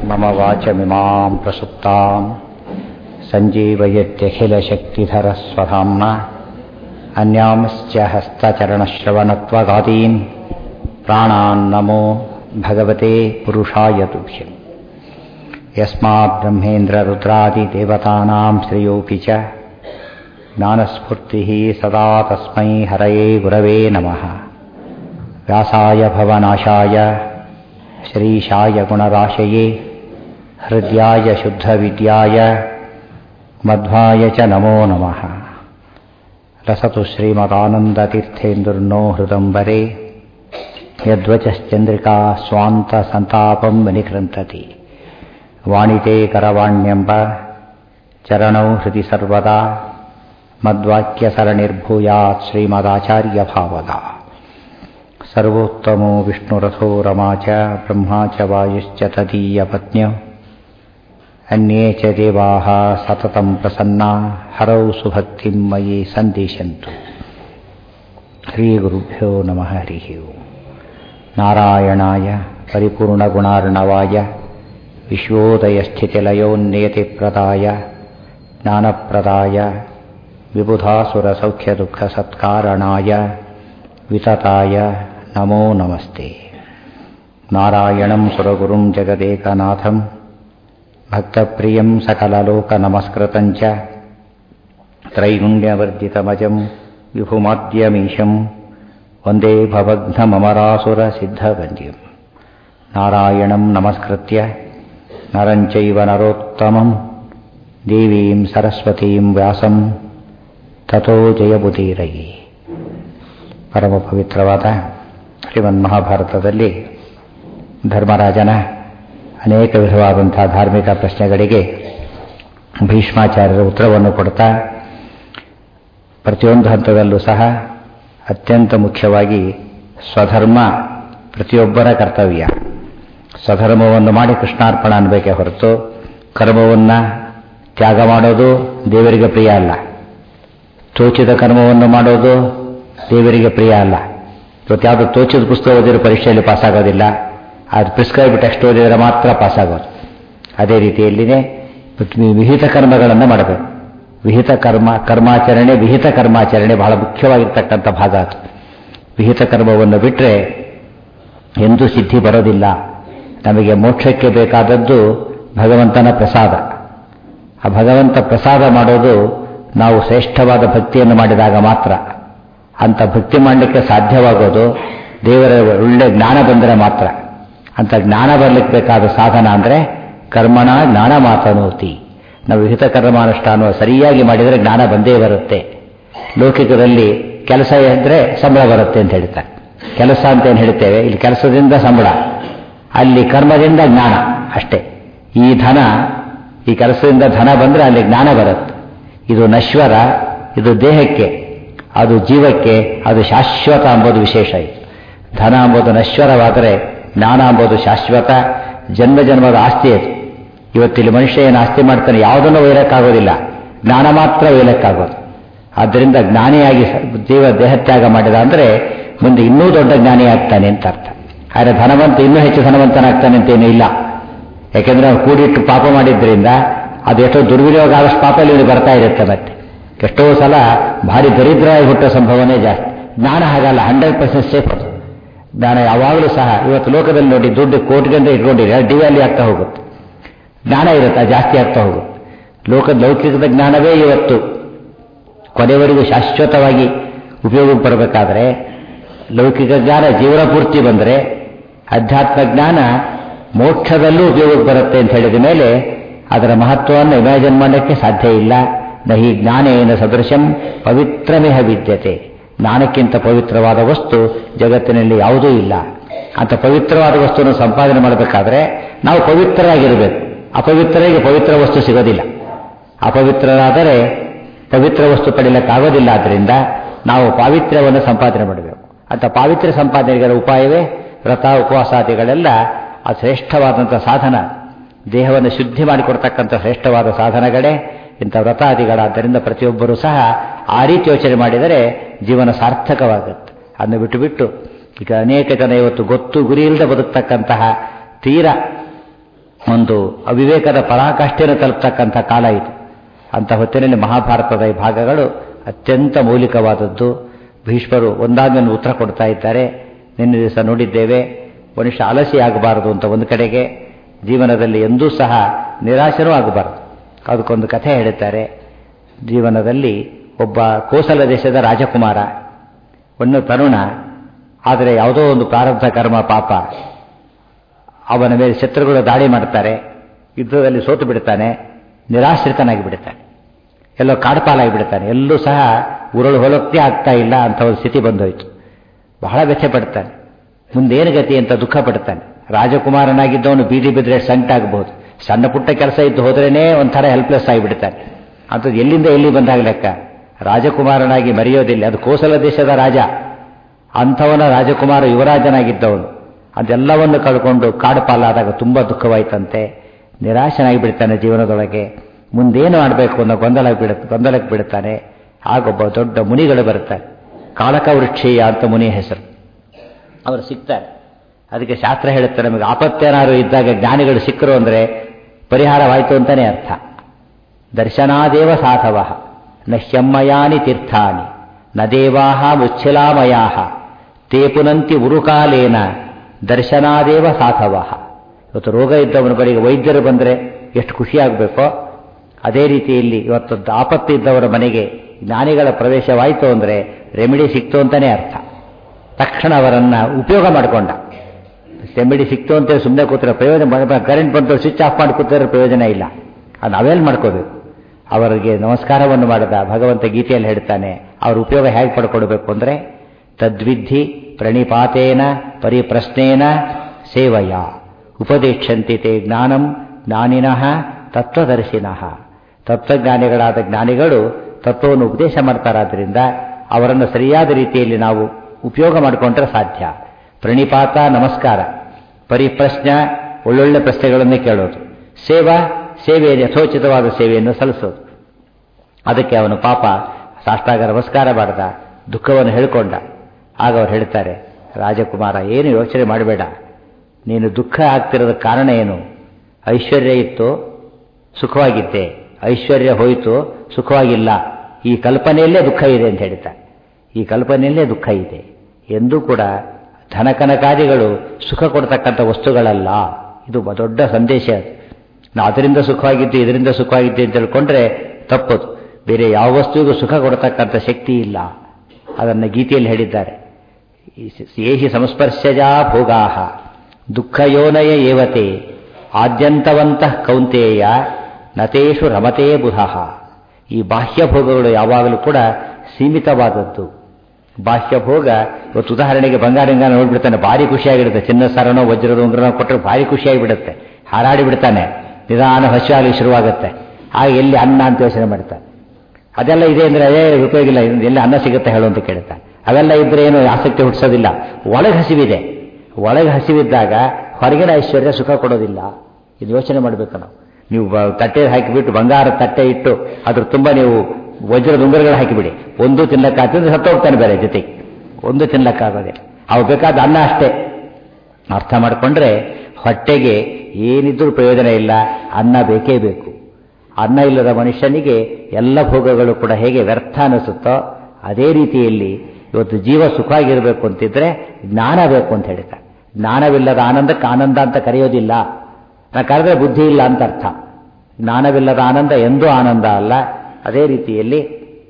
मम वाचमिमां प्रसुप्तां सञ्जीवयत्यखिलशक्तिधरस्वधाम्ना अन्यांश्च हस्तचरणश्रवणत्वगादीन् प्राणान्नमो भगवते पुरुषाय तुभ्यम् यस्मात् ब्रह्मेन्द्ररुद्रादिदेवतानां श्रेयोऽपि च ज्ञानस्फूर्तिः सदा तस्मै हरये गुरवे नमः व्यासाय भवनाशाय श्रीशाय गुणराशये हृद्याय शुद्धविद्याय मध्वाय च नमो नमः रसतु श्रीमदानन्दतीर्थेन्दुर्नो हृदम्बरे यद्वचश्चन्द्रिका स्वान्तसन्तापं विनिकृन्तति वाणिते करवाण्यम्ब चरणौ हृदि सर्वदा मद्वाक्यसरणिर्भूयात् श्रीमदाचार्यभावगा सर्वोत्तमो विष्णुरथो रमा च ब्रह्मा च वायुश्च तदीयपत्न्य अन्ये च देवाः सततं प्रसन्ना हरौ सुभक्तिं मयि सन्दिशन्तु श्रीगुरुभ्यो नमः हरिः ओम् नारायणाय परिपूर्णगुणार्णवाय विश्वोदयस्थितिलयोन्नियतिप्रदाय ज्ञानप्रदाय विबुधासुरसौख्यदुःखसत्कारणाय वितताय नमो नमस्ते नारायणं सुरगुरुं जगदेकनाथं भक्तप्रियं सकललोकनमस्कृतं च त्रैगुण्यवर्जितमजं विभुमाद्यमीशं वन्दे भवघ्नममरासुरसिद्धवन्द्यं नारायणं नमस्कृत्य नरं चैव नरोत्तमं देवीं सरस्वतीं व्यासं ತಥೋ ಜಯಬುದೀರಯಿ ಪರಮ ಪವಿತ್ರವಾದ ಶ್ರೀಮನ್ ಮಹಾಭಾರತದಲ್ಲಿ ಧರ್ಮರಾಜನ ಅನೇಕ ವಿಧವಾದಂಥ ಧಾರ್ಮಿಕ ಪ್ರಶ್ನೆಗಳಿಗೆ ಭೀಷ್ಮಾಚಾರ್ಯರ ಉತ್ತರವನ್ನು ಕೊಡ್ತಾ ಪ್ರತಿಯೊಂದು ಹಂತದಲ್ಲೂ ಸಹ ಅತ್ಯಂತ ಮುಖ್ಯವಾಗಿ ಸ್ವಧರ್ಮ ಪ್ರತಿಯೊಬ್ಬರ ಕರ್ತವ್ಯ ಸ್ವಧರ್ಮವನ್ನು ಮಾಡಿ ಕೃಷ್ಣಾರ್ಪಣ ಅನ್ಬೇಕೇ ಹೊರತು ಕರ್ಮವನ್ನು ತ್ಯಾಗ ಮಾಡೋದು ದೇವರಿಗೆ ಪ್ರಿಯ ಅಲ್ಲ ತೋಚಿದ ಕರ್ಮವನ್ನು ಮಾಡೋದು ದೇವರಿಗೆ ಪ್ರಿಯ ಅಲ್ಲ ಇವತ್ತು ಯಾವುದು ತೋಚಿದ ಪುಸ್ತಕ ಓದಿರೋ ಪರೀಕ್ಷೆಯಲ್ಲಿ ಪಾಸಾಗೋದಿಲ್ಲ ಅದು ಪ್ರಿಸ್ಕ್ರೈಬ್ ಟೆಕ್ಸ್ಟ್ ಓದಿದರೆ ಮಾತ್ರ ಪಾಸಾಗೋದು ಅದೇ ರೀತಿಯಲ್ಲಿನೇ ವಿಹಿತ ಕರ್ಮಗಳನ್ನು ಮಾಡಬೇಕು ವಿಹಿತ ಕರ್ಮ ಕರ್ಮಾಚರಣೆ ವಿಹಿತ ಕರ್ಮಾಚರಣೆ ಬಹಳ ಮುಖ್ಯವಾಗಿರ್ತಕ್ಕಂಥ ಭಾಗ ಅದು ವಿಹಿತ ಕರ್ಮವನ್ನು ಬಿಟ್ಟರೆ ಎಂದೂ ಸಿದ್ಧಿ ಬರೋದಿಲ್ಲ ನಮಗೆ ಮೋಕ್ಷಕ್ಕೆ ಬೇಕಾದದ್ದು ಭಗವಂತನ ಪ್ರಸಾದ ಆ ಭಗವಂತ ಪ್ರಸಾದ ಮಾಡೋದು ನಾವು ಶ್ರೇಷ್ಠವಾದ ಭಕ್ತಿಯನ್ನು ಮಾಡಿದಾಗ ಮಾತ್ರ ಅಂಥ ಭಕ್ತಿ ಮಾಡಲಿಕ್ಕೆ ಸಾಧ್ಯವಾಗೋದು ದೇವರ ಒಳ್ಳೆ ಜ್ಞಾನ ಬಂದರೆ ಮಾತ್ರ ಅಂಥ ಜ್ಞಾನ ಬರಲಿಕ್ಕೆ ಬೇಕಾದ ಸಾಧನ ಅಂದರೆ ಕರ್ಮಣ ಜ್ಞಾನ ಮಾತನೋತಿ ನಾವು ವಿಹಿತ ಕರ್ಮಾನುಷ್ಠಾನ ಸರಿಯಾಗಿ ಮಾಡಿದರೆ ಜ್ಞಾನ ಬಂದೇ ಬರುತ್ತೆ ಲೌಕಿಕದಲ್ಲಿ ಕೆಲಸ ಇದ್ದರೆ ಸಂಬಳ ಬರುತ್ತೆ ಅಂತ ಹೇಳ್ತಾರೆ ಕೆಲಸ ಅಂತ ಏನು ಹೇಳ್ತೇವೆ ಇಲ್ಲಿ ಕೆಲಸದಿಂದ ಸಂಬಳ ಅಲ್ಲಿ ಕರ್ಮದಿಂದ ಜ್ಞಾನ ಅಷ್ಟೇ ಈ ಧನ ಈ ಕೆಲಸದಿಂದ ಧನ ಬಂದರೆ ಅಲ್ಲಿ ಜ್ಞಾನ ಬರುತ್ತೆ ಇದು ನಶ್ವರ ಇದು ದೇಹಕ್ಕೆ ಅದು ಜೀವಕ್ಕೆ ಅದು ಶಾಶ್ವತ ಅಂಬೋದು ವಿಶೇಷ ಇದು ಧನ ಅಂಬೋದು ನಶ್ವರವಾದರೆ ಜ್ಞಾನ ಅಂಬೋದು ಶಾಶ್ವತ ಜನ್ಮ ಜನ್ಮದ ಆಸ್ತಿ ಅದು ಇವತ್ತಿಲ್ಲಿ ಮನುಷ್ಯ ಏನು ಆಸ್ತಿ ಮಾಡ್ತಾನೆ ಯಾವುದನ್ನು ಒಯ್ಯಕ್ಕಾಗೋದಿಲ್ಲ ಜ್ಞಾನ ಮಾತ್ರ ಒಯ್ಯಕ್ಕಾಗೋದು ಆದ್ದರಿಂದ ಜ್ಞಾನಿಯಾಗಿ ಜೀವ ದೇಹತ್ಯಾಗ ಮಾಡಿದ ಅಂದರೆ ಮುಂದೆ ಇನ್ನೂ ದೊಡ್ಡ ಜ್ಞಾನಿ ಆಗ್ತಾನೆ ಅಂತ ಅರ್ಥ ಆದರೆ ಧನವಂತ ಇನ್ನೂ ಹೆಚ್ಚು ಧನವಂತನಾಗ್ತಾನೆ ಅಂತೇನೂ ಇಲ್ಲ ಯಾಕೆಂದ್ರೆ ಅವ್ನು ಕೂಡಿಟ್ಟು ಪಾಪ ಮಾಡಿದ್ರಿಂದ ಅದು ಎಷ್ಟೋ ದುರ್ವಿನಿಯೋಗ ಆದಷ್ಟು ಪಾಪ ಇಲ್ಲಿ ಬರ್ತಾ ಇರುತ್ತೆ ಮತ್ತೆ ಎಷ್ಟೋ ಸಲ ಭಾರಿ ದರಿದ್ರವಾಗಿ ಹುಟ್ಟೋ ಸಂಭವನೇ ಜಾಸ್ತಿ ಜ್ಞಾನ ಹಾಗಲ್ಲ ಹಂಡ್ರೆಡ್ ಪರ್ಸೆಂಟ್ ಸೇಫ್ ಅದು ಜ್ಞಾನ ಯಾವಾಗಲೂ ಸಹ ಇವತ್ತು ಲೋಕದಲ್ಲಿ ನೋಡಿ ದುಡ್ಡು ಕೋಟಿಗಂತ ಇಟ್ಕೊಂಡಿರಿ ಡಿ ವ್ಯಾಲಿ ಆಗ್ತಾ ಹೋಗುತ್ತೆ ಜ್ಞಾನ ಇರುತ್ತೆ ಜಾಸ್ತಿ ಆಗ್ತಾ ಹೋಗುತ್ತೆ ಲೋಕದ ಲೌಕಿಕದ ಜ್ಞಾನವೇ ಇವತ್ತು ಕೊನೆವರೆಗೂ ಶಾಶ್ವತವಾಗಿ ಉಪಯೋಗಕ್ಕೆ ಬರಬೇಕಾದ್ರೆ ಲೌಕಿಕ ಜ್ಞಾನ ಜೀವನ ಪೂರ್ತಿ ಬಂದರೆ ಅಧ್ಯಾತ್ಮ ಜ್ಞಾನ ಮೋಕ್ಷದಲ್ಲೂ ಉಪಯೋಗಕ್ಕೆ ಬರುತ್ತೆ ಅಂತ ಹೇಳಿದ ಮೇಲೆ ಅದರ ಮಹತ್ವವನ್ನು ಇಮ್ಯಾಜಿನ್ ಮಾಡಲಿಕ್ಕೆ ಸಾಧ್ಯ ಇಲ್ಲ ನಹಿ ಜ್ಞಾನೇನ ಸದೃಶಂ ಪವಿತ್ರಮೇಹ ವಿದ್ಯತೆ ಜ್ಞಾನಕ್ಕಿಂತ ಪವಿತ್ರವಾದ ವಸ್ತು ಜಗತ್ತಿನಲ್ಲಿ ಯಾವುದೂ ಇಲ್ಲ ಅಂತ ಪವಿತ್ರವಾದ ವಸ್ತುವನ್ನು ಸಂಪಾದನೆ ಮಾಡಬೇಕಾದ್ರೆ ನಾವು ಪವಿತ್ರರಾಗಿರಬೇಕು ಅಪವಿತ್ರರಿಗೆ ಪವಿತ್ರ ವಸ್ತು ಸಿಗೋದಿಲ್ಲ ಅಪವಿತ್ರರಾದರೆ ಪವಿತ್ರ ವಸ್ತು ಪಡೆಯಲಿಕ್ಕಾಗೋದಿಲ್ಲ ಆದ್ದರಿಂದ ನಾವು ಪಾವಿತ್ರ್ಯವನ್ನು ಸಂಪಾದನೆ ಮಾಡಬೇಕು ಅಂತ ಪಾವಿತ್ರ್ಯ ಸಂಪಾದನೆಗಳ ಉಪಾಯವೇ ವ್ರತ ಉಪವಾಸಾದಿಗಳೆಲ್ಲ ಆ ಶ್ರೇಷ್ಠವಾದಂಥ ಸಾಧನ ದೇಹವನ್ನು ಶುದ್ಧಿ ಮಾಡಿಕೊಡ್ತಕ್ಕಂಥ ಶ್ರೇಷ್ಠವಾದ ಸಾಧನಗಳೇ ಇಂಥ ವ್ರತಾದಿಗಳಾದ್ದರಿಂದ ಪ್ರತಿಯೊಬ್ಬರೂ ಸಹ ಆ ರೀತಿ ಯೋಚನೆ ಮಾಡಿದರೆ ಜೀವನ ಸಾರ್ಥಕವಾಗುತ್ತೆ ಅದನ್ನು ಬಿಟ್ಟು ಬಿಟ್ಟು ಈಗ ಅನೇಕ ಜನ ಇವತ್ತು ಗೊತ್ತು ಗುರಿ ಇಲ್ಲದೆ ಬದುಕ್ತಕ್ಕಂತಹ ತೀರ ಒಂದು ಅವಿವೇಕದ ಪರಾಕಾಷ್ಠೆಯನ್ನು ತಲುಪ್ತಕ್ಕಂಥ ಕಾಲ ಇದು ಅಂಥ ಹೊತ್ತಿನಲ್ಲಿ ಮಹಾಭಾರತದ ಈ ಭಾಗಗಳು ಅತ್ಯಂತ ಮೌಲಿಕವಾದದ್ದು ಭೀಷ್ಮರು ಒಂದಾದ್ಮೇಲೆ ಉತ್ತರ ಕೊಡ್ತಾ ಇದ್ದಾರೆ ನಿನ್ನೆ ದಿವಸ ನೋಡಿದ್ದೇವೆ ಮನುಷ್ಯ ಅಲಸಿ ಆಗಬಾರದು ಅಂತ ಒಂದು ಕಡೆಗೆ ಜೀವನದಲ್ಲಿ ಎಂದೂ ಸಹ ನಿರಾಶನೂ ಆಗಬಾರದು ಅದಕ್ಕೊಂದು ಕಥೆ ಹೇಳುತ್ತಾರೆ ಜೀವನದಲ್ಲಿ ಒಬ್ಬ ಕೋಸಲ ದೇಶದ ರಾಜಕುಮಾರ ಒಂದು ತರುಣ ಆದರೆ ಯಾವುದೋ ಒಂದು ಪ್ರಾರಬ್ಧ ಕರ್ಮ ಪಾಪ ಅವನ ಮೇಲೆ ಶತ್ರುಗಳು ದಾಳಿ ಮಾಡ್ತಾರೆ ಯುದ್ಧದಲ್ಲಿ ಸೋತು ಬಿಡ್ತಾನೆ ನಿರಾಶ್ರಿತನಾಗಿ ಬಿಡ್ತಾನೆ ಎಲ್ಲೋ ಕಾಡುಪಾಲಾಗಿ ಬಿಡ್ತಾನೆ ಎಲ್ಲೂ ಸಹ ಉರುಳು ಹೊಲಕ್ಕೆ ಆಗ್ತಾ ಇಲ್ಲ ಅಂತ ಒಂದು ಸ್ಥಿತಿ ಬಂದೋಯ್ತು ಬಹಳ ವ್ಯಥೆ ಪಡ್ತಾನೆ ಮುಂದೇನು ಗತಿ ಅಂತ ದುಃಖ ಪಡ್ತಾನೆ ರಾಜಕುಮಾರನಾಗಿದ್ದವನು ಬೀದಿ ಬಿದ್ದರೆ ಸಂಕಟಾಗಬಹುದು ಸಣ್ಣ ಪುಟ್ಟ ಕೆಲಸ ಇದ್ದು ಹೋದ್ರೇನೆ ಒಂಥರ ಹೆಲ್ಪ್ಲೆಸ್ ಆಗಿಬಿಡ್ತಾನೆ ಅಂಥದ್ದು ಎಲ್ಲಿಂದ ಎಲ್ಲಿ ಬಂದಾಗ ಲೆಕ್ಕ ರಾಜಕುಮಾರನಾಗಿ ಮರೆಯೋದಿಲ್ಲ ಅದು ಕೋಸಲ ದೇಶದ ರಾಜ ಅಂಥವನ ರಾಜಕುಮಾರ ಯುವರಾಜನಾಗಿದ್ದವನು ಅದೆಲ್ಲವನ್ನು ಕಳ್ಕೊಂಡು ಕಾಡು ಪಾಲಾದಾಗ ತುಂಬ ದುಃಖವಾಯ್ತಂತೆ ನಿರಾಶನಾಗಿ ಬಿಡ್ತಾನೆ ಜೀವನದೊಳಗೆ ಮುಂದೇನು ಮಾಡಬೇಕು ಅನ್ನೋ ಗೊಂದಲ ಬಿಡ ಗೊಂದಲಕ್ಕೆ ಬಿಡುತ್ತಾನೆ ಆಗೊಬ್ಬ ದೊಡ್ಡ ಮುನಿಗಳು ಬರ್ತಾರೆ ಕಾಳಕ ವೃಕ್ಷೀಯ ಅಂತ ಮುನಿಯ ಹೆಸರು ಅವರು ಸಿಗ್ತಾರೆ ಅದಕ್ಕೆ ಶಾಸ್ತ್ರ ಹೇಳುತ್ತೆ ನಮಗೆ ಆಪತ್ತೇನಾದ್ರು ಇದ್ದಾಗ ಜ್ಞಾನಿಗಳು ಸಿಕ್ಕರು ಅಂದರೆ ಪರಿಹಾರವಾಯಿತು ಅಂತಲೇ ಅರ್ಥ ದರ್ಶನಾದೇವ ಸಾಧವ ನ ಶಮ್ಮಯಾನಿ ತೀರ್ಥಾನಿ ನ ದೇವಾಹ ಮುಚ್ಛಿಲಾಮಯಾ ತೇ ಪುನಂತಿ ಉರುಕಾಲೇನ ದರ್ಶನಾದೇವ ಸಾಧವ ಇವತ್ತು ರೋಗ ಇದ್ದವನ ಬಳಿಗೆ ವೈದ್ಯರು ಬಂದರೆ ಎಷ್ಟು ಖುಷಿಯಾಗಬೇಕೋ ಅದೇ ರೀತಿಯಲ್ಲಿ ಇವತ್ತು ಆಪತ್ತು ಇದ್ದವರ ಮನೆಗೆ ಜ್ಞಾನಿಗಳ ಪ್ರವೇಶವಾಯಿತು ಅಂದರೆ ರೆಮಿಡಿ ಸಿಕ್ತು ಅಂತಲೇ ಅರ್ಥ ತಕ್ಷಣ ಅವರನ್ನು ಉಪಯೋಗ ಮಾಡಿಕೊಂಡ ರೆಮಿಡಿ ಸಿಕ್ತು ಅಂತೇಳಿ ಸುಮ್ಮನೆ ಕೂತಿರೋ ಪ್ರಯೋಜನ ಕರೆಂಟ್ ಬಂತು ಸ್ವಿಚ್ ಆಫ್ ಮಾಡಿ ಕೂತಿರೋ ಪ್ರಯೋಜನ ಇಲ್ಲ ಅದು ನಾವೇನು ಮಾಡ್ಕೋಬೇಕು ಅವರಿಗೆ ನಮಸ್ಕಾರವನ್ನು ಮಾಡಿದ ಭಗವಂತ ಗೀತೆಯಲ್ಲಿ ಹೇಳ್ತಾನೆ ಅವ್ರ ಉಪಯೋಗ ಹೇಗೆ ಪಡ್ಕೊಡ್ಬೇಕು ಅಂದರೆ ತದ್ವಿಧಿ ಪ್ರಣಿಪಾತೇನ ಪರಿಪ್ರಶ್ನೇನ ಸೇವಯ ಉಪದೇಶಂತಿ ತೇ ಜ್ಞಾನಂ ಜ್ಞಾನಿನಃ ತತ್ವದರ್ಶಿನಃ ತತ್ವಜ್ಞಾನಿಗಳಾದ ಜ್ಞಾನಿಗಳು ತತ್ವವನ್ನು ಉಪದೇಶ ಮಾಡ್ತಾರಾದ್ರಿಂದ ಅವರನ್ನು ಸರಿಯಾದ ರೀತಿಯಲ್ಲಿ ನಾವು ಉಪಯೋಗ ಮಾಡಿಕೊಂಡ್ರೆ ಸಾಧ್ಯ ಪ್ರಣಿಪಾತ ನಮಸ್ಕಾರ ಪರಿಪ್ರಶ್ನ ಒಳ್ಳೊಳ್ಳೆ ಪ್ರಶ್ನೆಗಳನ್ನೇ ಕೇಳೋದು ಸೇವಾ ಸೇವೆ ಯಥೋಚಿತವಾದ ಸೇವೆಯನ್ನು ಸಲ್ಲಿಸೋದು ಅದಕ್ಕೆ ಅವನು ಪಾಪ ಸಾಷ್ಟಾಗ ನಮಸ್ಕಾರ ಮಾಡಿದ ದುಃಖವನ್ನು ಹೇಳಿಕೊಂಡ ಆಗ ಅವ್ರು ಹೇಳ್ತಾರೆ ರಾಜಕುಮಾರ ಏನು ಯೋಚನೆ ಮಾಡಬೇಡ ನೀನು ದುಃಖ ಆಗ್ತಿರೋದ ಕಾರಣ ಏನು ಐಶ್ವರ್ಯ ಇತ್ತು ಸುಖವಾಗಿದ್ದೆ ಐಶ್ವರ್ಯ ಹೋಯಿತು ಸುಖವಾಗಿಲ್ಲ ಈ ಕಲ್ಪನೆಯಲ್ಲೇ ದುಃಖ ಇದೆ ಅಂತ ಹೇಳ್ತಾರೆ ಈ ಕಲ್ಪನೆಯಲ್ಲೇ ದುಃಖ ಇದೆ ಎಂದೂ ಕೂಡ ಧನಕನಕಾದಿಗಳು ಸುಖ ಕೊಡ್ತಕ್ಕಂಥ ವಸ್ತುಗಳಲ್ಲ ಇದು ದೊಡ್ಡ ಸಂದೇಶ ನಾವು ಅದರಿಂದ ಸುಖವಾಗಿದ್ದು ಇದರಿಂದ ಸುಖವಾಗಿದ್ದೆ ಅಂತ ತಿಳ್ಕೊಂಡ್ರೆ ತಪ್ಪದು ಬೇರೆ ಯಾವ ವಸ್ತುವಿಗೂ ಸುಖ ಕೊಡ್ತಕ್ಕಂಥ ಶಕ್ತಿ ಇಲ್ಲ ಅದನ್ನು ಗೀತೆಯಲ್ಲಿ ಹೇಳಿದ್ದಾರೆ ಏಹಿ ಸಂಸ್ಪರ್ಶಜಾ ಭೋಗಾಹ ದುಃಖಯೋನಯ ಏವತೆ ಆದ್ಯಂತವಂತಃ ಕೌಂತೇಯ ನತೇಶು ರಮತೇ ಬುಧಃ ಈ ಬಾಹ್ಯ ಭೋಗಗಳು ಯಾವಾಗಲೂ ಕೂಡ ಸೀಮಿತವಾದದ್ದು ಬಾಹ್ಯ ಭೋಗ ಇವತ್ತು ಉದಾಹರಣೆಗೆ ಬಂಗಾರಂಗ ನೋಡ್ಬಿಡ್ತಾನೆ ಭಾರಿ ಖುಷಿಯಾಗಿರುತ್ತೆ ಚಿನ್ನ ಸರನೋ ವಜ್ರದ ಉಂಗ್ರನೋ ಕೊಟ್ಟರೆ ಭಾರಿ ಖುಷಿಯಾಗಿಬಿಡುತ್ತೆ ಹಾರಾಡಿ ಬಿಡ್ತಾನೆ ನಿಧಾನ ಹಸಿವಾಗಿ ಶುರುವಾಗುತ್ತೆ ಆಗ ಎಲ್ಲಿ ಅನ್ನ ಅಂತ ಯೋಚನೆ ಮಾಡ್ತಾನೆ ಅದೆಲ್ಲ ಇದೆ ಅಂದರೆ ಅದೇ ಉಪಯೋಗ ಇಲ್ಲ ಎಲ್ಲಿ ಅನ್ನ ಸಿಗುತ್ತೆ ಹೇಳು ಅಂತ ಕೇಳ್ತಾನೆ ಅವೆಲ್ಲ ಇದ್ರೆ ಏನು ಆಸಕ್ತಿ ಹುಟ್ಟಿಸೋದಿಲ್ಲ ಒಳಗೆ ಹಸಿವಿದೆ ಒಳಗೆ ಹಸಿವಿದ್ದಾಗ ಹೊರಗಿನ ಐಶ್ವರ್ಯ ಸುಖ ಕೊಡೋದಿಲ್ಲ ಇದು ಯೋಚನೆ ಮಾಡಬೇಕು ನಾವು ನೀವು ತಟ್ಟೆ ಹಾಕಿಬಿಟ್ಟು ಬಂಗಾರ ತಟ್ಟೆ ಇಟ್ಟು ಅದ್ರ ತುಂಬ ನೀವು ವಜ್ರದ ಉಂಗುರಗಳು ಹಾಕಿಬಿಡಿ ಒಂದು ತಿನ್ನಕ್ಕಾಗ್ತದೆ ಸತ್ತು ಹೋಗ್ತಾನೆ ಬೇರೆ ಜೊತೆಗೆ ಒಂದು ತಿನ್ನಕ್ಕಾಗೋದೆ ಅವು ಬೇಕಾದ ಅನ್ನ ಅಷ್ಟೇ ಅರ್ಥ ಮಾಡಿಕೊಂಡ್ರೆ ಹೊಟ್ಟೆಗೆ ಏನಿದ್ರೂ ಪ್ರಯೋಜನ ಇಲ್ಲ ಅನ್ನ ಬೇಕೇ ಬೇಕು ಅನ್ನ ಇಲ್ಲದ ಮನುಷ್ಯನಿಗೆ ಎಲ್ಲ ಭೋಗಗಳು ಕೂಡ ಹೇಗೆ ವ್ಯರ್ಥ ಅನಿಸುತ್ತೋ ಅದೇ ರೀತಿಯಲ್ಲಿ ಇವತ್ತು ಜೀವ ಸುಖವಾಗಿರಬೇಕು ಅಂತಿದ್ರೆ ಜ್ಞಾನ ಬೇಕು ಅಂತ ಹೇಳ್ತಾರೆ ಜ್ಞಾನವಿಲ್ಲದ ಆನಂದಕ್ಕೆ ಆನಂದ ಅಂತ ಕರೆಯೋದಿಲ್ಲ ನಾ ಕರೆದ್ರೆ ಬುದ್ಧಿ ಇಲ್ಲ ಅಂತ ಅರ್ಥ ಜ್ಞಾನವಿಲ್ಲದ ಆನಂದ ಎಂದೂ ಆನಂದ ಅಲ್ಲ ಅದೇ ರೀತಿಯಲ್ಲಿ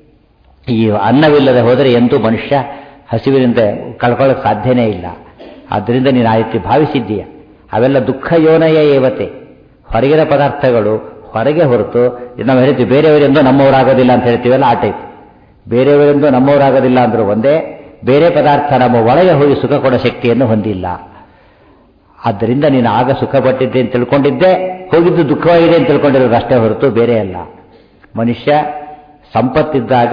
ಈ ಅನ್ನವಿಲ್ಲದೆ ಹೋದರೆ ಎಂದೂ ಮನುಷ್ಯ ಹಸಿವಿನಿಂದ ಕಳ್ಕೊಳ್ಳೋಕೆ ಸಾಧ್ಯನೇ ಇಲ್ಲ ಆದ್ದರಿಂದ ನೀನು ಆ ರೀತಿ ಭಾವಿಸಿದ್ದೀಯ ಅವೆಲ್ಲ ದುಃಖ ಯೋನಯ ಏವತೆ ಹೊರಗಿನ ಪದಾರ್ಥಗಳು ಹೊರಗೆ ಹೊರತು ನಾವು ಹೇಳ್ತೀವಿ ಬೇರೆಯವರೆಂದು ನಮ್ಮವರಾಗೋದಿಲ್ಲ ಅಂತ ಹೇಳ್ತೀವಲ್ಲ ಆ ಟೈಪ್ ಬೇರೆಯವರೆಂದು ನಮ್ಮವರಾಗೋದಿಲ್ಲ ಅಂದರೂ ಒಂದೇ ಬೇರೆ ಪದಾರ್ಥ ನಮ್ಮ ಒಳಗೆ ಹೋಗಿ ಸುಖ ಕೊಡೋ ಶಕ್ತಿಯನ್ನು ಹೊಂದಿಲ್ಲ ಆದ್ದರಿಂದ ನೀನು ಆಗ ಸುಖ ಪಟ್ಟಿದ್ದೆ ಅಂತ ತಿಳ್ಕೊಂಡಿದ್ದೆ ಹೋಗಿದ್ದು ದುಃಖವಾಗಿದೆ ಅಂತ ತಿಳ್ಕೊಂಡಿರೋದು ಅಷ್ಟೇ ಹೊರತು ಬೇರೆ ಅಲ್ಲ ಮನುಷ್ಯ ಸಂಪತ್ತಿದ್ದಾಗ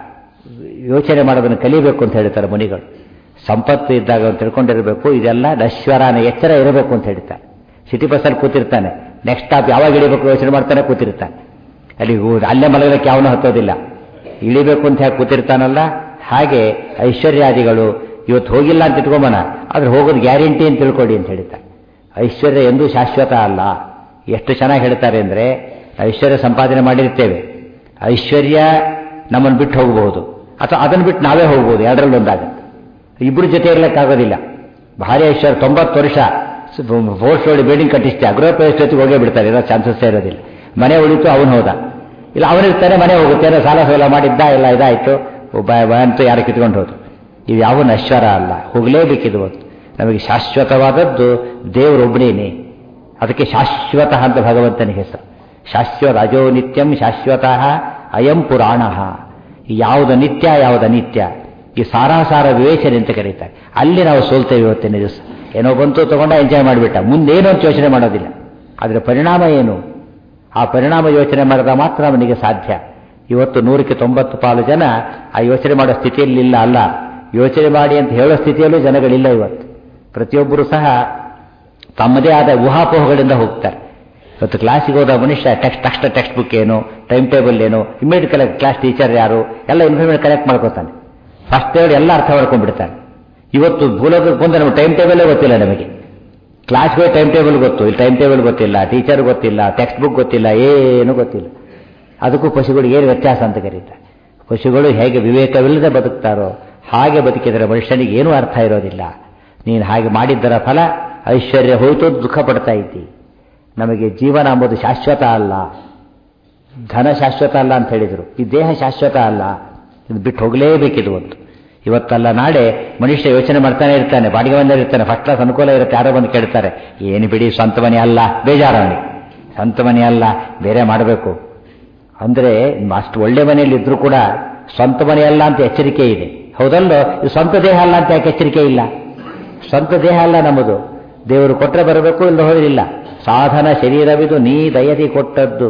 ಯೋಚನೆ ಮಾಡೋದನ್ನು ಕಲಿಬೇಕು ಅಂತ ಹೇಳ್ತಾರೆ ಮುನಿಗಳು ಸಂಪತ್ತು ಇದ್ದಾಗ ಅವ್ನು ತಿಳ್ಕೊಂಡಿರಬೇಕು ಇದೆಲ್ಲ ನಶ್ವರಾನ ಎಚ್ಚರ ಇರಬೇಕು ಅಂತ ಹೇಳ್ತಾರೆ ಸಿಟಿ ಬಸ್ಸಲ್ಲಿ ಕೂತಿರ್ತಾನೆ ನೆಕ್ಸ್ಟ್ ಸ್ಟಾಪ್ ಯಾವಾಗ ಇಳಿಬೇಕು ಯೋಚನೆ ಮಾಡ್ತಾನೆ ಕೂತಿರ್ತಾನೆ ಅಲ್ಲಿ ಅಲ್ಲೇ ಮಲಗಲಿಕ್ಕೆ ಯಾವನೂ ಹತ್ತೋದಿಲ್ಲ ಇಳಿಬೇಕು ಅಂತ ಹೇಗೆ ಕೂತಿರ್ತಾನಲ್ಲ ಹಾಗೆ ಐಶ್ವರ್ಯಾದಿಗಳು ಇವತ್ತು ಹೋಗಿಲ್ಲ ಅಂತ ಇಟ್ಕೊಂಬೋಣ ಆದ್ರೆ ಹೋಗೋದು ಗ್ಯಾರಂಟಿ ಅಂತ ತಿಳ್ಕೊಡಿ ಅಂತ ಹೇಳ್ತಾರೆ ಐಶ್ವರ್ಯ ಎಂದೂ ಶಾಶ್ವತ ಅಲ್ಲ ಎಷ್ಟು ಚೆನ್ನಾಗಿ ಹೇಳ್ತಾರೆ ಅಂದರೆ ಐಶ್ವರ್ಯ ಸಂಪಾದನೆ ಮಾಡಿರ್ತೇವೆ ಐಶ್ವರ್ಯ ನಮ್ಮನ್ನು ಬಿಟ್ಟು ಹೋಗಬಹುದು ಅಥವಾ ಅದನ್ನು ಬಿಟ್ಟು ನಾವೇ ಹೋಗ್ಬೋದು ಎರಡರಲ್ಲಿ ಒಂದಾಗುತ್ತೆ ಇಬ್ಬರು ಜೊತೆ ಇರಲಿಕ್ಕಾಗೋದಿಲ್ಲ ಭಾರಿ ಐಶ್ವರ್ಯ ತೊಂಬತ್ತು ವರ್ಷ ಫೋರ್ ಸ್ಟೋರಿ ಬಿಲ್ಡಿಂಗ್ ಕಟ್ಟಿಸ್ತೆ ಗೃಹ ಪ್ರವೇಶ ಜೊತೆಗೆ ಹೋಗೇ ಬಿಡ್ತಾರೆ ಇರೋ ಚಾನ್ಸಸ್ ಇರೋದಿಲ್ಲ ಮನೆ ಉಳಿತು ಅವನು ಹೋದ ಇಲ್ಲ ಅವನಿರ್ತಾನೆ ಮನೆ ಹೋಗುತ್ತೆ ಏನೋ ಸಾಲ ಸೋಲ ಮಾಡಿದ್ದ ಎಲ್ಲ ಇದಾಯಿತು ಒಬ್ಬ ಅಂತೂ ಯಾರು ಕಿತ್ಕೊಂಡು ಹೋದ್ರು ಇದು ಯಾವ ನಶ್ವರ ಅಲ್ಲ ಹೋಗಲೇಬೇಕಿದು ಒಂದು ನಮಗೆ ಶಾಶ್ವತವಾದದ್ದು ದೇವರೊಬ್ಬನೇನೆ ಅದಕ್ಕೆ ಶಾಶ್ವತ ಅಂತ ಭಗವಂತನ ಹೆಸರು ಶಾಶ್ವತ ಅಜೋ ನಿತ್ಯಂ ಶಾಶ್ವತಃ ಅಯಂ ಪುರಾಣ ಯಾವುದು ನಿತ್ಯ ಯಾವುದು ಅನಿತ್ಯ ಈ ಸಾರಾಸಾರ ವಿವೇಚನೆ ಅಂತ ಕರೀತಾರೆ ಅಲ್ಲಿ ನಾವು ಸೋಲ್ತೇವೆ ಇವತ್ತಿನ ದಿವಸ ಏನೋ ಬಂತು ತಗೊಂಡ ಎಂಜಾಯ್ ಮಾಡಿಬಿಟ್ಟ ಮುಂದೇನು ಅಂತ ಯೋಚನೆ ಮಾಡೋದಿಲ್ಲ ಅದರ ಪರಿಣಾಮ ಏನು ಆ ಪರಿಣಾಮ ಯೋಚನೆ ಮಾಡಿದಾಗ ಮಾತ್ರ ಅವನಿಗೆ ಸಾಧ್ಯ ಇವತ್ತು ನೂರಕ್ಕೆ ತೊಂಬತ್ತು ಪಾಲು ಜನ ಆ ಯೋಚನೆ ಮಾಡೋ ಸ್ಥಿತಿಯಲ್ಲಿ ಇಲ್ಲ ಅಲ್ಲ ಯೋಚನೆ ಮಾಡಿ ಅಂತ ಹೇಳೋ ಸ್ಥಿತಿಯಲ್ಲೂ ಜನಗಳಿಲ್ಲ ಇವತ್ತು ಪ್ರತಿಯೊಬ್ಬರು ಸಹ ತಮ್ಮದೇ ಆದ ಊಹಾಪೋಹಗಳಿಂದ ಹೋಗ್ತಾರೆ ಇವತ್ತು ಕ್ಲಾಸಿಗೆ ಹೋದ ಮನುಷ್ಯ ಟೆಕ್ಸ್ಟ್ ಟೆಕ್ಸ್ಟ್ ಟೆಕ್ಸ್ಟ್ ಬುಕ್ ಏನು ಟೈಮ್ ಟೇಬಲ್ ಏನು ಇಮಿಡಿಯೇಟ್ ಕಲೆಕ್ಟ್ ಕ್ಲಾಸ್ ಟೀಚರ್ ಯಾರು ಎಲ್ಲ ಇನ್ಫಾರ್ಮೇಷನ್ ಕಲೆಕ್ಟ್ ಮಾಡ್ಕೋತಾನೆ ಫಸ್ಟ್ ಹೇಳಿ ಎಲ್ಲ ಅರ್ಥ ಮಾಡ್ಕೊಂಡ್ಬಿಡ್ತಾನೆ ಇವತ್ತು ಭೂಲೋಕಕ್ಕೆ ಬಂದ ನಮಗೆ ಟೈಮ್ ಟೇಬಲೇ ಗೊತ್ತಿಲ್ಲ ನಮಗೆ ಕ್ಲಾಸ್ಗೆ ಟೈಮ್ ಟೇಬಲ್ ಗೊತ್ತು ಇಲ್ಲಿ ಟೈಮ್ ಟೇಬಲ್ ಗೊತ್ತಿಲ್ಲ ಟೀಚರ್ ಗೊತ್ತಿಲ್ಲ ಟೆಕ್ಸ್ಟ್ ಬುಕ್ ಗೊತ್ತಿಲ್ಲ ಏನು ಗೊತ್ತಿಲ್ಲ ಅದಕ್ಕೂ ಪಶುಗಳಿಗೆ ಏನು ವ್ಯತ್ಯಾಸ ಅಂತ ಕರೀತಾರೆ ಪಶುಗಳು ಹೇಗೆ ವಿವೇಕವಿಲ್ಲದೆ ಬದುಕ್ತಾರೋ ಹಾಗೆ ಬದುಕಿದರೆ ಮನುಷ್ಯನಿಗೆ ಏನೂ ಅರ್ಥ ಇರೋದಿಲ್ಲ ನೀನು ಹಾಗೆ ಮಾಡಿದ್ದರ ಫಲ ಐಶ್ವರ್ಯ ಹೋಯ್ತು ದುಃಖ ಪಡ್ತಾ ಇದ್ದಿ ನಮಗೆ ಜೀವನ ಎಂಬುದು ಶಾಶ್ವತ ಅಲ್ಲ ಧನ ಶಾಶ್ವತ ಅಲ್ಲ ಅಂತ ಹೇಳಿದರು ಈ ದೇಹ ಶಾಶ್ವತ ಅಲ್ಲ ಇದು ಬಿಟ್ಟು ಹೋಗಲೇಬೇಕಿದು ಒಂದು ಇವತ್ತಲ್ಲ ನಾಳೆ ಮನುಷ್ಯ ಯೋಚನೆ ಮಾಡ್ತಾನೆ ಇರ್ತಾನೆ ಬಾಡಿಗೆ ಬಂದರೆ ಇರ್ತಾನೆ ಫಸ್ಟ್ ಕ್ಲಾಸ್ ಅನುಕೂಲ ಇರುತ್ತೆ ಯಾರೋ ಬಂದು ಕೇಳ್ತಾರೆ ಏನು ಬಿಡಿ ಸ್ವಂತ ಮನೆ ಅಲ್ಲ ಬೇಜಾರು ಅವನಿಗೆ ಸ್ವಂತ ಮನೆ ಅಲ್ಲ ಬೇರೆ ಮಾಡಬೇಕು ಅಂದರೆ ಅಷ್ಟು ಒಳ್ಳೆ ಮನೆಯಲ್ಲಿ ಇದ್ರೂ ಕೂಡ ಸ್ವಂತ ಮನೆ ಅಲ್ಲ ಅಂತ ಎಚ್ಚರಿಕೆ ಇದೆ ಹೌದಲ್ಲೋ ಇದು ಸ್ವಂತ ದೇಹ ಅಲ್ಲ ಅಂತ ಯಾಕೆ ಎಚ್ಚರಿಕೆ ಇಲ್ಲ ಸ್ವಂತ ದೇಹ ಅಲ್ಲ ನಮ್ಮದು ದೇವರು ಕೊಟ್ಟರೆ ಬರಬೇಕು ಇಲ್ಲ ಹೋದಿಲ್ಲ ಸಾಧನ ಶರೀರವಿದು ನೀ ದಯದಿ ಕೊಟ್ಟದ್ದು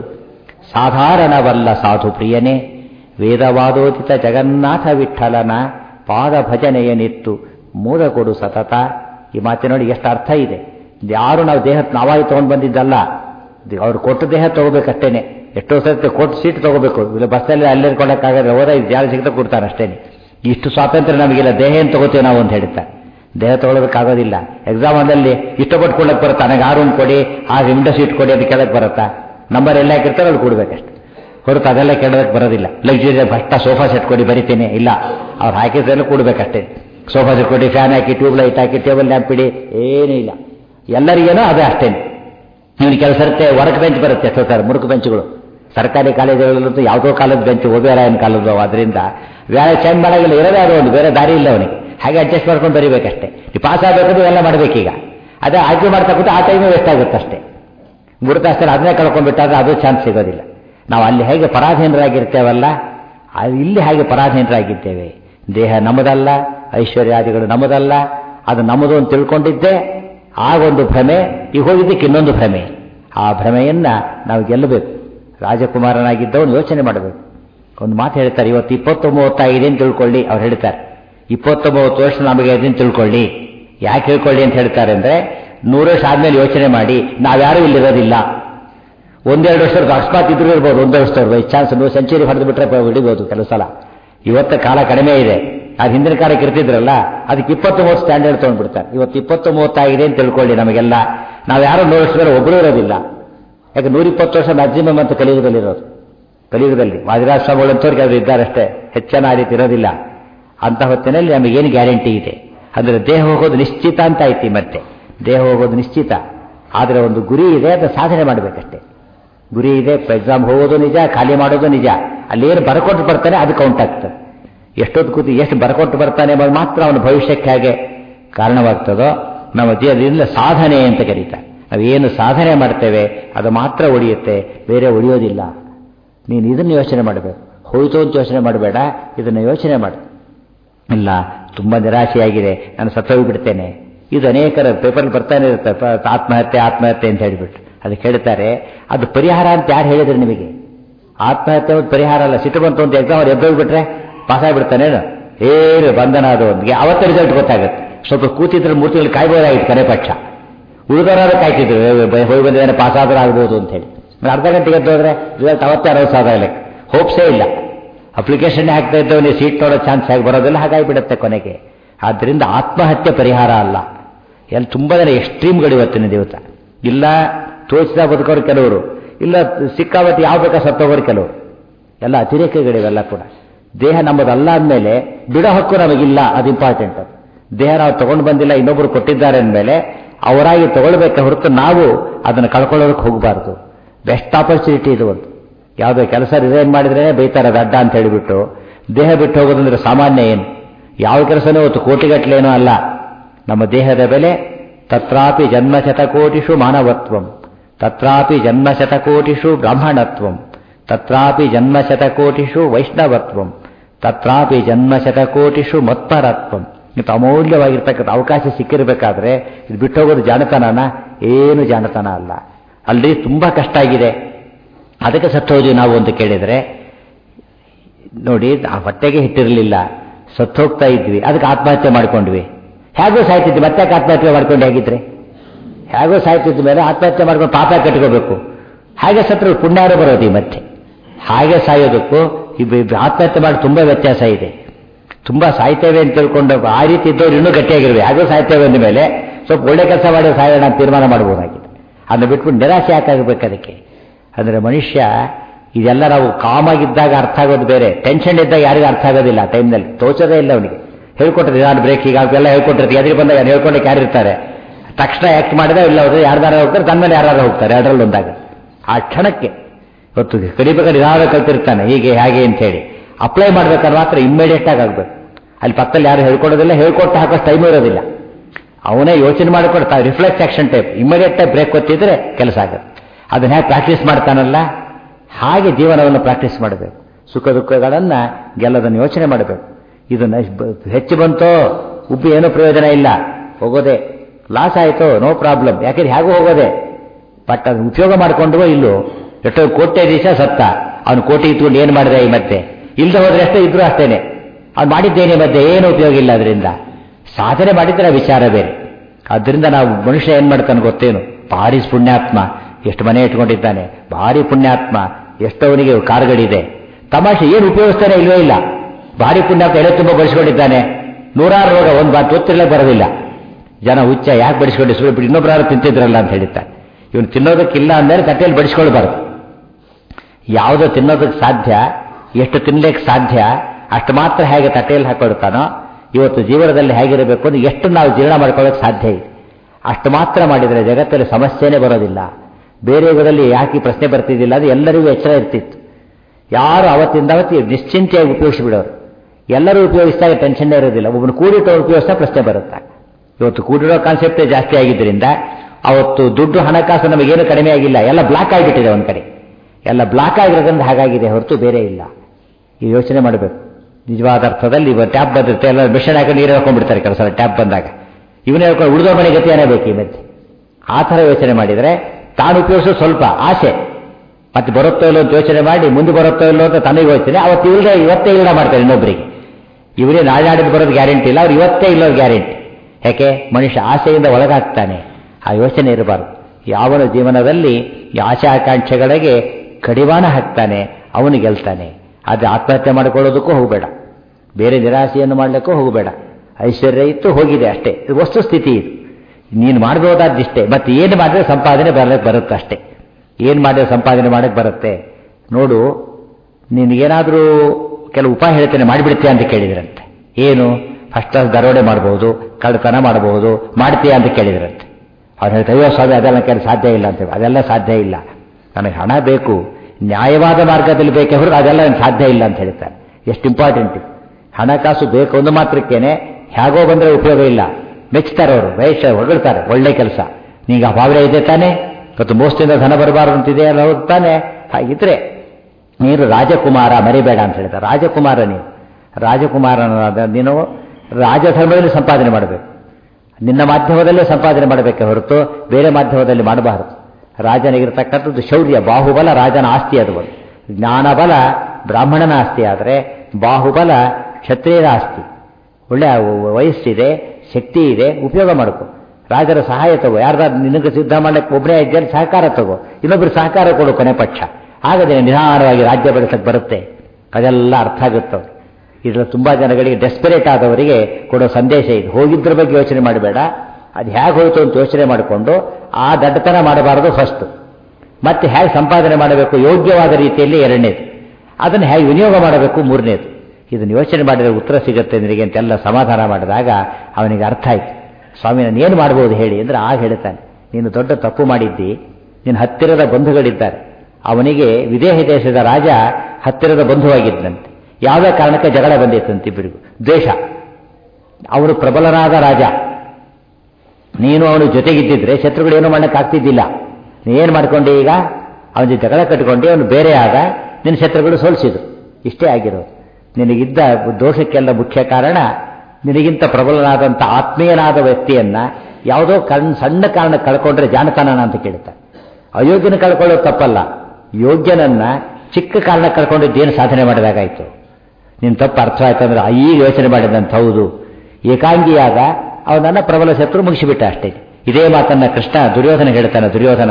ಸಾಧಾರಣವಲ್ಲ ಸಾಧು ಪ್ರಿಯನೇ ವೇದವಾದೋಚಿತ ಜಗನ್ನಾಥ ವಿಠಲನ ಪಾದ ಭಜನೆಯ ನಿತ್ತು ಮೂಲ ಕೊಡು ಸತತ ಈ ಮಾತಿನೊಳಗೆ ಎಷ್ಟು ಅರ್ಥ ಇದೆ ಯಾರು ನಾವು ದೇಹ ನಾವಾಗಿ ತಗೊಂಡು ಬಂದಿದ್ದಲ್ಲ ಅವ್ರು ಕೊಟ್ಟ ದೇಹ ತಗೋಬೇಕಷ್ಟೇನೆ ಎಷ್ಟೋ ಸರ್ತಿ ಕೊಟ್ಟು ಸೀಟ್ ತಗೋಬೇಕು ಇಲ್ಲ ಬಸ್ಸಲ್ಲಿ ಅಲ್ಲೇ ಕೊಡೋಕ್ಕಾಗಲ್ಲ ಹೋದ ಜಾಗ ಸಿಗ್ತಾ ಕೊಡ್ತಾರೆ ಅಷ್ಟೇನೆ ಇಷ್ಟು ಸ್ವಾತಂತ್ರ್ಯ ನಮಗಿಲ್ಲ ದೇಹ ಏನು ತಗೋತೀವಿ ನಾವು ಅಂತ ಹೇಳ್ತಾರೆ ದೇಹ ತಗೊಳ್ಳೋದಕ್ಕಾಗೋದಿಲ್ಲ ಎಕ್ಸಾಮ್ ಅಲ್ಲಿ ಇಷ್ಟಪಟ್ಟು ಕೊಡಕ್ಕೆ ಬರುತ್ತಾ ನನಗೆ ಆ ರೂಮ್ ಕೊಡಿ ಆ ವಿಂಡೋ ಸೀಟ್ ಕೊಡಿ ಅದು ಕೆಳಗೆ ಬರುತ್ತಾ ನಂಬರ್ ಎಲ್ಲ ಹಾಕಿರ್ತಾರೆ ಅಲ್ಲಿ ಕೊಡ್ಬೇಕಷ್ಟೆ ಹೊರತು ಅದೆಲ್ಲ ಕೆಳಕ್ಕೆ ಬರೋದಿಲ್ಲ ಲಕ್ಸುರಿ ಫಸ್ಟ್ ಸೋಫಾ ಸೆಟ್ ಕೊಡಿ ಬರಿತೀನಿ ಇಲ್ಲ ಅವ್ರು ಹಾಕಿದ್ರೆಲ್ಲ ಕೊಡ್ಬೇಕಷ್ಟೇ ಸೋಫಾ ಸೆಟ್ ಕೊಡಿ ಫ್ಯಾನ್ ಹಾಕಿ ಟ್ಯೂಬ್ ಲೈಟ್ ಹಾಕಿ ಟೇಬಲ್ ಲ್ಯಾಂಪ್ ಇಡಿ ಏನೂ ಇಲ್ಲ ಎಲ್ಲರಿಗೇನೋ ಅದೇ ಅಷ್ಟೇನೆ ನೀವು ಕೆಲಸ ಇರುತ್ತೆ ವರ್ಕ್ ಬೆಂಚ್ ಬರುತ್ತೆ ಎಷ್ಟೋ ಮುರುಕು ಬೆಂಚ್ಗಳು ಸರ್ಕಾರಿ ಕಾಲೇಜುಗಳಲ್ಲಂತೂ ಯಾವುದೋ ಕಾಲದ ಬೆಂಚ್ ಓಬೇರಾಯನ ಕಾಲದ್ದು ಅದರಿಂದ ಬೇರೆ ಚೇಂಜ್ ಮಾಡೋಂಗಿಲ್ಲ ಇರೋದೇ ಅದು ಒಂದು ಬೇರೆ ದಾರಿ ಇಲ್ಲ ಅವನಿಗೆ ಹಾಗೆ ಅಡ್ಜಸ್ಟ್ ಮಾಡ್ಕೊಂಡು ಬರೀಬೇಕಷ್ಟೇ ನೀವು ಪಾಸ್ ಆಗಬೇಕಾದ್ರೆ ಇವೆಲ್ಲ ಮಾಡಬೇಕೀಗ ಅದೇ ಆಯ್ಕೆ ಮಾಡ್ತಾ ಕೂತು ಆ ಟೈಮೇ ವೇಸ್ಟ್ ಆಗುತ್ತೆ ಅಷ್ಟೇ ಮೂರು ತಾಸಲ್ಲಿ ಅದನ್ನೇ ಕಳ್ಕೊಂಡ್ಬಿಟ್ಟಾದ್ರೆ ಅದು ಚಾನ್ಸ್ ಸಿಗೋದಿಲ್ಲ ನಾವು ಅಲ್ಲಿ ಹೇಗೆ ಪರಾಧೀನರಾಗಿರ್ತೇವಲ್ಲ ಇಲ್ಲಿ ಹಾಗೆ ಪರಾಧೀನರಾಗಿದ್ದೇವೆ ದೇಹ ನಮ್ಮದಲ್ಲ ಐಶ್ವರ್ಯಾದಿಗಳು ನಮ್ಮದಲ್ಲ ಅದು ನಮ್ಮದು ಅಂತ ತಿಳ್ಕೊಂಡಿದ್ದೆ ಆಗೊಂದು ಭ್ರಮೆ ಈಗ ಹೋಗಿದ್ದಕ್ಕೆ ಇನ್ನೊಂದು ಭ್ರಮೆ ಆ ಭ್ರಮೆಯನ್ನ ನಾವು ಗೆಲ್ಲಬೇಕು ರಾಜಕುಮಾರನಾಗಿದ್ದವನು ಯೋಚನೆ ಮಾಡಬೇಕು ಒಂದು ಮಾತು ಹೇಳ್ತಾರೆ ಇವತ್ತು ಇಪ್ಪತ್ತು ಮೂವತ್ತಾಗಿದೆ ಅಂತ ತಿಳ್ಕೊಳ್ಳಿ ಅವ್ರು ಹೇಳ್ತಾರೆ ಇಪ್ಪತ್ತು ಮೂವತ್ತು ವರ್ಷ ನಮಗೆ ಅದನ್ನು ತಿಳ್ಕೊಳ್ಳಿ ಯಾಕೆ ತಿಳ್ಕೊಳ್ಳಿ ಅಂತ ಹೇಳ್ತಾರೆ ಅಂದ್ರೆ ನೂರು ವರ್ಷ ಆದ್ಮೇಲೆ ಯೋಚನೆ ಮಾಡಿ ನಾವ್ಯಾರೂ ಇಲ್ಲಿರೋದಿಲ್ಲ ಒಂದೆರಡು ವರ್ಷದ ಅಕಸ್ಮಾತ್ ಇದ್ರೂ ಇರ್ಬೋದು ಒಂದು ವರ್ಷದವ್ರು ಬೈ ಚಾನ್ಸ್ ನೀವು ಸೆಂಚುರಿ ಹೊಡೆದು ಬಿಟ್ರೆ ಹಿಡಿಬೋದು ಕೆಲವು ಸಲ ಇವತ್ತು ಕಾಲ ಕಡಿಮೆ ಇದೆ ಅದು ಹಿಂದಿನ ಕಾಲಕ್ಕೆ ಇರ್ತಿದ್ರಲ್ಲ ಅದಕ್ಕೆ ಇಪ್ಪತ್ತು ಮೂವತ್ತು ಸ್ಟ್ಯಾಂಡರ್ಡ್ ತೊಗೊಂಡ್ಬಿಡ್ತಾರೆ ಇವತ್ತು ಇಪ್ಪತ್ತು ಮೂವತ್ತಾಗಿದೆ ಅಂತ ತಿಳ್ಕೊಳ್ಳಿ ನಮಗೆಲ್ಲ ನಾವು ಯಾರು ನೂರು ವರ್ಷದಲ್ಲಿ ಒಬ್ಬರೂ ಇರೋದಿಲ್ಲ ಯಾಕೆ ನೂರಿಪ್ಪತ್ತು ವರ್ಷ ಮ್ಯಾಕ್ಸಿಮಮ್ ಅಂತ ಕಲಿಯುಗದಲ್ಲಿರೋದು ಕಲಿಯುಗದಲ್ಲಿ ವಾದಿರಾಜ ಸ್ವಾಮಿಗಳಂತವ್ರಿಗೆ ಅದು ಇದ್ದಾರಷ್ಟೇ ಹೆಚ್ಚನ ಆ ರೀತಿ ಇರೋದಿಲ್ಲ ಅಂತ ಹೊತ್ತಿನಲ್ಲಿ ನಮಗೇನು ಗ್ಯಾರಂಟಿ ಇದೆ ಅಂದರೆ ದೇಹ ಹೋಗೋದು ನಿಶ್ಚಿತ ಅಂತ ಐತಿ ಮತ್ತೆ ದೇಹ ಹೋಗೋದು ನಿಶ್ಚಿತ ಆದರೆ ಒಂದು ಗುರಿ ಇದೆ ಅದನ್ನು ಸಾಧನೆ ಮಾಡಬೇಕಷ್ಟೇ ಗುರಿ ಇದೆ ಎಕ್ಸಾಮ್ ಹೋಗೋದು ನಿಜ ಖಾಲಿ ಮಾಡೋದು ನಿಜ ಅಲ್ಲೇನು ಬರ್ಕೊಟ್ಟು ಬರ್ತಾನೆ ಅದು ಕೌಂಟ್ ಆಗ್ತದೆ ಎಷ್ಟೊತ್ತು ಕೂತಿ ಎಷ್ಟು ಬರ್ಕೊಟ್ಟು ಬರ್ತಾನೆ ಎಂಬುದು ಮಾತ್ರ ಅವನ ಭವಿಷ್ಯಕ್ಕೆ ಹಾಗೆ ಕಾರಣವಾಗ್ತದೋ ನಮ್ಮ ಜೀವನದಿಂದ ಸಾಧನೆ ಅಂತ ಕರೀತಾರೆ ನಾವೇನು ಸಾಧನೆ ಮಾಡ್ತೇವೆ ಅದು ಮಾತ್ರ ಉಳಿಯುತ್ತೆ ಬೇರೆ ಉಳಿಯೋದಿಲ್ಲ ನೀನು ಇದನ್ನು ಯೋಚನೆ ಮಾಡಬೇಕು ಹೋಯ್ತು ಅಂತ ಯೋಚನೆ ಮಾಡಬೇಡ ಇದನ್ನು ಯೋಚನೆ ಮಾಡು ಇಲ್ಲ ತುಂಬ ನಿರಾಶೆಯಾಗಿದೆ ನಾನು ಸತ್ತೋಗ್ಬಿಡ್ತೇನೆ ಇದು ಅನೇಕರ ಪೇಪರ್ ಬರ್ತಾನೆ ಇರುತ್ತೆ ಆತ್ಮಹತ್ಯೆ ಆತ್ಮಹತ್ಯೆ ಅಂತ ಹೇಳಿಬಿಟ್ಟು ಅದಕ್ಕೆ ಹೇಳ್ತಾರೆ ಅದು ಪರಿಹಾರ ಅಂತ ಯಾರು ಹೇಳಿದ್ರು ನಿಮಗೆ ಆತ್ಮಹತ್ಯೆ ಒಂದು ಪರಿಹಾರ ಅಲ್ಲ ಸಿಟ್ಟು ಬಂತು ಅಂತ ಎಕ್ಸಾಮ್ ಅವ್ರು ಎದ್ದೋಗ್ಬಿಟ್ರೆ ಪಾಸ್ ಆಗಿಬಿಡ್ತಾನೆ ಏನು ಬಂಧನ ಅದು ಒಂದು ಅವತ್ತೇ ರಿಸಲ್ಟ್ ಗೊತ್ತಾಗುತ್ತೆ ಸ್ವಲ್ಪ ಕೂತಿದ್ರೆ ಮೂರ್ತಿಗಳು ಕಾಯ್ಬೋದಾಗಿತ್ತು ಕರೆ ಪಕ್ಷ ಉಳಿದವರಾದ್ರೂ ಕಾಯ್ತಿದ್ರು ಹೋಗಿ ಬಂದಿದ್ದಾನೆ ಪಾಸ್ ಆದ್ರೂ ಆಗ್ಬೋದು ಅಂತ ಹೇಳಿ ಅರ್ಧ ಗಂಟೆಗೆ ಎದ್ದೋದ್ರೆ ರಿಸಲ್ಟ್ ಅವತ್ತೇ ಅರವತ್ತು ಸಾವಿರ ಲೆಕ್ಕ ಹೋಪ್ಸೇ ಇಲ್ಲ ಅಪ್ಲಿಕೇಶನ್ ಹಾಕ್ತಾ ಇದ್ದವನಿಗೆ ಸೀಟ್ ನೋಡೋ ಚಾನ್ಸ್ ಆಗಿ ಬರೋದಿಲ್ಲ ಹಾಗಾಗಿಬಿಡುತ್ತೆ ಕೊನೆಗೆ ಆದ್ದರಿಂದ ಆತ್ಮಹತ್ಯೆ ಪರಿಹಾರ ಅಲ್ಲ ಎಲ್ಲಿ ತುಂಬ ಜನ ಎಕ್ಸ್ಟ್ರೀಮ್ಗಳು ಇವತ್ತಿನ ದಿವಸ ಇಲ್ಲ ತೋಚಿದ ಬದುಕೋರು ಕೆಲವರು ಇಲ್ಲ ಸಿಕ್ಕಾವತ್ತು ಯಾವ ಬೇಕಾ ಸತ್ತೋಗೋರು ಕೆಲವರು ಎಲ್ಲ ಅತಿರೇಕಗಳಿವೆಲ್ಲ ಕೂಡ ದೇಹ ನಮ್ಮದಲ್ಲ ಅಂದಮೇಲೆ ಬಿಡೋ ಹಕ್ಕು ನಮಗಿಲ್ಲ ಅದು ಇಂಪಾರ್ಟೆಂಟ್ ದೇಹ ನಾವು ತಗೊಂಡು ಬಂದಿಲ್ಲ ಇನ್ನೊಬ್ರು ಕೊಟ್ಟಿದ್ದಾರೆ ಅಂದಮೇಲೆ ಅವರಾಗಿ ತಗೊಳ್ಬೇಕೆ ಹೊರತು ನಾವು ಅದನ್ನು ಕಳ್ಕೊಳ್ಳೋದಕ್ಕೆ ಹೋಗಬಾರ್ದು ಬೆಸ್ಟ್ ಆಪರ್ಚುನಿಟಿ ಇದು ಒಂದು ಯಾವುದೋ ಕೆಲಸ ರಿಸೈನ್ ಮಾಡಿದ್ರೆ ಬೈತಾರೆ ಅದು ಅಡ್ಡ ಅಂತ ಹೇಳಿಬಿಟ್ಟು ದೇಹ ಬಿಟ್ಟು ಹೋಗೋದಂದ್ರೆ ಸಾಮಾನ್ಯ ಏನು ಯಾವ ಕೆಲಸನೂ ಇವತ್ತು ಕೋಟಿಗಟ್ಟಲೇನೂ ಅಲ್ಲ ನಮ್ಮ ದೇಹದ ಬೆಲೆ ತತ್ರಾಪಿ ಜನ್ಮಶತಕೋಟಿಷು ಮಾನವತ್ವಂ ತತ್ರಾಪಿ ಜನ್ಮಶತಕೋಟಿಷು ಬ್ರಾಹ್ಮಣತ್ವಂ ತತ್ರಾಪಿ ಜನ್ಮಶತಕೋಟಿಷು ವೈಷ್ಣವತ್ವಂ ತತ್ರಾಪಿ ಜನ್ಮಶತಕೋಟಿಷು ಮತ್ಪರತ್ವಂ ಇದು ಅಮೂಲ್ಯವಾಗಿರ್ತಕ್ಕಂಥ ಅವಕಾಶ ಸಿಕ್ಕಿರಬೇಕಾದ್ರೆ ಇದು ಬಿಟ್ಟು ಹೋಗೋದು ಜಾಣತನನ ಏನು ಜಾಣತನ ಅಲ್ಲ ಅಲ್ಲಿ ತುಂಬಾ ಕಷ್ಟ ಆಗಿದೆ ಅದಕ್ಕೆ ಸತ್ತೋದ್ವಿ ನಾವು ಅಂತ ಕೇಳಿದರೆ ನೋಡಿ ಆ ಹೊಟ್ಟೆಗೆ ಹಿಟ್ಟಿರಲಿಲ್ಲ ಸತ್ತೋಗ್ತಾ ಇದ್ವಿ ಅದಕ್ಕೆ ಆತ್ಮಹತ್ಯೆ ಮಾಡ್ಕೊಂಡ್ವಿ ಹೇಗೋ ಸಾಯ್ತಿದ್ವಿ ಮತ್ತೆ ಆತ್ಮಹತ್ಯೆ ಮಾಡ್ಕೊಂಡು ಹೇಗಿದ್ರೆ ಹೇಗೋ ಸಾಯ್ತಿದ್ದ ಮೇಲೆ ಆತ್ಮಹತ್ಯೆ ಮಾಡ್ಕೊಂಡು ಪಾಪ ಕಟ್ಕೋಬೇಕು ಹಾಗೆ ಸತ್ರು ಪುಣ್ಯಾರು ಬರೋದು ಈ ಮತ್ತೆ ಹಾಗೆ ಸಾಯೋದಕ್ಕೂ ಇಬ್ಬ ಆತ್ಮಹತ್ಯೆ ಮಾಡಿ ತುಂಬಾ ವ್ಯತ್ಯಾಸ ಇದೆ ತುಂಬಾ ಸಾಯ್ತೇವೆ ಅಂತ ತಿಳ್ಕೊಂಡು ಆ ರೀತಿ ಇದ್ದವ್ರು ಇನ್ನೂ ಗಟ್ಟಿಯಾಗಿರ್ವಿ ಹಾಗೋ ಸಾಯ್ತೇವೆ ಅಂದ ಮೇಲೆ ಸ್ವಲ್ಪ ಒಳ್ಳೆ ಕೆಲಸ ಮಾಡಿ ಸಾಯೋಣ ಅಂತ ತೀರ್ಮಾನ ಮಾಡ್ಬೋದಾಗಿದೆ ಅದನ್ನ ಬಿಟ್ಬಿಟ್ಟು ನಿರಾಶೆ ಯಾಕಾಗಬೇಕು ಅದಕ್ಕೆ ಅಂದರೆ ಮನುಷ್ಯ ಇದೆಲ್ಲ ನಾವು ಕಾಮಾಗಿದ್ದಾಗ ಅರ್ಥ ಆಗೋದು ಬೇರೆ ಟೆನ್ಷನ್ ಇದ್ದಾಗ ಯಾರಿಗೂ ಅರ್ಥ ಆಗೋದಿಲ್ಲ ಆ ಟೈಮ್ನಲ್ಲಿ ತೋಚೋದೇ ಇಲ್ಲ ಅವನಿಗೆ ಹೇಳ್ಕೊಟ್ರೆ ನಾನು ಬ್ರೇಕ್ ಈಗ ಅವೆಲ್ಲ ಹೇಳ್ಕೊಟ್ಟಿರ್ತೀವಿ ಎದುರು ಬಂದಾಗ ಹೇಳ್ಕೊಳಕ್ಕೆ ಯಾರು ಇರ್ತಾರೆ ತಕ್ಷಣ ಆಕ್ಟ್ ಮಾಡಿದ್ರೆ ಇಲ್ಲ ಹೋದ್ರೆ ಯಾರ್ದಾರ ಹೋಗ್ತಾರೆ ತನ್ನ ಮೇಲೆ ಯಾರು ಹೋಗ್ತಾರೆ ಎರಡರಲ್ಲಿ ಒಂದಾಗ ಆ ಕ್ಷಣಕ್ಕೆ ಇವತ್ತು ಕಡಿಬೇಕಾದ್ರೆ ಯಾರು ಕಲ್ತಿರ್ತಾನೆ ಹೀಗೆ ಹಾಗೆ ಅಂತ ಹೇಳಿ ಅಪ್ಲೈ ಮಾಡ್ಬೇಕಾದ್ರೆ ಮಾತ್ರ ಇಮ್ಮಿಡಿಯೇಟ್ ಆಗಿ ಆಗ್ಬೇಕು ಅಲ್ಲಿ ಪಕ್ಕದಲ್ಲಿ ಯಾರು ಹೇಳ್ಕೊಡೋದಿಲ್ಲ ಹೇಳ್ಕೊಟ್ಟು ಹಾಕೋಷ್ಟು ಟೈಮ್ ಇರೋದಿಲ್ಲ ಅವನೇ ಯೋಚನೆ ಮಾಡಿಕೊಡ್ತಾ ರಿಫ್ಲೆಕ್ಸ್ ಆಕ್ಷನ್ ಟೈಪ್ ಇಮಿಡಿಯೇಟ್ ಆಗಿ ಬ್ರೇಕ್ ಕೊತ್ತಿದ್ರೆ ಕೆಲಸ ಆಗುತ್ತೆ ಅದನ್ನ ಹೇಗೆ ಪ್ರಾಕ್ಟೀಸ್ ಮಾಡ್ತಾನಲ್ಲ ಹಾಗೆ ಜೀವನವನ್ನು ಪ್ರಾಕ್ಟೀಸ್ ಮಾಡಬೇಕು ಸುಖ ದುಃಖಗಳನ್ನು ಗೆಲ್ಲೋದನ್ನು ಯೋಚನೆ ಮಾಡಬೇಕು ಇದನ್ನ ಹೆಚ್ಚು ಬಂತೋ ಉಪ್ಪು ಏನೂ ಪ್ರಯೋಜನ ಇಲ್ಲ ಹೋಗೋದೆ ಲಾಸ್ ಆಯಿತು ನೋ ಪ್ರಾಬ್ಲಮ್ ಯಾಕೆಂದ್ರೆ ಹೇಗೂ ಹೋಗೋದೆ ಬಟ್ ಅದನ್ನ ಉಪಯೋಗ ಮಾಡ್ಕೊಂಡ್ವೋ ಇಲ್ಲೋ ಎಷ್ಟೋ ಕೋಟೆ ದಿವಸ ಸತ್ತ ಅವನು ಕೋಟಿ ಇಟ್ಕೊಂಡು ಏನು ಮಾಡಿದೆ ಈ ಮತ್ತೆ ಇಲ್ಲದೆ ಹೋದ್ರೆ ಅಷ್ಟೇ ಇದ್ರು ಅಷ್ಟೇನೆ ಅವ್ನು ಮಾಡಿದ್ದೇನೆ ಮತ್ತೆ ಏನು ಉಪಯೋಗ ಇಲ್ಲ ಅದರಿಂದ ಸಾಧನೆ ಮಾಡಿದ್ರೆ ವಿಚಾರ ಬೇರೆ ಅದರಿಂದ ನಾವು ಮನುಷ್ಯ ಏನ್ ಮಾಡ್ತಾನೆ ಗೊತ್ತೇನು ಭಾರಿ ಪುಣ್ಯಾತ್ಮ ಎಷ್ಟು ಮನೆ ಇಟ್ಕೊಂಡಿದ್ದಾನೆ ಭಾರಿ ಪುಣ್ಯಾತ್ಮ ಎಷ್ಟವನಿಗೆ ಕಾರ್ಗಳಿದೆ ತಮಾಷೆ ಏನು ಉಪಯೋಗಿಸ್ತಾನೆ ಇಲ್ವೇ ಇಲ್ಲ ಭಾರಿ ಪುಣ್ಯಾತ್ಮ ಎಳೆ ತುಂಬ ಬಡಿಸ್ಕೊಂಡಿದ್ದಾನೆ ನೂರಾರು ರೋಗ ಒಂದು ಬಾತ್ ಗೊತ್ತಿರಲೇ ಬರೋದಿಲ್ಲ ಜನ ಹುಚ್ಚ ಯಾಕೆ ಬಡಿಸ್ಕೊಂಡು ಸುಳ್ಳು ಇನ್ನೊಬ್ಬರು ತಿಂತಿದ್ರಲ್ಲ ಅಂತ ಹೇಳ್ತಾರೆ ಇವನು ತಿನ್ನೋದಕ್ಕಿಲ್ಲ ಅಂದರೆ ತಟ್ಟೆಯಲ್ಲಿ ಬಡಿಸ್ಕೊಳ್ಬಾರ್ದು ಯಾವುದೋ ತಿನ್ನೋದಕ್ಕೆ ಸಾಧ್ಯ ಎಷ್ಟು ತಿನ್ಲಿಕ್ಕೆ ಸಾಧ್ಯ ಅಷ್ಟು ಮಾತ್ರ ಹೇಗೆ ತಟ್ಟೆಯಲ್ಲಿ ಹಾಕೊಳ್ತಾನೋ ಇವತ್ತು ಜೀವನದಲ್ಲಿ ಹೇಗಿರಬೇಕು ಅಂದ್ರೆ ಎಷ್ಟು ನಾವು ಜೀರ್ಣ ಮಾಡ್ಕೊಳ್ಳೋಕೆ ಸಾಧ್ಯ ಇದೆ ಅಷ್ಟು ಮಾತ್ರ ಮಾಡಿದರೆ ಜಗತ್ತಲ್ಲಿ ಸಮಸ್ಯೆನೇ ಬರೋದಿಲ್ಲ ಬೇರೆ ಯುಗದಲ್ಲಿ ಯಾಕೆ ಈ ಪ್ರಶ್ನೆ ಬರ್ತಿದ್ದಿಲ್ಲ ಅದು ಎಲ್ಲರಿಗೂ ಎಚ್ಚರ ಇರ್ತಿತ್ತು ಯಾರು ಅವತ್ತಿಂದ ಅವತ್ತಿ ನಿಶ್ಚಿಂತೆಯಾಗಿ ಉಪಯೋಗಿಸಿಬಿಡೋರು ಎಲ್ಲರೂ ಉಪಯೋಗಿಸಿದಾಗ ಟೆನ್ಷನ್ನೇ ಇರೋದಿಲ್ಲ ಒಬ್ಬನು ಕೂಡಿಟ್ಟು ಉಪಯೋಗಿಸ್ತಾ ಪ್ರಶ್ನೆ ಬರುತ್ತೆ ಇವತ್ತು ಕೂಡಿಡೋ ಕಾನ್ಸೆಪ್ಟೇ ಜಾಸ್ತಿ ಆಗಿದ್ದರಿಂದ ಅವತ್ತು ದುಡ್ಡು ಹಣಕಾಸು ನಮಗೇನು ಕಡಿಮೆ ಆಗಿಲ್ಲ ಎಲ್ಲ ಬ್ಲಾಕ್ ಆಗಿಬಿಟ್ಟಿದೆ ಒಂದು ಕಡೆ ಎಲ್ಲ ಬ್ಲಾಕ್ ಆಗಿರೋದ್ರಿಂದ ಹಾಗಾಗಿದೆ ಹೊರತು ಬೇರೆ ಇಲ್ಲ ಈ ಯೋಚನೆ ಮಾಡಬೇಕು ನಿಜವಾದ ಅರ್ಥದಲ್ಲಿ ಇವ ಟ್ಯಾಪ್ ಬಂದಿರುತ್ತೆ ಎಲ್ಲ ಮಿಷನ್ ಹಾಕಿ ನೀರು ಹಾಕೊಂಡ್ಬಿಡ್ತಾರೆ ಕೆಲಸ ಟ್ಯಾಪ್ ಬಂದಾಗ ಇವನೇ ಹೇಳ್ಕೊಂಡು ಉಳಿದೋ ಮನೆ ಗತಿಯೇ ಬೇಕು ಈ ಮಧ್ಯೆ ಆ ಥರ ಯೋಚನೆ ಮಾಡಿದರೆ ತಾನು ಉಪಯೋಗಿಸೋದು ಸ್ವಲ್ಪ ಆಸೆ ಮತ್ತೆ ಬರುತ್ತೋ ಇಲ್ಲೋ ಅಂತ ಯೋಚನೆ ಮಾಡಿ ಮುಂದೆ ಬರುತ್ತೋ ಇಲ್ಲೋ ಅಂತ ತನಗೆ ಯೋಚನೆ ಅವತ್ತು ಇಲ್ಲದೆ ಇವತ್ತೇ ಇಲ್ಲ ಮಾಡ್ತಾರೆ ಇನ್ನೊಬ್ಬರಿಗೆ ಇವರೇ ನಾಳೆ ನಾಡಿದ್ದು ಬರೋದು ಗ್ಯಾರಂಟಿ ಇಲ್ಲ ಅವ್ರು ಇವತ್ತೇ ಇಲ್ಲೋದು ಗ್ಯಾರಂಟಿ ಯಾಕೆ ಮನುಷ್ಯ ಆಸೆಯಿಂದ ಒಳಗಾಗ್ತಾನೆ ಆ ಯೋಚನೆ ಇರಬಾರ್ದು ಯಾವನ ಜೀವನದಲ್ಲಿ ಈ ಆಶೆ ಆಕಾಂಕ್ಷೆಗಳಿಗೆ ಕಡಿವಾಣ ಹಾಕ್ತಾನೆ ಅವನು ಗೆಲ್ತಾನೆ ಆದರೆ ಆತ್ಮಹತ್ಯೆ ಮಾಡಿಕೊಳ್ಳೋದಕ್ಕೂ ಹೋಗಬೇಡ ಬೇರೆ ನಿರಾಸೆಯನ್ನು ಮಾಡಲಿಕ್ಕೂ ಹೋಗಬೇಡ ಐಶ್ವರ್ಯ ಇತ್ತು ಹೋಗಿದೆ ಅಷ್ಟೇ ಇದು ವಸ್ತುಸ್ಥಿತಿ ಇದು ನೀನು ಮಾಡಬಹುದಾದಿಷ್ಟೇ ಮತ್ತೆ ಏನು ಮಾಡಿದ್ರೆ ಸಂಪಾದನೆ ಬರಲಿಕ್ಕೆ ಬರುತ್ತೆ ಅಷ್ಟೇ ಏನು ಮಾಡಿದ್ರೆ ಸಂಪಾದನೆ ಮಾಡಕ್ಕೆ ಬರುತ್ತೆ ನೋಡು ನಿನಗೇನಾದರೂ ಕೆಲವು ಉಪಾಯ ಹೇಳ್ತೇನೆ ಮಾಡಿಬಿಡ್ತೀಯ ಅಂತ ಕೇಳಿದ್ರಂತೆ ಏನು ಫಸ್ಟ್ ಕ್ಲಾಸ್ ದರೋಡೆ ಮಾಡಬಹುದು ಕಳ್ಳತನ ಮಾಡಬಹುದು ಮಾಡ್ತೀಯ ಅಂತ ಕೇಳಿದ್ರಂತೆ ಅವ್ರು ಹೇಳ್ತಾರೆ ಅಯ್ಯೋ ಸ್ವಾಮಿ ಅದೆಲ್ಲ ಕೆಲಸ ಸಾಧ್ಯ ಇಲ್ಲ ಅಂತೇಳಿ ಅದೆಲ್ಲ ಸಾಧ್ಯ ಇಲ್ಲ ನನಗೆ ಹಣ ಬೇಕು ನ್ಯಾಯವಾದ ಮಾರ್ಗದಲ್ಲಿ ಬೇಕೇ ಹೊರತು ಅದೆಲ್ಲ ನನಗೆ ಸಾಧ್ಯ ಇಲ್ಲ ಅಂತ ಹೇಳ್ತಾರೆ ಎಷ್ಟು ಇಂಪಾರ್ಟೆಂಟ್ ಹಣಕಾಸು ಬೇಕು ಒಂದು ಮಾತ್ರಕ್ಕೇನೆ ಹೇಗೋ ಬಂದರೆ ಉಪಯೋಗ ಇಲ್ಲ ಮೆಚ್ತಾರೆ ಅವರು ವಯಸ್ಸ ಹೊಗಳ್ತಾರೆ ಒಳ್ಳೆ ಕೆಲಸ ನೀಗ ಭಾವನೆ ಇದೆ ತಾನೆ ಇವತ್ತು ಮೋಸದಿಂದ ಧನ ಬರಬಾರ್ದು ಅಂತಿದೆ ಅಲ್ಲ ಹೌದು ತಾನೆ ಹಾಗಿದ್ರೆ ನೀನು ರಾಜಕುಮಾರ ಮರಿಬೇಡ ಅಂತ ಹೇಳ್ತಾರೆ ರಾಜಕುಮಾರ ನೀವು ರಾಜಕುಮಾರನಾದ ನೀನು ರಾಜಧರ್ಮದಲ್ಲಿ ಸಂಪಾದನೆ ಮಾಡಬೇಕು ನಿನ್ನ ಮಾಧ್ಯಮದಲ್ಲೇ ಸಂಪಾದನೆ ಮಾಡಬೇಕೆ ಹೊರತು ಬೇರೆ ಮಾಧ್ಯಮದಲ್ಲಿ ಮಾಡಬಾರದು ರಾಜನಿಗಿರ್ತಕ್ಕಂಥದ್ದು ಶೌರ್ಯ ಬಾಹುಬಲ ರಾಜನ ಆಸ್ತಿ ಅದು ಒಂದು ಜ್ಞಾನಬಲ ಬ್ರಾಹ್ಮಣನ ಆಸ್ತಿ ಆದರೆ ಬಾಹುಬಲ ಕ್ಷತ್ರಿಯರ ಆಸ್ತಿ ಒಳ್ಳೆ ವಯಸ್ಸಿದೆ ಶಕ್ತಿ ಇದೆ ಉಪಯೋಗ ಮಾಡ್ಕೊ ರಾಜರ ಸಹಾಯ ತಗೋ ಯಾರ್ದಾರು ನಿನಗೆ ಸಿದ್ಧ ಮಾಡಕ್ಕೆ ಒಬ್ಬನೇ ಇದ್ದಲ್ಲಿ ಸಹಕಾರ ತಗೋ ಇನ್ನೊಬ್ರು ಸಹಕಾರ ಕೊಡು ಕೊನೆ ಪಕ್ಷ ಆಗದೆ ನಿಧಾನವಾಗಿ ರಾಜ್ಯ ಬೆಳೆಸಕ್ಕೆ ಬರುತ್ತೆ ಅದೆಲ್ಲ ಅರ್ಥ ಆಗುತ್ತೆ ಇದರಲ್ಲಿ ತುಂಬಾ ಜನಗಳಿಗೆ ಡೆಸ್ಪರೇಟ್ ಆದವರಿಗೆ ಕೊಡೋ ಸಂದೇಶ ಇದು ಹೋಗಿದ್ರ ಬಗ್ಗೆ ಯೋಚನೆ ಮಾಡಬೇಡ ಅದು ಹೇಗೆ ಹೋಯಿತು ಅಂತ ಯೋಚನೆ ಮಾಡಿಕೊಂಡು ಆ ದಡ್ಡತನ ಮಾಡಬಾರದು ಫಸ್ಟ್ ಮತ್ತೆ ಹೇಗೆ ಸಂಪಾದನೆ ಮಾಡಬೇಕು ಯೋಗ್ಯವಾದ ರೀತಿಯಲ್ಲಿ ಎರಡನೇದು ಅದನ್ನು ಹೇಗೆ ವಿನಿಯೋಗ ಮಾಡಬೇಕು ಮೂರನೇದು ಇದನ್ನು ಯೋಚನೆ ಮಾಡಿದರೆ ಉತ್ತರ ಸಿಗುತ್ತೆ ನಿನಗೆ ಅಂತೆಲ್ಲ ಸಮಾಧಾನ ಮಾಡಿದಾಗ ಅವನಿಗೆ ಅರ್ಥ ಆಯ್ತು ಸ್ವಾಮಿ ನಾನು ಏನು ಮಾಡ್ಬೋದು ಹೇಳಿ ಅಂದರೆ ಆಗ ಹೇಳ್ತಾನೆ ನೀನು ದೊಡ್ಡ ತಪ್ಪು ಮಾಡಿದ್ದಿ ನಿನ್ನ ಹತ್ತಿರದ ಬಂಧುಗಳಿದ್ದಾರೆ ಅವನಿಗೆ ವಿದೇಹ ದೇಶದ ರಾಜ ಹತ್ತಿರದ ಬಂಧುವಾಗಿದ್ದಂತೆ ಯಾವುದೇ ಕಾರಣಕ್ಕೆ ಜಗಳ ಬಂದಿತ್ತಂತೆ ಇಬ್ಬರಿಗೂ ದ್ವೇಷ ಅವನು ಪ್ರಬಲನಾದ ರಾಜ ನೀನು ಅವನು ಜೊತೆಗಿದ್ದಿದ್ರೆ ಶತ್ರುಗಳು ಏನು ಮಾಡಕ್ಕಾಗ್ತಿದ್ದಿಲ್ಲ ನೀನು ಮಾಡ್ಕೊಂಡೆ ಈಗ ಅವನ ಜಗಳ ಕಟ್ಕೊಂಡು ಅವನು ಬೇರೆ ಆದ ನಿನ್ನ ಶತ್ರುಗಳು ಸೋಲಿಸಿದ್ರು ಇಷ್ಟೇ ಆಗಿರೋದು ನಿನಗಿದ್ದ ದೋಷಕ್ಕೆಲ್ಲ ಮುಖ್ಯ ಕಾರಣ ನಿನಗಿಂತ ಪ್ರಬಲನಾದಂಥ ಆತ್ಮೀಯನಾದ ವ್ಯಕ್ತಿಯನ್ನ ಯಾವುದೋ ಕಣ್ ಸಣ್ಣ ಕಾರಣ ಕಳ್ಕೊಂಡ್ರೆ ಜಾಣತನನ ಅಂತ ಕೇಳ್ತಾರೆ ಅಯೋಗ್ಯನ ಕಳ್ಕೊಳ್ಳೋದು ತಪ್ಪಲ್ಲ ಯೋಗ್ಯನನ್ನ ಚಿಕ್ಕ ಕಾರಣ ಕಳ್ಕೊಂಡಿದ್ದೇನು ಸಾಧನೆ ಮಾಡಿದಾಗಾಯ್ತು ನಿನ್ನ ತಪ್ಪು ಅರ್ಥ ಆಯ್ತು ಅಂದ್ರೆ ಈಗ ಯೋಚನೆ ಮಾಡಿದಂತ ಹೌದು ಏಕಾಂಗಿಯಾದ ಅವನನ್ನ ಪ್ರಬಲ ಶತ್ರು ಮುಗಿಸಿಬಿಟ್ಟ ಅಷ್ಟೇ ಇದೇ ಮಾತನ್ನ ಕೃಷ್ಣ ದುರ್ಯೋಧನ ಹೇಳ್ತಾನೆ ದುರ್ಯೋಧನ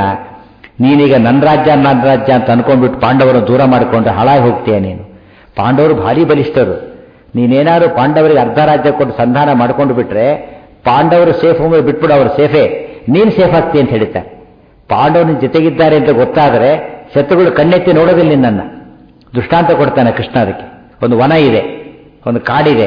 ನೀನೀಗ ನನ್ನ ರಾಜ್ಯ ನನ್ನ ರಾಜ್ಯ ಅಂತ ಅನ್ಕೊಂಡ್ಬಿಟ್ಟು ಪಾಂಡವರನ್ನು ದೂರ ಮಾಡಿಕೊಂಡು ಹಾಳಾಗಿ ಹೋಗ್ತೀಯ ನೀನು ಪಾಂಡವರು ಭಾರಿ ಬಲಿಷ್ಠರು ನೀನೇನಾದ್ರು ಪಾಂಡವರಿಗೆ ಅರ್ಧ ರಾಜ್ಯ ಕೊಟ್ಟು ಸಂಧಾನ ಮಾಡ್ಕೊಂಡು ಬಿಟ್ರೆ ಪಾಂಡವರು ಸೇಫ್ ಹೋಗಿ ಬಿಟ್ಬಿಡು ಅವರು ಸೇಫೇ ನೀನು ಸೇಫ್ ಆಗ್ತಿ ಅಂತ ಹೇಳ್ತಾರೆ ಪಾಂಡವನ ಜೊತೆಗಿದ್ದಾರೆ ಅಂತ ಗೊತ್ತಾದರೆ ಶತ್ರುಗಳು ಕಣ್ಣೆತ್ತಿ ನೋಡೋದಿಲ್ಲ ನಿನ್ನನ್ನ ದೃಷ್ಟಾಂತ ಕೊಡ್ತಾನೆ ಕೃಷ್ಣ ಅದಕ್ಕೆ ಒಂದು ವನ ಇದೆ ಒಂದು ಕಾಡಿದೆ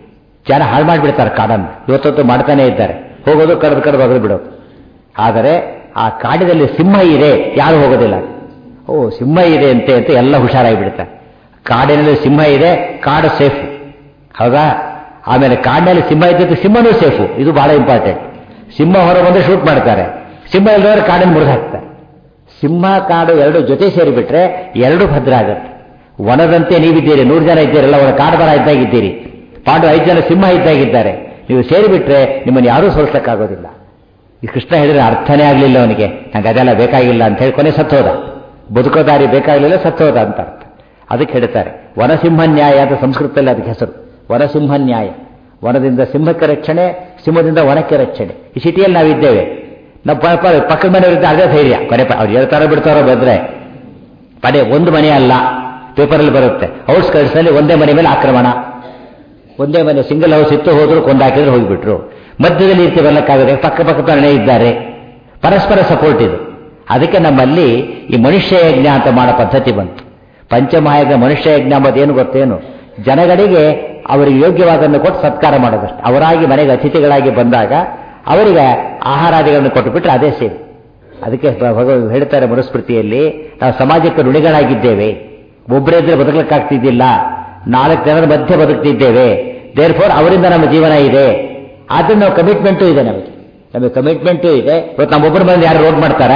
ಜನ ಹಾಳು ಮಾಡಿಬಿಡ್ತಾರೆ ಕಾಡನ್ನು ಇವತ್ತೊತ್ತು ಮಾಡ್ತಾನೆ ಇದ್ದಾರೆ ಹೋಗೋದು ಕಡ್ದು ಕಡ್ದು ಬಗೆದು ಬಿಡೋದು ಆದರೆ ಆ ಕಾಡಿನಲ್ಲಿ ಸಿಂಹ ಇದೆ ಯಾರು ಹೋಗೋದಿಲ್ಲ ಓ ಸಿಂಹ ಇದೆ ಅಂತೆ ಅಂತ ಎಲ್ಲ ಹುಷಾರಾಗಿ ಬಿಡ್ತಾರೆ ಕಾಡಿನಲ್ಲಿ ಸಿಂಹ ಇದೆ ಕಾಡು ಸೇಫ್ ಹೌದಾ ಆಮೇಲೆ ಕಾಡಿನಲ್ಲಿ ಸಿಂಹ ಇದ್ದಿದ್ದು ಸಿಂಹನೂ ಸೇಫು ಇದು ಬಹಳ ಇಂಪಾರ್ಟೆಂಟ್ ಸಿಂಹ ಹೊರ ಬಂದ್ರೆ ಶೂಟ್ ಮಾಡ್ತಾರೆ ಸಿಂಹ ಇಲ್ಲದವರು ಕಾಡನ್ನು ಮುರಿದು ಹಾಕ್ತಾರೆ ಸಿಂಹ ಕಾಡು ಎರಡು ಜೊತೆ ಸೇರಿಬಿಟ್ರೆ ಎರಡು ಭದ್ರ ಆಗುತ್ತೆ ವನದಂತೆ ನೀವಿದ್ದೀರಿ ನೂರು ಜನ ಇದ್ದೀರಲ್ಲ ಅವರ ಕಾಡುಬರ ಇದ್ದಾಗಿದ್ದೀರಿ ಪಾಂಡು ಐದು ಜನ ಸಿಂಹ ಇದ್ದಾಗಿದ್ದಾರೆ ನೀವು ಸೇರಿಬಿಟ್ರೆ ನಿಮ್ಮನ್ನು ಯಾರೂ ಸೋಲ್ಸಕ್ಕಾಗೋದಿಲ್ಲ ಈ ಕೃಷ್ಣ ಹೇಳಿದ್ರೆ ಅರ್ಥನೇ ಆಗಲಿಲ್ಲ ಅವನಿಗೆ ನಂಗೆ ಅದೆಲ್ಲ ಬೇಕಾಗಿಲ್ಲ ಅಂತ ಹೇಳಿ ಕೊನೆ ಸತ್ತೋದ ಬದುಕೋ ದಾರಿ ಬೇಕಾಗಲಿಲ್ಲ ಸತ್ತೋದ ಅಂತ ಅರ್ಥ ಅದಕ್ಕೆ ಹೇಳ್ತಾರೆ ವನಸಿಂಹ ನ್ಯಾಯ ಅಂತ ಸಂಸ್ಕೃತದಲ್ಲಿ ಅದಕ್ಕೆ ಹೆಸರು ವನಸಿಂಹ ನ್ಯಾಯ ವನದಿಂದ ಸಿಂಹಕ್ಕೆ ರಕ್ಷಣೆ ಸಿಂಹದಿಂದ ವನಕ್ಕೆ ರಕ್ಷಣೆ ಈ ಸಿಟಿಯಲ್ಲಿ ನಾವಿದ್ದೇವೆ ನಾವು ಪಕ್ಕದ ಮನೆಯವರಿದ್ದ ಅದೇ ಧೈರ್ಯ ಕೊನೆ ಅವ್ರು ಹೇಳ್ತಾರೋ ಬಿಡ್ತಾರೋ ಬಂದ್ರೆ ಪದೇ ಒಂದು ಮನೆ ಅಲ್ಲ ಪೇಪರಲ್ಲಿ ಬರುತ್ತೆ ಔಟ್ಸ್ಕರ್ಟ್ಸ್ನಲ್ಲಿ ಒಂದೇ ಮನೆ ಮೇಲೆ ಆಕ್ರಮಣ ಒಂದೇ ಮನೆ ಸಿಂಗಲ್ ಹೌಸ್ ಇತ್ತು ಹೋದ್ರು ಕೊಂದಾಕಿದ್ರೆ ಹೋಗಿಬಿಟ್ರು ಮಧ್ಯದಲ್ಲಿ ಇರ್ತಿ ಬರ್ಲಕ್ಕಾಗದೆ ಪಕ್ಕ ಪಕ್ಕದ ಮನೆ ಇದ್ದಾರೆ ಪರಸ್ಪರ ಸಪೋರ್ಟ್ ಇದು ಅದಕ್ಕೆ ನಮ್ಮಲ್ಲಿ ಈ ಮನುಷ್ಯ ಯಜ್ಞ ಅಂತ ಮಾಡೋ ಪದ್ಧತಿ ಬಂತು ಪಂಚಮಹಾಯಜ್ಞ ಮನುಷ್ಯ ಯಜ್ಞ ಎಂಬುದೇನು ಗೊತ್ತೇನು ಜನಗಳಿಗೆ ಅವರಿಗೆ ಯೋಗ್ಯವಾದನ್ನು ಕೊಟ್ಟು ಸತ್ಕಾರ ಮಾಡೋದಷ್ಟೆ ಅವರಾಗಿ ಮನೆಗೆ ಅತಿಥಿಗಳಾಗಿ ಬಂದಾಗ ಅವರಿಗೆ ಆಹಾರಾದಿಗಳನ್ನು ಕೊಟ್ಟು ಬಿಟ್ರೆ ಅದೇ ಸೇರಿ ಅದಕ್ಕೆ ಭಗವ ಹೇಳ್ತಾರೆ ಮನುಸ್ಮೃತಿಯಲ್ಲಿ ನಾವು ಸಮಾಜಕ್ಕೆ ಋಣಿಗಳಾಗಿದ್ದೇವೆ ಒಬ್ಬರೇ ಇದ್ರೆ ಬದುಕಲಿಕ್ಕಾಗ್ತಿದ್ದಿಲ್ಲ ನಾಲ್ಕು ಜನರ ಮಧ್ಯೆ ಬದುಕ್ತಿದ್ದೇವೆ ದೇರ್ ಫೋರ್ ಅವರಿಂದ ನಮ್ಮ ಜೀವನ ಇದೆ ಆದ್ರೆ ನಾವು ಕಮಿಟ್ಮೆಂಟು ಇದೆ ನಮಗೆ ನಮಗೆ ಕಮಿಟ್ಮೆಂಟು ಇದೆ ಇವತ್ತು ನಮ್ಮೊಬ್ಬರ ಮನೆ ಯಾರು ರೋಡ್ ಮಾಡ್ತಾರಾ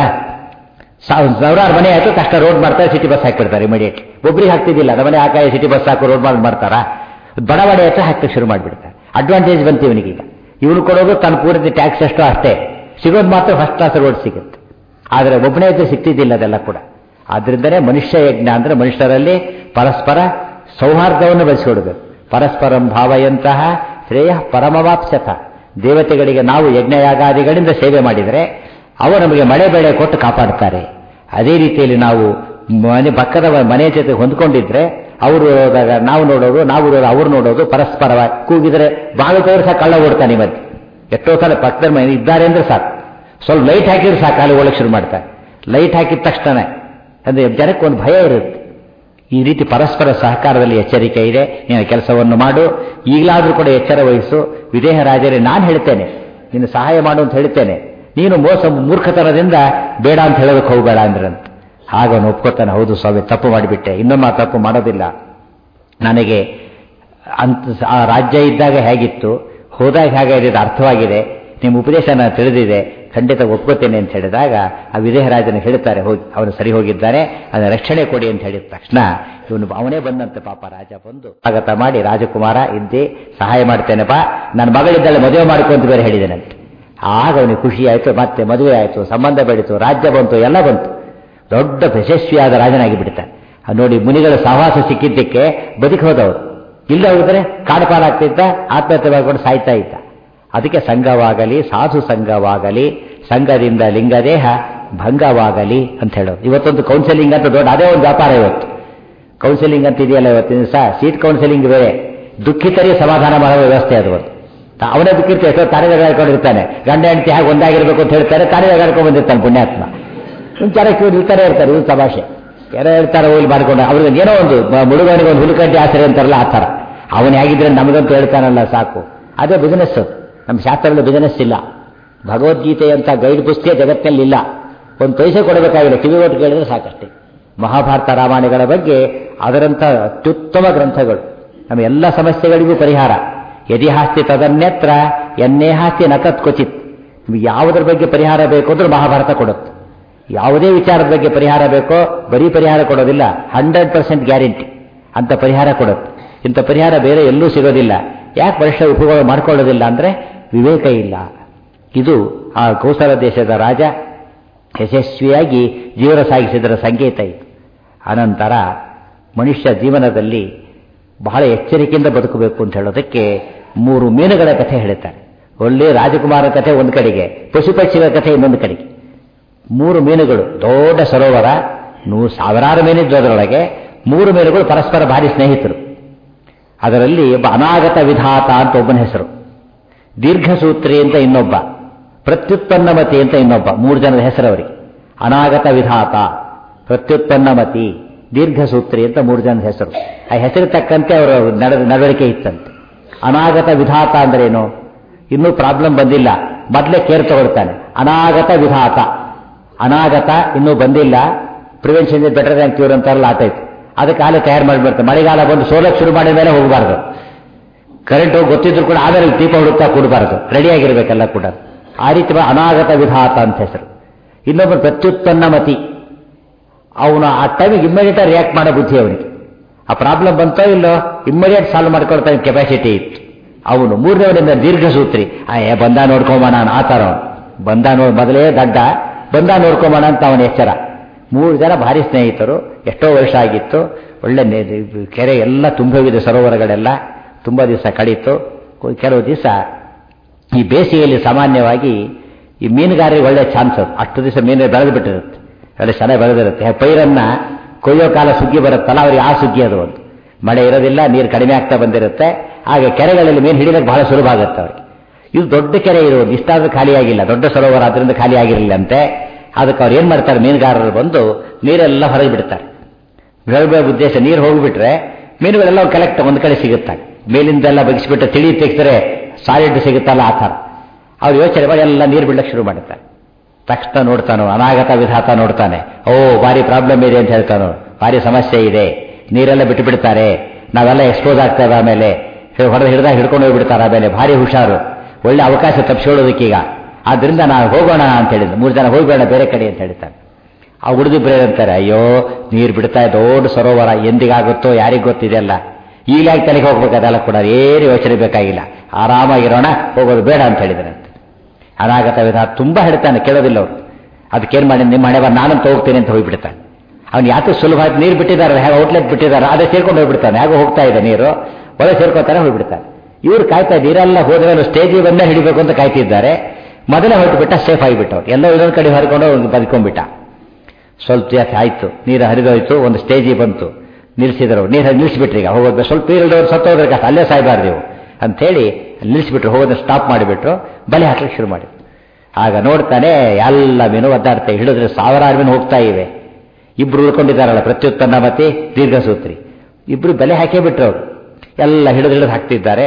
ಸಾವಿರಾರು ಮನೆ ಆಯ್ತು ಕಷ್ಟ ರೋಡ್ ಮಾಡ್ತಾರೆ ಸಿಟಿ ಬಸ್ ಹಾಕ್ಬಿಡ್ತಾರೆ ಇಮಿಡಿಯೇಟ್ ಒಬ್ರಿಗೆ ಹಾಕ್ತಿದ್ದಿಲ್ಲ ನಮ್ಮನೆ ಹಾಕಾಯ ಸಿಟಿ ಬಸ್ ಹಾಕು ರೋಡ್ ಮಾಡಿ ಮಾಡ್ತಾರಾ ಬಡವಡೆ ಹತ್ರ ಹಾಕಕ್ಕೆ ಶುರು ಮಾಡಿಬಿಡ್ತಾರೆ ಅಡ್ವಾಂಟೇಜ್ ಬಂತು ಇವನಿಗೀಗ ಇವನು ಕೊಡೋದು ತನ್ನ ಪೂರ್ತಿ ಟ್ಯಾಕ್ಸ್ ಅಷ್ಟು ಅಷ್ಟೇ ಸಿಗೋದು ಮಾತ್ರ ಫಸ್ಟ್ ಕ್ಲಾಸ್ ರೋಡ್ ಸಿಗುತ್ತೆ ಆದರೆ ಒಬ್ಬನೇ ಇದ್ರೆ ಸಿಗ್ತಿದ್ದಿಲ್ಲ ಅದೆಲ್ಲ ಕೂಡ ಆದ್ರಿಂದಲೇ ಮನುಷ್ಯ ಯಜ್ಞ ಅಂದ್ರೆ ಮನುಷ್ಯರಲ್ಲಿ ಪರಸ್ಪರ ಸೌಹಾರ್ದವನ್ನು ಬೆಳೆಸಿಕೊಡಬೇಕು ಪರಸ್ಪರಂ ಭಾವಯಂತಹ ಶ್ರೇಯ ಪರಮವಾಪ್ಸತ ದೇವತೆಗಳಿಗೆ ನಾವು ಯಜ್ಞಯಾಗಾದಿಗಳಿಂದ ಸೇವೆ ಮಾಡಿದರೆ ಅವರು ನಮಗೆ ಮಳೆ ಬೆಳೆ ಕೊಟ್ಟು ಕಾಪಾಡ್ತಾರೆ ಅದೇ ರೀತಿಯಲ್ಲಿ ನಾವು ಮನೆ ಪಕ್ಕದ ಮನೆ ಜೊತೆ ಹೊಂದ್ಕೊಂಡಿದ್ರೆ ಅವರು ನೋಡಿದಾಗ ನಾವು ನೋಡೋದು ನಾವು ನೋಡೋದು ಅವ್ರು ನೋಡೋದು ಪರಸ್ಪರವಾಗಿ ಕೂಗಿದ್ರೆ ಬಾಳು ತೋರಿಸ ಕಳ್ಳ ಓಡ್ತಾನೆ ಮತ್ತೆ ಎಷ್ಟೋ ಸಲ ಪಕ್ಕದ ಮನೆ ಇದ್ದಾರೆ ಅಂದ್ರೆ ಸಾಕು ಸ್ವಲ್ಪ ಲೈಟ್ ಹಾಕಿದ್ರೆ ಸಾಕು ಅಲ್ಲಿ ಒಳಗೆ ಶುರು ಮಾಡ್ತಾರೆ ಲೈಟ್ ಹಾಕಿದ ತಕ್ಷಣ ಅಂದ್ರೆ ಜನಕ್ಕೆ ಒಂದು ಭಯ ಇರುತ್ತೆ ಈ ರೀತಿ ಪರಸ್ಪರ ಸಹಕಾರದಲ್ಲಿ ಎಚ್ಚರಿಕೆ ಇದೆ ನೀನು ಕೆಲಸವನ್ನು ಮಾಡು ಈಗಲಾದರೂ ಕೂಡ ಎಚ್ಚರ ವಹಿಸು ವಿದೇಹ ರಾಜರೇ ನಾನು ಹೇಳ್ತೇನೆ ನೀನು ಸಹಾಯ ಮಾಡು ಅಂತ ಹೇಳ್ತೇನೆ ನೀನು ಮೋಸ ಮೂರ್ಖತನದಿಂದ ಬೇಡ ಅಂತ ಹೇಳೋದಕ್ಕೆ ಹೋಗಬೇಡ ಅಂದ್ರಂತ ಆಗ ಅವನು ಒಪ್ಕೋತಾನೆ ಹೌದು ಸ್ವಾಮಿ ತಪ್ಪು ಮಾಡಿಬಿಟ್ಟೆ ಇನ್ನೊಮ್ಮೆ ಆ ತಪ್ಪು ಮಾಡೋದಿಲ್ಲ ನನಗೆ ಅಂತ ಆ ರಾಜ್ಯ ಇದ್ದಾಗ ಹೇಗಿತ್ತು ಹೋದಾಗ ಹೇಗೆ ಅರ್ಥವಾಗಿದೆ ನಿಮ್ಮ ಉಪದೇಶ ನಾನು ತಿಳಿದಿದೆ ಖಂಡಿತ ಒಪ್ಕೋತೇನೆ ಅಂತ ಹೇಳಿದಾಗ ಆ ವಿದೇಹರಾಜನ ಹೇಳ್ತಾರೆ ಹೋಗಿ ಅವನು ಸರಿ ಹೋಗಿದ್ದಾನೆ ಅದನ್ನ ರಕ್ಷಣೆ ಕೊಡಿ ಅಂತ ಹೇಳಿದ ತಕ್ಷಣ ಇವನು ಅವನೇ ಬಂದಂತೆ ಪಾಪ ರಾಜ ಬಂದು ಸ್ವಾಗತ ಮಾಡಿ ರಾಜಕುಮಾರ ಇದ್ದಿ ಸಹಾಯ ಮಾಡ್ತೇನೆಪ್ಪ ನನ್ನ ಮಗಳಿದ್ದಾಳೆ ಮದುವೆ ಮಾಡ್ಕೊಂತ ಬೇರೆ ಹೇಳಿದ್ದೇನಂತೆ ಆಗ ಅವನಿಗೆ ಖುಷಿ ಆಯಿತು ಮತ್ತೆ ಮದುವೆ ಆಯಿತು ಸಂಬಂಧ ಬೆಳೀತು ರಾಜ್ಯ ಬಂತು ಎಲ್ಲ ಬಂತು ದೊಡ್ಡ ಯಶಸ್ವಿಯಾದ ರಾಜನಾಗಿ ಬಿಡ್ತಾನೆ ನೋಡಿ ಮುನಿಗಳ ಸಹವಾಸ ಸಿಕ್ಕಿದ್ದಕ್ಕೆ ಬದುಕಿ ಹೋದವರು ಇಲ್ಲ ಹೋಗಿದ್ರೆ ಕಾಡುಪಾಲಾಗ್ತಿದ್ದ ಆತ್ಮಹತ್ಯೆ ಮಾಡ್ಕೊಂಡು ಸಾಯ್ತಾ ಇದ್ದ ಅದಕ್ಕೆ ಸಂಘವಾಗಲಿ ಸಾಧು ಸಂಘವಾಗಲಿ ಸಂಘದಿಂದ ಲಿಂಗದೇಹ ಭಂಗವಾಗಲಿ ಅಂತ ಹೇಳೋದು ಇವತ್ತೊಂದು ಕೌನ್ಸಿಲಿಂಗ್ ಅಂತ ದೊಡ್ಡ ಅದೇ ಒಂದು ವ್ಯಾಪಾರ ಇವತ್ತು ಕೌನ್ಸಿಲಿಂಗ್ ಅಂತ ಇದೆಯಲ್ಲ ಇವತ್ತಿನ ದಿವಸ ಸೀಟ್ ಕೌನ್ಸಿಲಿಂಗ್ ಬೇರೆ ದುಃಖಿತರಿಗೆ ಸಮಾಧಾನ ಮಾಡೋ ವ್ಯವಸ್ಥೆ ಅದು ಒಂದು ಅವನೇ ಬಿಕ್ಕಿರ್ತ ಎಷ್ಟೋ ತಾನೇ ಜಗಾಡ್ಕೊಂಡಿರ್ತಾನೆ ಗಂಡ ಹೆಂಡತಿ ಹಾಗೆ ಒಂದಾಗಿರ್ಬೇಕು ಅಂತ ಹೇಳ್ತಾರೆ ತಾನೇ ಜಗಾಡ್ಕೊಂಡು ಬಂದಿರ್ತಾನೆ ಪುಣ್ಯಾತ್ಮ ವಿಚಾರಕ್ಕೆ ಇವ್ರು ಇರ್ತಾರೆ ಇರ್ತಾರೆ ಇವ್ರು ತಮಾಷೆ ಯಾರೋ ಹೇಳ್ತಾರೆ ಹೋಗಿ ಮಾಡ್ಕೊಂಡು ಅವ್ರಿಗೆ ಏನೋ ಒಂದು ಮುಳುಗನಿಗೆ ಒಂದು ಹುಡುಕಂಟಿ ಆಸರೆ ಅಂತಾರಲ್ಲ ಆ ಥರ ಅವನು ಹೇಗಿದ್ರೆ ನಮಗಂತೂ ಹೇಳ್ತಾನಲ್ಲ ಸಾಕು ಅದೇ ಬಿಸಿನೆಸ್ ನಮ್ಮ ಶಾಸ್ತ್ರದಲ್ಲಿ ಬಿಸಿನೆಸ್ ಇಲ್ಲ ಭಗವದ್ಗೀತೆ ಅಂತ ಗೈಡ್ ಪುಸ್ತಕ ಜಗತ್ತಿನಲ್ಲಿ ಇಲ್ಲ ಒಂದು ಪೈಸೆ ಕೊಡಬೇಕಾಗಿಲ್ಲ ಕಿವಿ ಒಟ್ಟು ಕೇಳಿದ್ರೆ ಸಾಕಷ್ಟೇ ಮಹಾಭಾರತ ರಾಮಾಯಣಗಳ ಬಗ್ಗೆ ಅದರಂಥ ಅತ್ಯುತ್ತಮ ಗ್ರಂಥಗಳು ನಮ್ಮ ಎಲ್ಲ ಸಮಸ್ಯೆಗಳಿಗೂ ಪರಿಹಾರ ಯದಿ ಹಾಸ್ತಿ ತದನ್ಯತ್ರ ಎನ್ನೇ ಹಾಸ್ತಿ ನಕತ್ ಕ್ವಚಿತ್ ನಿಮ್ಗೆ ಯಾವುದರ ಬಗ್ಗೆ ಪರಿಹಾರ ಬೇಕು ಅಂದ್ರೆ ಮಹಾಭಾರತ ಕೊಡುತ್ತೆ ಯಾವುದೇ ವಿಚಾರದ ಬಗ್ಗೆ ಪರಿಹಾರ ಬೇಕೋ ಬರೀ ಪರಿಹಾರ ಕೊಡೋದಿಲ್ಲ ಹಂಡ್ರೆಡ್ ಪರ್ಸೆಂಟ್ ಗ್ಯಾರಂಟಿ ಅಂತ ಪರಿಹಾರ ಕೊಡುತ್ತೆ ಇಂಥ ಪರಿಹಾರ ಬೇರೆ ಎಲ್ಲೂ ಸಿಗೋದಿಲ್ಲ ಯಾಕೆ ವರ್ಷ ಉಪಯೋಗ ಮಾಡ್ಕೊಳ್ಳೋದಿಲ್ಲ ಅಂದರೆ ವಿವೇಕ ಇಲ್ಲ ಇದು ಆ ಕೌಸಲ ದೇಶದ ರಾಜ ಯಶಸ್ವಿಯಾಗಿ ಜೀವನ ಸಾಗಿಸಿದರ ಸಂಕೇತ ಇದು ಅನಂತರ ಮನುಷ್ಯ ಜೀವನದಲ್ಲಿ ಬಹಳ ಎಚ್ಚರಿಕೆಯಿಂದ ಬದುಕಬೇಕು ಅಂತ ಹೇಳೋದಕ್ಕೆ ಮೂರು ಮೀನುಗಳ ಕಥೆ ಹೇಳ್ತಾರೆ ಒಳ್ಳೆ ರಾಜಕುಮಾರ ಕಥೆ ಒಂದು ಕಡೆಗೆ ಪಶು ಪಕ್ಷಿಗಳ ಕಥೆ ಇನ್ನೊಂದು ಕಡೆಗೆ ಮೂರು ಮೀನುಗಳು ದೊಡ್ಡ ಸರೋವರ ನೂರು ಸಾವಿರಾರು ಮೀನಿದ್ದು ಅದರೊಳಗೆ ಮೂರು ಮೀನುಗಳು ಪರಸ್ಪರ ಭಾರಿ ಸ್ನೇಹಿತರು ಅದರಲ್ಲಿ ಒಬ್ಬ ಅನಾಗತ ವಿಧಾತ ಅಂತ ಒಬ್ಬನ ಹೆಸರು ದೀರ್ಘಸೂತ್ರಿ ಅಂತ ಇನ್ನೊಬ್ಬ ಪ್ರತ್ಯುತ್ಪನ್ನಮತಿ ಅಂತ ಇನ್ನೊಬ್ಬ ಮೂರು ಜನದ ಹೆಸರು ಅವರಿಗೆ ಅನಾಗತ ವಿಧಾತ ಪ್ರತ್ಯುತ್ಪನ್ನಮತಿ ದೀರ್ಘಸೂತ್ರಿ ಅಂತ ಮೂರು ಜನದ ಹೆಸರು ಆ ಹೆಸರು ತಕ್ಕಂತೆ ಅವರ ನಡ ನಡವಳಿಕೆ ಇತ್ತಂತೆ ಅನಾಗತ ವಿಧಾತ ಅಂದ್ರೇನು ಇನ್ನೂ ಪ್ರಾಬ್ಲಮ್ ಬಂದಿಲ್ಲ ಮೊದಲೇ ಕೇರ್ ತಗೊಳ್ತಾನೆ ಅನಾಗತ ವಿಧಾತ ಅನಾಗತ ಇನ್ನೂ ಬಂದಿಲ್ಲ prevention is better than cure ಅಂತಾರಲ್ಲ ಆತೈತೆ ಅದಕ್ಕೆ ಹಾಲೆ ತಯಾರು ಮಾಡಿಬಿಡ್ತಾರೆ ಮಳೆಗಾಲ ಬಂದು ಸೋಲಕ್ಕೆ ಶುರು ಮಾಡಿದ ಮೇಲೆ ಹೋಗಬಾರ್ದು ಕರೆಂಟ್ ಹೋಗಿ ಗೊತ್ತಿದ್ರು ಕೂಡ ಆಮೇಲೆ ದೀಪ ಹುಡುಕ್ತಾ ಕೊಡಬಾರ್ದು ರೆಡಿಯಾಗಿರ್ಬೇಕೆಲ್ಲ ಕೂಡ ಆ ರೀತಿ ಅನಾಗತ ವಿಧಾತ ಅಂತ ಹೆಸರು ಇನ್ನೊಬ್ಬ ಪ್ರತ್ಯುತ್ಪನ್ನ ಮತಿ ಅವನು ಆ ಟೈಮಿಗೆ ಇಮ್ಮಿಡಿಯೇಟ್ ರಿಯಾಕ್ಟ್ ಮಾಡೋ ಬುದ್ಧಿ ಅವನಿಗೆ ಆ ಪ್ರಾಬ್ಲಮ್ ಬಂತೋ ಇಲ್ಲೋ ಇಮ್ಮಿಡಿಯೇಟ್ ಸಾಲ್ವ್ ಮಾಡ್ಕೊಳ್ತಾನೆ ಕೆಪಾಸಿಟಿ ಇತ್ತು ಅವನು ಮೂರನೇವನಿಂದ ದೀರ್ಘಸೂತ್ರಿ ಆ ಬಂದ ನೋಡ್ಕೊಂಬೋಣ ಆ ಥರ ಅವನು ಬಂದ ನೋಡ್ ಮೊದಲೇ ದಡ್ಡ ಬಂದ ನೋಡ್ಕೊಂಬೋಣ ಅಂತ ಅವನ ಎಚ್ಚರ ಮೂರು ಜನ ಭಾರಿ ಸ್ನೇಹಿತರು ಎಷ್ಟೋ ವರ್ಷ ಆಗಿತ್ತು ಒಳ್ಳೆ ಕೆರೆ ಎಲ್ಲ ತುಂಬೋಗಿದೆ ಸರೋವರಗಳೆಲ್ಲ ತುಂಬ ದಿವಸ ಕಳೀತು ಕೆಲವು ದಿವಸ ಈ ಬೇಸಿಗೆಯಲ್ಲಿ ಸಾಮಾನ್ಯವಾಗಿ ಈ ಮೀನುಗಾರರಿಗೆ ಒಳ್ಳೆ ಚಾನ್ಸ್ ಅದು ಅಷ್ಟು ದಿವಸ ಮೀನು ಬೆಳೆದು ಬಿಟ್ಟಿರುತ್ತೆ ಒಳ್ಳೆ ಚೆನ್ನಾಗಿ ಬೆಳೆದಿರುತ್ತೆ ಪೈರನ್ನ ಕೊಯ್ಯೋ ಕಾಲ ಸುಗ್ಗಿ ಬರುತ್ತಲ್ಲ ಅವ್ರಿಗೆ ಆ ಸುಗ್ಗಿ ಅದು ಒಂದು ಮಳೆ ಇರೋದಿಲ್ಲ ನೀರು ಕಡಿಮೆ ಆಗ್ತಾ ಬಂದಿರುತ್ತೆ ಹಾಗೆ ಕೆರೆಗಳಲ್ಲಿ ಮೀನು ಹಿಡಿಯೋಕ್ಕೆ ಬಹಳ ಸುಲಭ ಆಗುತ್ತೆ ಅವ್ರಿಗೆ ಇದು ದೊಡ್ಡ ಕೆರೆ ಇರೋದು ಇಷ್ಟಾದ್ರೂ ಖಾಲಿಯಾಗಿಲ್ಲ ದೊಡ್ಡ ಸರೋವರ ಅದರಿಂದ ಖಾಲಿ ಆಗಿರಲಿಲ್ಲಂತೆ ಅದಕ್ಕೆ ಅವ್ರು ಏನು ಮಾಡ್ತಾರೆ ಮೀನುಗಾರರು ಬಂದು ನೀರೆಲ್ಲ ಹೊರಗೆ ಬಿಡ್ತಾರೆ ಬೆಳಗ್ಗೆ ಉದ್ದೇಶ ನೀರು ಹೋಗಿಬಿಟ್ರೆ ಮೀನುಗಳೆಲ್ಲ ಕಲೆಕ್ಟ್ ಒಂದು ಕಡೆ ಸಿಗುತ್ತೆ ಮೇಲಿಂದೆಲ್ಲ ಬಗಿಸ್ಬಿಟ್ಟು ತಿಳಿ ತೆಗೆದ್ರೆ ಸಾಲಿಡ್ ಸಿಗುತ್ತಲ್ಲ ಆ ಥರ ಅವ್ರು ಯೋಚನೆ ಮಾಡಿ ಎಲ್ಲ ನೀರು ಬಿಡ್ಲಿಕ್ಕೆ ಶುರು ಮಾಡುತ್ತಾರೆ ತಕ್ಷಣ ನೋಡ್ತಾನೋ ಅನಾಗತ ವಿಧಾತ ನೋಡ್ತಾನೆ ಓ ಭಾರಿ ಪ್ರಾಬ್ಲಮ್ ಇದೆ ಅಂತ ಹೇಳ್ತಾನೋ ಭಾರಿ ಸಮಸ್ಯೆ ಇದೆ ನೀರೆಲ್ಲ ಬಿಟ್ಟು ಬಿಡ್ತಾರೆ ನಾವೆಲ್ಲ ಎಕ್ಸ್ಪೋಸ್ ಆಗ್ತೇವೆ ಆಮೇಲೆ ಹೊಡೆದು ಹಿಡ್ದಾಗ ಹಿಡ್ಕೊಂಡು ಹೋಗ್ಬಿಡ್ತಾರೆ ಆಮೇಲೆ ಭಾರಿ ಹುಷಾರು ಒಳ್ಳೆ ಅವಕಾಶ ತಪ್ಪಿಸ್ಕೊಳ್ಳೋದಕ್ಕೀಗ ಆದ್ರಿಂದ ನಾವು ಹೋಗೋಣ ಅಂತ ಹೇಳಿದ್ದು ಮೂರು ಜನ ಹೋಗ್ಬೇಡ ಬೇರೆ ಕಡೆ ಅಂತ ಹೇಳ್ತಾರೆ ಆ ಉಳಿದಿಬ್ಬರೇ ಅಂತಾರೆ ಅಯ್ಯೋ ನೀರು ಬಿಡ್ತಾ ದೊಡ್ಡ ಸರೋವರ ಎಂದಿಗಾಗುತ್ತೋ ಯಾರಿಗೆ ಗೊತ್ತಿದೆಯಲ್ಲ ಈಗಲಾಗಿ ತಲೆಗೆ ಹೋಗ್ಬೇಕು ಅದೆಲ್ಲ ಕೂಡ ಏನು ಯೋಚನೆ ಬೇಕಾಗಿಲ್ಲ ಆರಾಮಾಗಿರೋಣ ಹೋಗೋದು ಬೇಡ ಅಂತ ಹೇಳಿದ್ರಂತೆ ಅನಾಗತ ವಿಧ ತುಂಬಾ ಹೇಳ್ತಾನೆ ಕೇಳೋದಿಲ್ಲ ಅವರು ಅದಕ್ಕೇನು ಮಾಡಿ ನಿಮ್ಮ ಹಣೆ ನಾನಂತ ಹೋಗ್ತೇನೆ ಅಂತ ಹೋಗ್ಬಿಡ್ತಾನೆ ಅವ್ನು ಯಾಕೆ ಸುಲಭ ಆಯ್ತು ನೀರು ಬಿಟ್ಟಿದ್ದಾರೆ ಹೇಗೆ ಔಟ್ಲೆಟ್ ಬಿಟ್ಟಿದ್ದಾರೆ ಅದೇ ಸೇರ್ಕೊಂಡು ಹೋಗ್ಬಿಡ್ತಾನೆ ಹೇಗೆ ಹೋಗ್ತಾ ಇದೆ ನೀರು ಒಳಗೆ ಸೇರ್ಕೋತಾನೆ ಹೋಗ್ಬಿಡ್ತಾನೆ ಇವ್ರು ಕಾಯ್ತಾ ನೀರೆಲ್ಲ ಹೋದ್ರೆ ಸ್ಟೇಜಿಗೆ ಬಂದೇ ಹಿಡಿಬೇಕು ಅಂತ ಕಾಯ್ತಿದ್ದಾರೆ ಮೊದಲೇ ಹೊರಟು ಬಿಟ್ಟ ಸೇಫ್ ಆಗಿಬಿಟ್ಟವ್ರು ಎಲ್ಲ ಇನ್ನೊಂದು ಕಡೆ ಹರ್ಕೊಂಡು ಅವ್ನು ಬದುಕೊಂಡ್ಬಿಟ್ಟ ಸ್ವಲ್ಪ ಜಾಸ್ತಿ ಆಯ್ತು ನೀರು ಹರಿದೋಯ್ತು ಒಂದು ಸ್ಟೇಜಿಗೆ ಬಂತು ನಿಲ್ಲಿಸಿದ್ರು ನೀರು ನಿಲ್ಲಿಸ್ಬಿಟ್ರಿ ಈಗ ಹೋಗೋದು ಸ್ವಲ್ಪ ನೀರಿಡೋರು ಸತ್ತೋದ್ರೆ ಕಷ್ಟ ಅಲ್ಲೇ ಸಾಯ್ಬಾರ್ದು ನೀವು ಅಂಥೇಳಿ ನಿಲ್ಲಿಸ್ಬಿಟ್ರು ಹೋಗೋದನ್ನ ಸ್ಟಾಪ್ ಮಾಡಿಬಿಟ್ರು ಬಲೆ ಹಾಕ್ಲಿಕ್ಕೆ ಶುರು ಮಾಡಿ ಆಗ ನೋಡ್ತಾನೆ ಎಲ್ಲ ಮೀನು ಒದ್ದಾಡ್ತಾ ಹಿಡಿದ್ರೆ ಸಾವಿರಾರು ಮೀನು ಹೋಗ್ತಾ ಇವೆ ಇಬ್ರು ಉಳ್ಕೊಂಡಿದ್ದಾರಲ್ಲ ಪ್ರತ್ಯುತ್ಪನ್ನ ಮತ್ತೆ ದೀರ್ಘಸೂತ್ರಿ ಇಬ್ರು ಬಲೆ ಹಾಕೇ ಬಿಟ್ರು ಅವರು ಎಲ್ಲ ಹಿಡಿದು ಹಿಡಿದು ಹಾಕ್ತಿದ್ದಾರೆ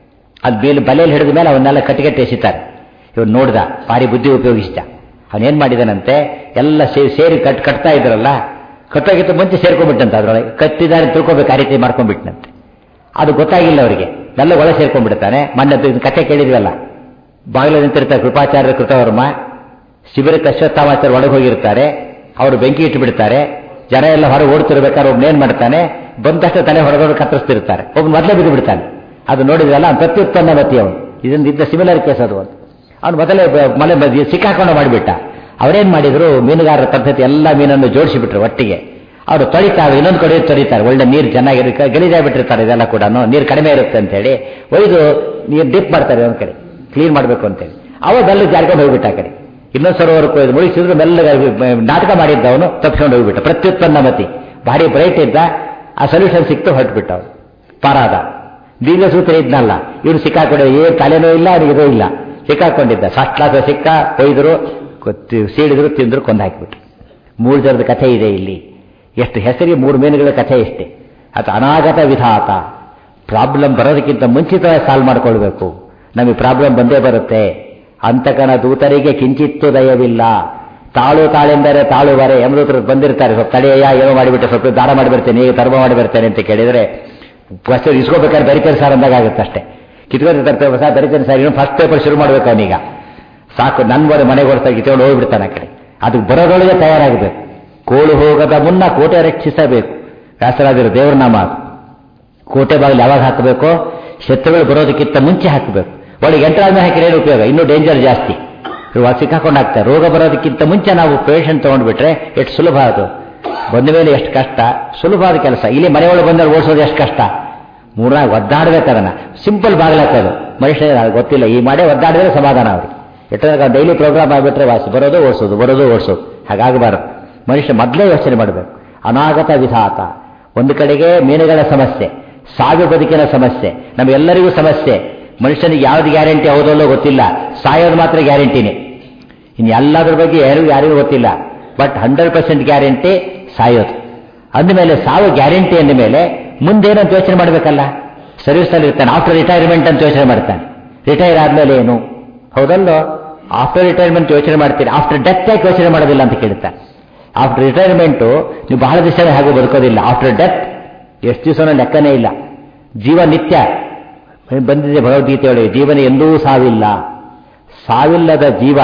ಅದು ಬೇಲಿ ಬಲೆಯಲ್ಲಿ ಹಿಡಿದ ಮೇಲೆ ಅವನ್ನೆಲ್ಲ ಕಟ್ಟಿಗಟ್ಟಿ ಎಸಿತಾರೆ ಇವನು ನೋಡ್ದ ಭಾರಿ ಬುದ್ಧಿ ಉಪಯೋಗಿಸಿದ ಅವನೇನ್ ಮಾಡಿದಾನಂತೆ ಎಲ್ಲ ಸೇರಿ ಸೇರಿ ಕಟ್ ಕಟ್ತಾ ಇದ್ರಲ್ಲ ಕಟ್ಟೋಗಿತ್ತು ಮುಂಚೆ ಸೇರ್ಕೊಂಡ್ಬಿಟ್ಟಂತ ಅದ್ರೊಳಗೆ ಕಟ್ಟಿದ್ದಾರೆ ತಿಳ್ಕೊಬೇಕು ಆ ರೀತಿ ಮಾಡ್ಕೊಂಡ್ಬಿಟ್ನಂತೆ ಅದು ಗೊತ್ತಾಗಿಲ್ಲ ಅವರಿಗೆ ಎಲ್ಲ ಒಳ ಸೇರ್ಕೊಂಡ್ಬಿಡ್ತಾನೆ ಮೊನ್ನೆ ಕಥೆ ಕೇಳಿದ್ವಲ್ಲ ಬಾಗಿಲು ನಿಂತಿರ್ತಾರೆ ಕೃಪಾಚಾರ್ಯ ಕೃತವರ್ಮ ಶಿಬಿರಕ್ಕೆ ಅಶ್ವತ್ಥಾಮಾಚಾರ್ಯ ಒಳಗೆ ಹೋಗಿರ್ತಾರೆ ಅವರು ಬೆಂಕಿ ಇಟ್ಟು ಬಿಡ್ತಾರೆ ಜನ ಎಲ್ಲ ಹೊರಗೆ ಓಡ್ತಿರ್ಬೇಕಾದ್ರೆ ಒಬ್ಬ ಏನ್ ಮಾಡ್ತಾನೆ ಬಂದ ತಕ್ಷಣ ತಲೆ ಹೊರಗಡೆ ಕತ್ತರಿಸ್ತಿರ್ತಾರೆ ಒಬ್ಬ ಮೊದಲೇ ಬಿದ್ದು ಬಿಡ್ತಾನೆ ಅದು ನೋಡಿದ್ರಲ್ಲ ಅವ್ನು ಪ್ರತ್ಯುತ್ಪನ್ನ ಮತಿ ಅವನು ಇದರಿಂದ ಇದ್ದ ಸಿಮಿಲರ್ ಕೇಸ್ ಅದು ಅಂತ ಅವ್ನು ಮೊದಲೇ ಮಲೆ ಬದಿ ಸಿಕ್ಕಾಕೊಂಡು ಮಾಡಿಬಿಟ್ಟ ಅವರೇನ್ ಮಾಡಿದ್ರು ಮೀನುಗಾರರ ಪದ್ಧತಿ ಎಲ್ಲ ಮೀನನ್ನು ಜೋಡಿಸಿಬಿಟ್ರು ಒಟ್ಟಿಗೆ ಅವರು ತೊಳಿತಾರೆ ಇನ್ನೊಂದು ಕಡೆ ತೊಳಿತಾರೆ ಒಳ್ಳೆ ನೀರು ಚೆನ್ನಾಗಿ ಗಲೀಜಾಗ್ಬಿಟ್ಟಿರ್ತಾರೆ ಇದೆಲ್ಲ ಕೂಡ ನೀರು ಕಡಿಮೆ ಇರುತ್ತೆ ಅಂತೇಳಿ ಒಯ್ದು ನೀರು ಡಿಪ್ ಮಾಡ್ತಾರೆ ಒಂದ್ ಕಡೆ ಕ್ಲೀನ್ ಮಾಡಬೇಕು ಅಂತೇಳಿ ಅವ ಬೆಲ್ಲ ಜಾರ್ಕೊಂಡು ಹೋಗ್ಬಿಟ್ಟ ಆ ಕಡೆ ಇನ್ನೊಂದು ಸರೋವರಕ್ಕೆ ಹೋಯ್ದು ಮುಗಿಸಿದ್ರು ಮೆಲ್ಲಗೆ ನಾಟಕ ಮಾಡಿದ್ದವನು ತಪ್ಪಿಕೊಂಡು ಹೋಗ್ಬಿಟ್ಟ ಪ್ರತ್ಯುತ್ಪನ್ನ ಮತಿ ಭಾರಿ ಬ್ರೈಟ್ ಇದ್ದ ಆ ಸೊಲ್ಯೂಷನ್ ಸಿಕ್ತು ಹೊರಟ್ಬಿಟ್ಟ ಅವನು ಪಾರಾದ ದೀರ್ಘಸೂತ್ರ ಇದ್ನಲ್ಲ ಇವನು ಸಿಕ್ಕಾಕೊಂಡಿದ್ದ ಏನು ತಲೆನೋ ಇಲ್ಲ ಅವನಿಗೆ ಇದೂ ಇಲ್ಲ ಸಿಕ್ಕಾಕೊಂಡಿದ್ದ ಫಸ್ಟ್ ಕ್ಲಾಸ್ ಸಿಕ್ಕ ಕೊಯ್ದರು ಸೀಳಿದ್ರು ತಿಂದ್ರು ಕೊಂದು ಹಾಕಿಬಿಟ್ರು ಮೂರು ಜನದ ಕಥೆ ಇದೆ ಇಲ್ಲಿ ಎಷ್ಟು ಹೆಸರಿಗೆ ಮೂರು ಮೀನುಗಳ ಕಥೆ ಇಷ್ಟೇ ಅದು ಅನಾಗತ ವಿಧಾತ ಪ್ರಾಬ್ಲಮ್ ಬರೋದಕ್ಕಿಂತ ಮುಂಚಿತವಾಗಿ ಸಾಲ್ವ್ ಮಾಡ್ಕೊಳ್ಬೇಕು ನಮಗೆ ಪ್ರಾಬ್ಲಮ್ ಬಂದೇ ಬರುತ್ತೆ ಅಂತಕನ ದೂತರಿಗೆ ಕಿಂಚಿತ್ತು ದಯವಿಲ್ಲ ತಾಳು ತಾಳೆಂದರೆ ತಾಳುವರೆ ಯಮದೂತರು ಬಂದಿರ್ತಾರೆ ಸ್ವಲ್ಪ ತಡೆಯ ಏನೋ ಮಾಡಿಬಿಟ್ಟೆ ಸ್ವಲ್ಪ ದಾನ ಮಾಡಿಬಿಡ್ತೇನೆ ಈಗ ಧರ್ಮ ಮಾಡಿ ಬರ್ತೇನೆ ಅಂತ ಕೇಳಿದರೆ ಫಸ್ಟ್ ಇಸ್ಕೋಬೇಕಾದ್ರೆ ಬರಿತೇನೆ ಸರ್ ಅಂದಾಗುತ್ತೆ ಅಷ್ಟೇ ಕಿತ್ಕೊಂಡು ತರ್ತೇವೆ ಸರ್ ಬರಿತೇನೆ ಸರ್ ಇನ್ನು ಫಸ್ಟ್ ಪೇಪರ್ ಶುರು ಮಾಡ್ಬೇಕು ಅವನೀಗ ಸಾಕು ನನ್ನ ಬರೋ ಮನೆಗೆ ಹೊರತಾಗಿ ಕಿತ್ಕೊಂಡು ಹೋಗ್ಬಿಡ್ತಾನೆ ಆ ಕಡೆ ಅದು ಬರೋದೊಳಗೆ ತಯಾರಾಗಬೇಕು ಕೋಳು ಹೋಗದ ಮುನ್ನ ಕೋಟೆ ರಕ್ಷಿಸಬೇಕು ವ್ಯಾಸರಾಜರು ದೇವರ ನಾಮ ಅದು. ಕೋಟೆ ಬಾಗಿಲು ಯಾವಾಗ ಹಾಕಬೇಕು ಶತ್ರುಗಳು ಬರೋದಕ್ಕಿಂತ ಮುಂಚೆ ಹಾಕಬೇಕು ಒಳಗೆ ಎಂಟ್ರಾದ್ಮೇಲೆ ಹಾಕಿದ್ರೆ ಏನು ಉಪಯೋಗ ಇನ್ನೂ ಡೇಂಜರ್ ಜಾಸ್ತಿ ಇವಾಗ ಸಿಕ್ಕಾಕೊಂಡು ಹಾಕ್ತಾರೆ ರೋಗ ಬರೋದಕ್ಕಿಂತ ಮುಂಚೆ ನಾವು ಪೇಷಂಟ್ ತೊಗೊಂಡ್ಬಿಟ್ರೆ ಎಷ್ಟು ಸುಲಭ ಅದು ಬಂದ ಮೇಲೆ ಎಷ್ಟು ಕಷ್ಟ ಸುಲಭವಾದ ಕೆಲಸ ಇಲ್ಲಿ ಮನೆಯೊಳಗೆ ಬಂದಲ್ಲಿ ಓಡಿಸೋದು ಎಷ್ಟು ಕಷ್ಟ ಮೂರ್ನಾಲ್ಕು ಒದ್ದಾಡ್ಬೇಕು ಅದನ್ನ ಸಿಂಪಲ್ ಬಾಗಿಲಾಕೋದು ಮನುಷ್ಯ ಗೊತ್ತಿಲ್ಲ ಈ ಮಾಡೇ ಒದ್ದಾಡಿದ್ರೆ ಸಮಾಧಾನ ಅವ್ರಿಗೆ ಎಷ್ಟೊಂದು ಡೈಲಿ ಪ್ರೋಗ್ರಾಮ್ ಆಗಿಬಿಟ್ರೆ ವಾಸಿ ಬರೋದು ಓಡಿಸೋದು ಬರೋದು ಓಡಿಸೋದು ಹಾಗಾಗಬಾರದು ಮನುಷ್ಯ ಮೊದಲೇ ಯೋಚನೆ ಮಾಡಬೇಕು ಅನಾಗತ ವಿಧಾತ ಒಂದು ಕಡೆಗೆ ಮೀನುಗಳ ಸಮಸ್ಯೆ ಸಾವು ಬದುಕಿನ ಸಮಸ್ಯೆ ನಮಗೆಲ್ಲರಿಗೂ ಸಮಸ್ಯೆ ಮನುಷ್ಯನಿಗೆ ಯಾವ್ದು ಗ್ಯಾರಂಟಿ ಹೌದಲ್ಲೋ ಗೊತ್ತಿಲ್ಲ ಸಾಯೋದು ಮಾತ್ರ ಗ್ಯಾರಂಟಿನೇ ಇನ್ನು ಎಲ್ಲದ್ರ ಬಗ್ಗೆ ಯಾರಿಗೂ ಯಾರಿಗೂ ಗೊತ್ತಿಲ್ಲ ಬಟ್ ಹಂಡ್ರೆಡ್ ಪರ್ಸೆಂಟ್ ಗ್ಯಾರಂಟಿ ಸಾಯೋದು ಅಂದಮೇಲೆ ಸಾವು ಗ್ಯಾರಂಟಿ ಅಂದ ಮೇಲೆ ಮುಂದೇನಂತ ಯೋಚನೆ ಮಾಡಬೇಕಲ್ಲ ಸರ್ವಿಸ್ನಲ್ಲಿ ಇರ್ತಾನೆ ಆಫ್ಟರ್ ರಿಟೈರ್ಮೆಂಟ್ ಅಂತ ಯೋಚನೆ ಮಾಡ್ತಾನೆ ರಿಟೈರ್ ಆದ್ಮೇಲೆ ಏನು ಹೌದಲ್ಲೋ ಆಫ್ಟರ್ ರಿಟೈರ್ಮೆಂಟ್ ಯೋಚನೆ ಮಾಡ್ತೀರಿ ಆಫ್ಟರ್ ಡೆತ್ ಯಾಕೆ ಯೋಚನೆ ಮಾಡೋದಿಲ್ಲ ಅಂತ ಕೇಳ್ತಾನೆ ಆಫ್ಟರ್ ರಿಟೈರ್ಮೆಂಟು ನೀವು ಬಹಳ ದಿವಸ ಹಾಗೆ ಬದುಕೋದಿಲ್ಲ ಆಫ್ಟರ್ ಡೆತ್ ಎಷ್ಟು ದಿವಸನೂ ಲೆಕ್ಕನೇ ಇಲ್ಲ ಜೀವ ನಿತ್ಯ ಬಂದಿದೆ ಭಗವದ್ಗೀತೆಯೊಳಗೆ ಜೀವನ ಎಂದೂ ಸಾವಿಲ್ಲ ಸಾವಿಲ್ಲದ ಜೀವ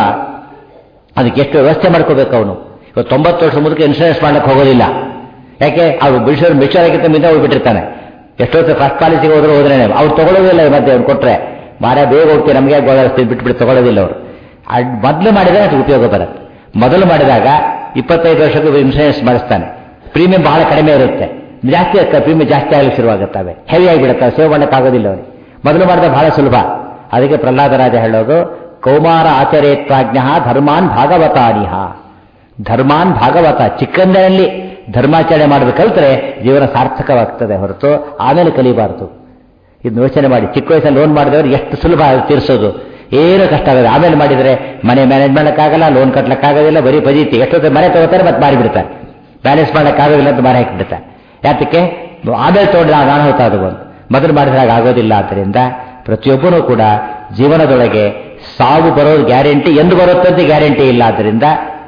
ಅದಕ್ಕೆ ಎಷ್ಟು ವ್ಯವಸ್ಥೆ ಮಾಡ್ಕೋಬೇಕು ಅವನು ಇವತ್ತು ತೊಂಬತ್ತು ವರ್ಷ ಮುಂದಕ್ಕೆ ಇನ್ಶೂರೆನ್ಸ್ ಮಾಡ್ಲಿಕ್ಕೆ ಹೋಗೋದಿಲ್ಲ ಯಾಕೆ ಅವ್ರು ಬಿಡಿಸೋರು ಮೆಚೂರ್ ಆಗಿದ್ದ ಮಿಂದ ಹೋಗ್ಬಿಟ್ಟಿರ್ತಾನೆ ಎಷ್ಟೊತ್ತು ಫಸ್ಟ್ ಪಾಲಿಸಿಗೆ ಹೋದ್ರೆ ಹೋದ್ರೆ ಅವ್ರು ತಗೊಳ್ಳೋದಿಲ್ಲ ಈ ಮಧ್ಯೆ ಅವ್ರು ಕೊಟ್ರೆ ಮಾರೇ ಬೇಗ ಹೋಗ್ತೀವಿ ನಮಗೆ ಗೋಳಾಡ್ತೀವಿ ಬಿಟ್ಬಿಟ್ಟು ತಗೊಳ್ಳೋದಿಲ್ಲ ಅವರು ಮೊದಲು ಮಾಡಿದರೆ ಅದು ಉಪಯೋಗ ಬರುತ್ತೆ ಮೊದಲು ಮಾಡಿದಾಗ ಇಪ್ಪತ್ತೈದು ವರ್ಷಕ್ಕೂ ಇನ್ಶೂರೆನ್ಸ್ ಮಾಡಿಸ್ತಾನೆ ಪ್ರೀಮಿಯಂ ಬಹಳ ಕಡಿಮೆ ಇರುತ್ತೆ ಜಾಸ್ತಿ ಪ್ರೀಮಿಯಂ ಜಾಸ್ತಿ ಆಗಲಿ ಶುರುವಾಗುತ್ತವೆ ಹೆವಿ ಆಗಿಬಿಡುತ್ತವೆ ಸೇವ್ ಮಾಡೋಕ್ಕಾಗೋದಿಲ್ಲ ಅವನಿಗೆ ಮೊದಲು ಮಾಡಿದ ಬಹಳ ಸುಲಭ ಅದಕ್ಕೆ ಪ್ರಹ್ಲಾದರಾಜ ಹೇಳೋದು ಕೌಮಾರ ಆಚರೇತ್ವಾಜ್ಞ ಧರ್ಮಾನ್ ಭಾಗವತಾನಿಹ ಧರ್ಮಾನ್ ಭಾಗವತ ಚಿಕ್ಕಂದಿನಲ್ಲಿ ಧರ್ಮಾಚರಣೆ ಮಾಡೋದು ಕಲ್ತ್ರೆ ಜೀವನ ಸಾರ್ಥಕವಾಗ್ತದೆ ಹೊರತು ಆಮೇಲೆ ಕಲಿಬಾರದು ಇದು ಯೋಚನೆ ಮಾಡಿ ಚಿಕ್ಕ ವಯಸ್ಸಲ್ಲಿ ಲೋನ್ ಮಾಡಿದವರು ಎಷ್ಟು ಸುಲಭ ತೀರಿಸೋದು ಏನು ಕಷ್ಟ ಆಗುತ್ತೆ ಆಮೇಲೆ ಮಾಡಿದರೆ ಮನೆ ಮ್ಯಾನೇಜ್ ಮಾಡೋಕ್ಕಾಗಲ್ಲ ಲೋನ್ ಕಟ್ಟಲಿಕ್ಕಾಗೋದಿಲ್ಲ ಬರೀ ಬಜೀತಿ ಎಷ್ಟೊತ್ತು ಮನೆ ತಗೋತಾರೆ ಮತ್ತೆ ಮಾರಿಬಿಡ್ತಾರೆ ಬ್ಯಾಲೆನ್ಸ್ ಮಾಡೋಕ್ಕಾಗೋದಿಲ್ಲ ಅಂತ ಮಾರಿ ಹಾಕಿಬಿಡ್ತಾರೆ ಯಾತಕ್ಕೆ ಆಮೇಲೆ ತೊಗೊಂಡ್ರೆ ನಾನು ಅನಾಹುತ ಅದು ಒಂದು ಮೊದಲು ಮಾಡಿದಾಗ ಆಗೋದಿಲ್ಲ ಆದ್ದರಿಂದ ಪ್ರತಿಯೊಬ್ಬನೂ ಕೂಡ ಜೀವನದೊಳಗೆ ಸಾವು ಬರೋದು ಗ್ಯಾರಂಟಿ ಎಂದು ಬರುತ್ತಂತೆ ಗ್ಯಾರಂಟಿ ಇಲ್ಲ ಆದ್ದರಿಂದ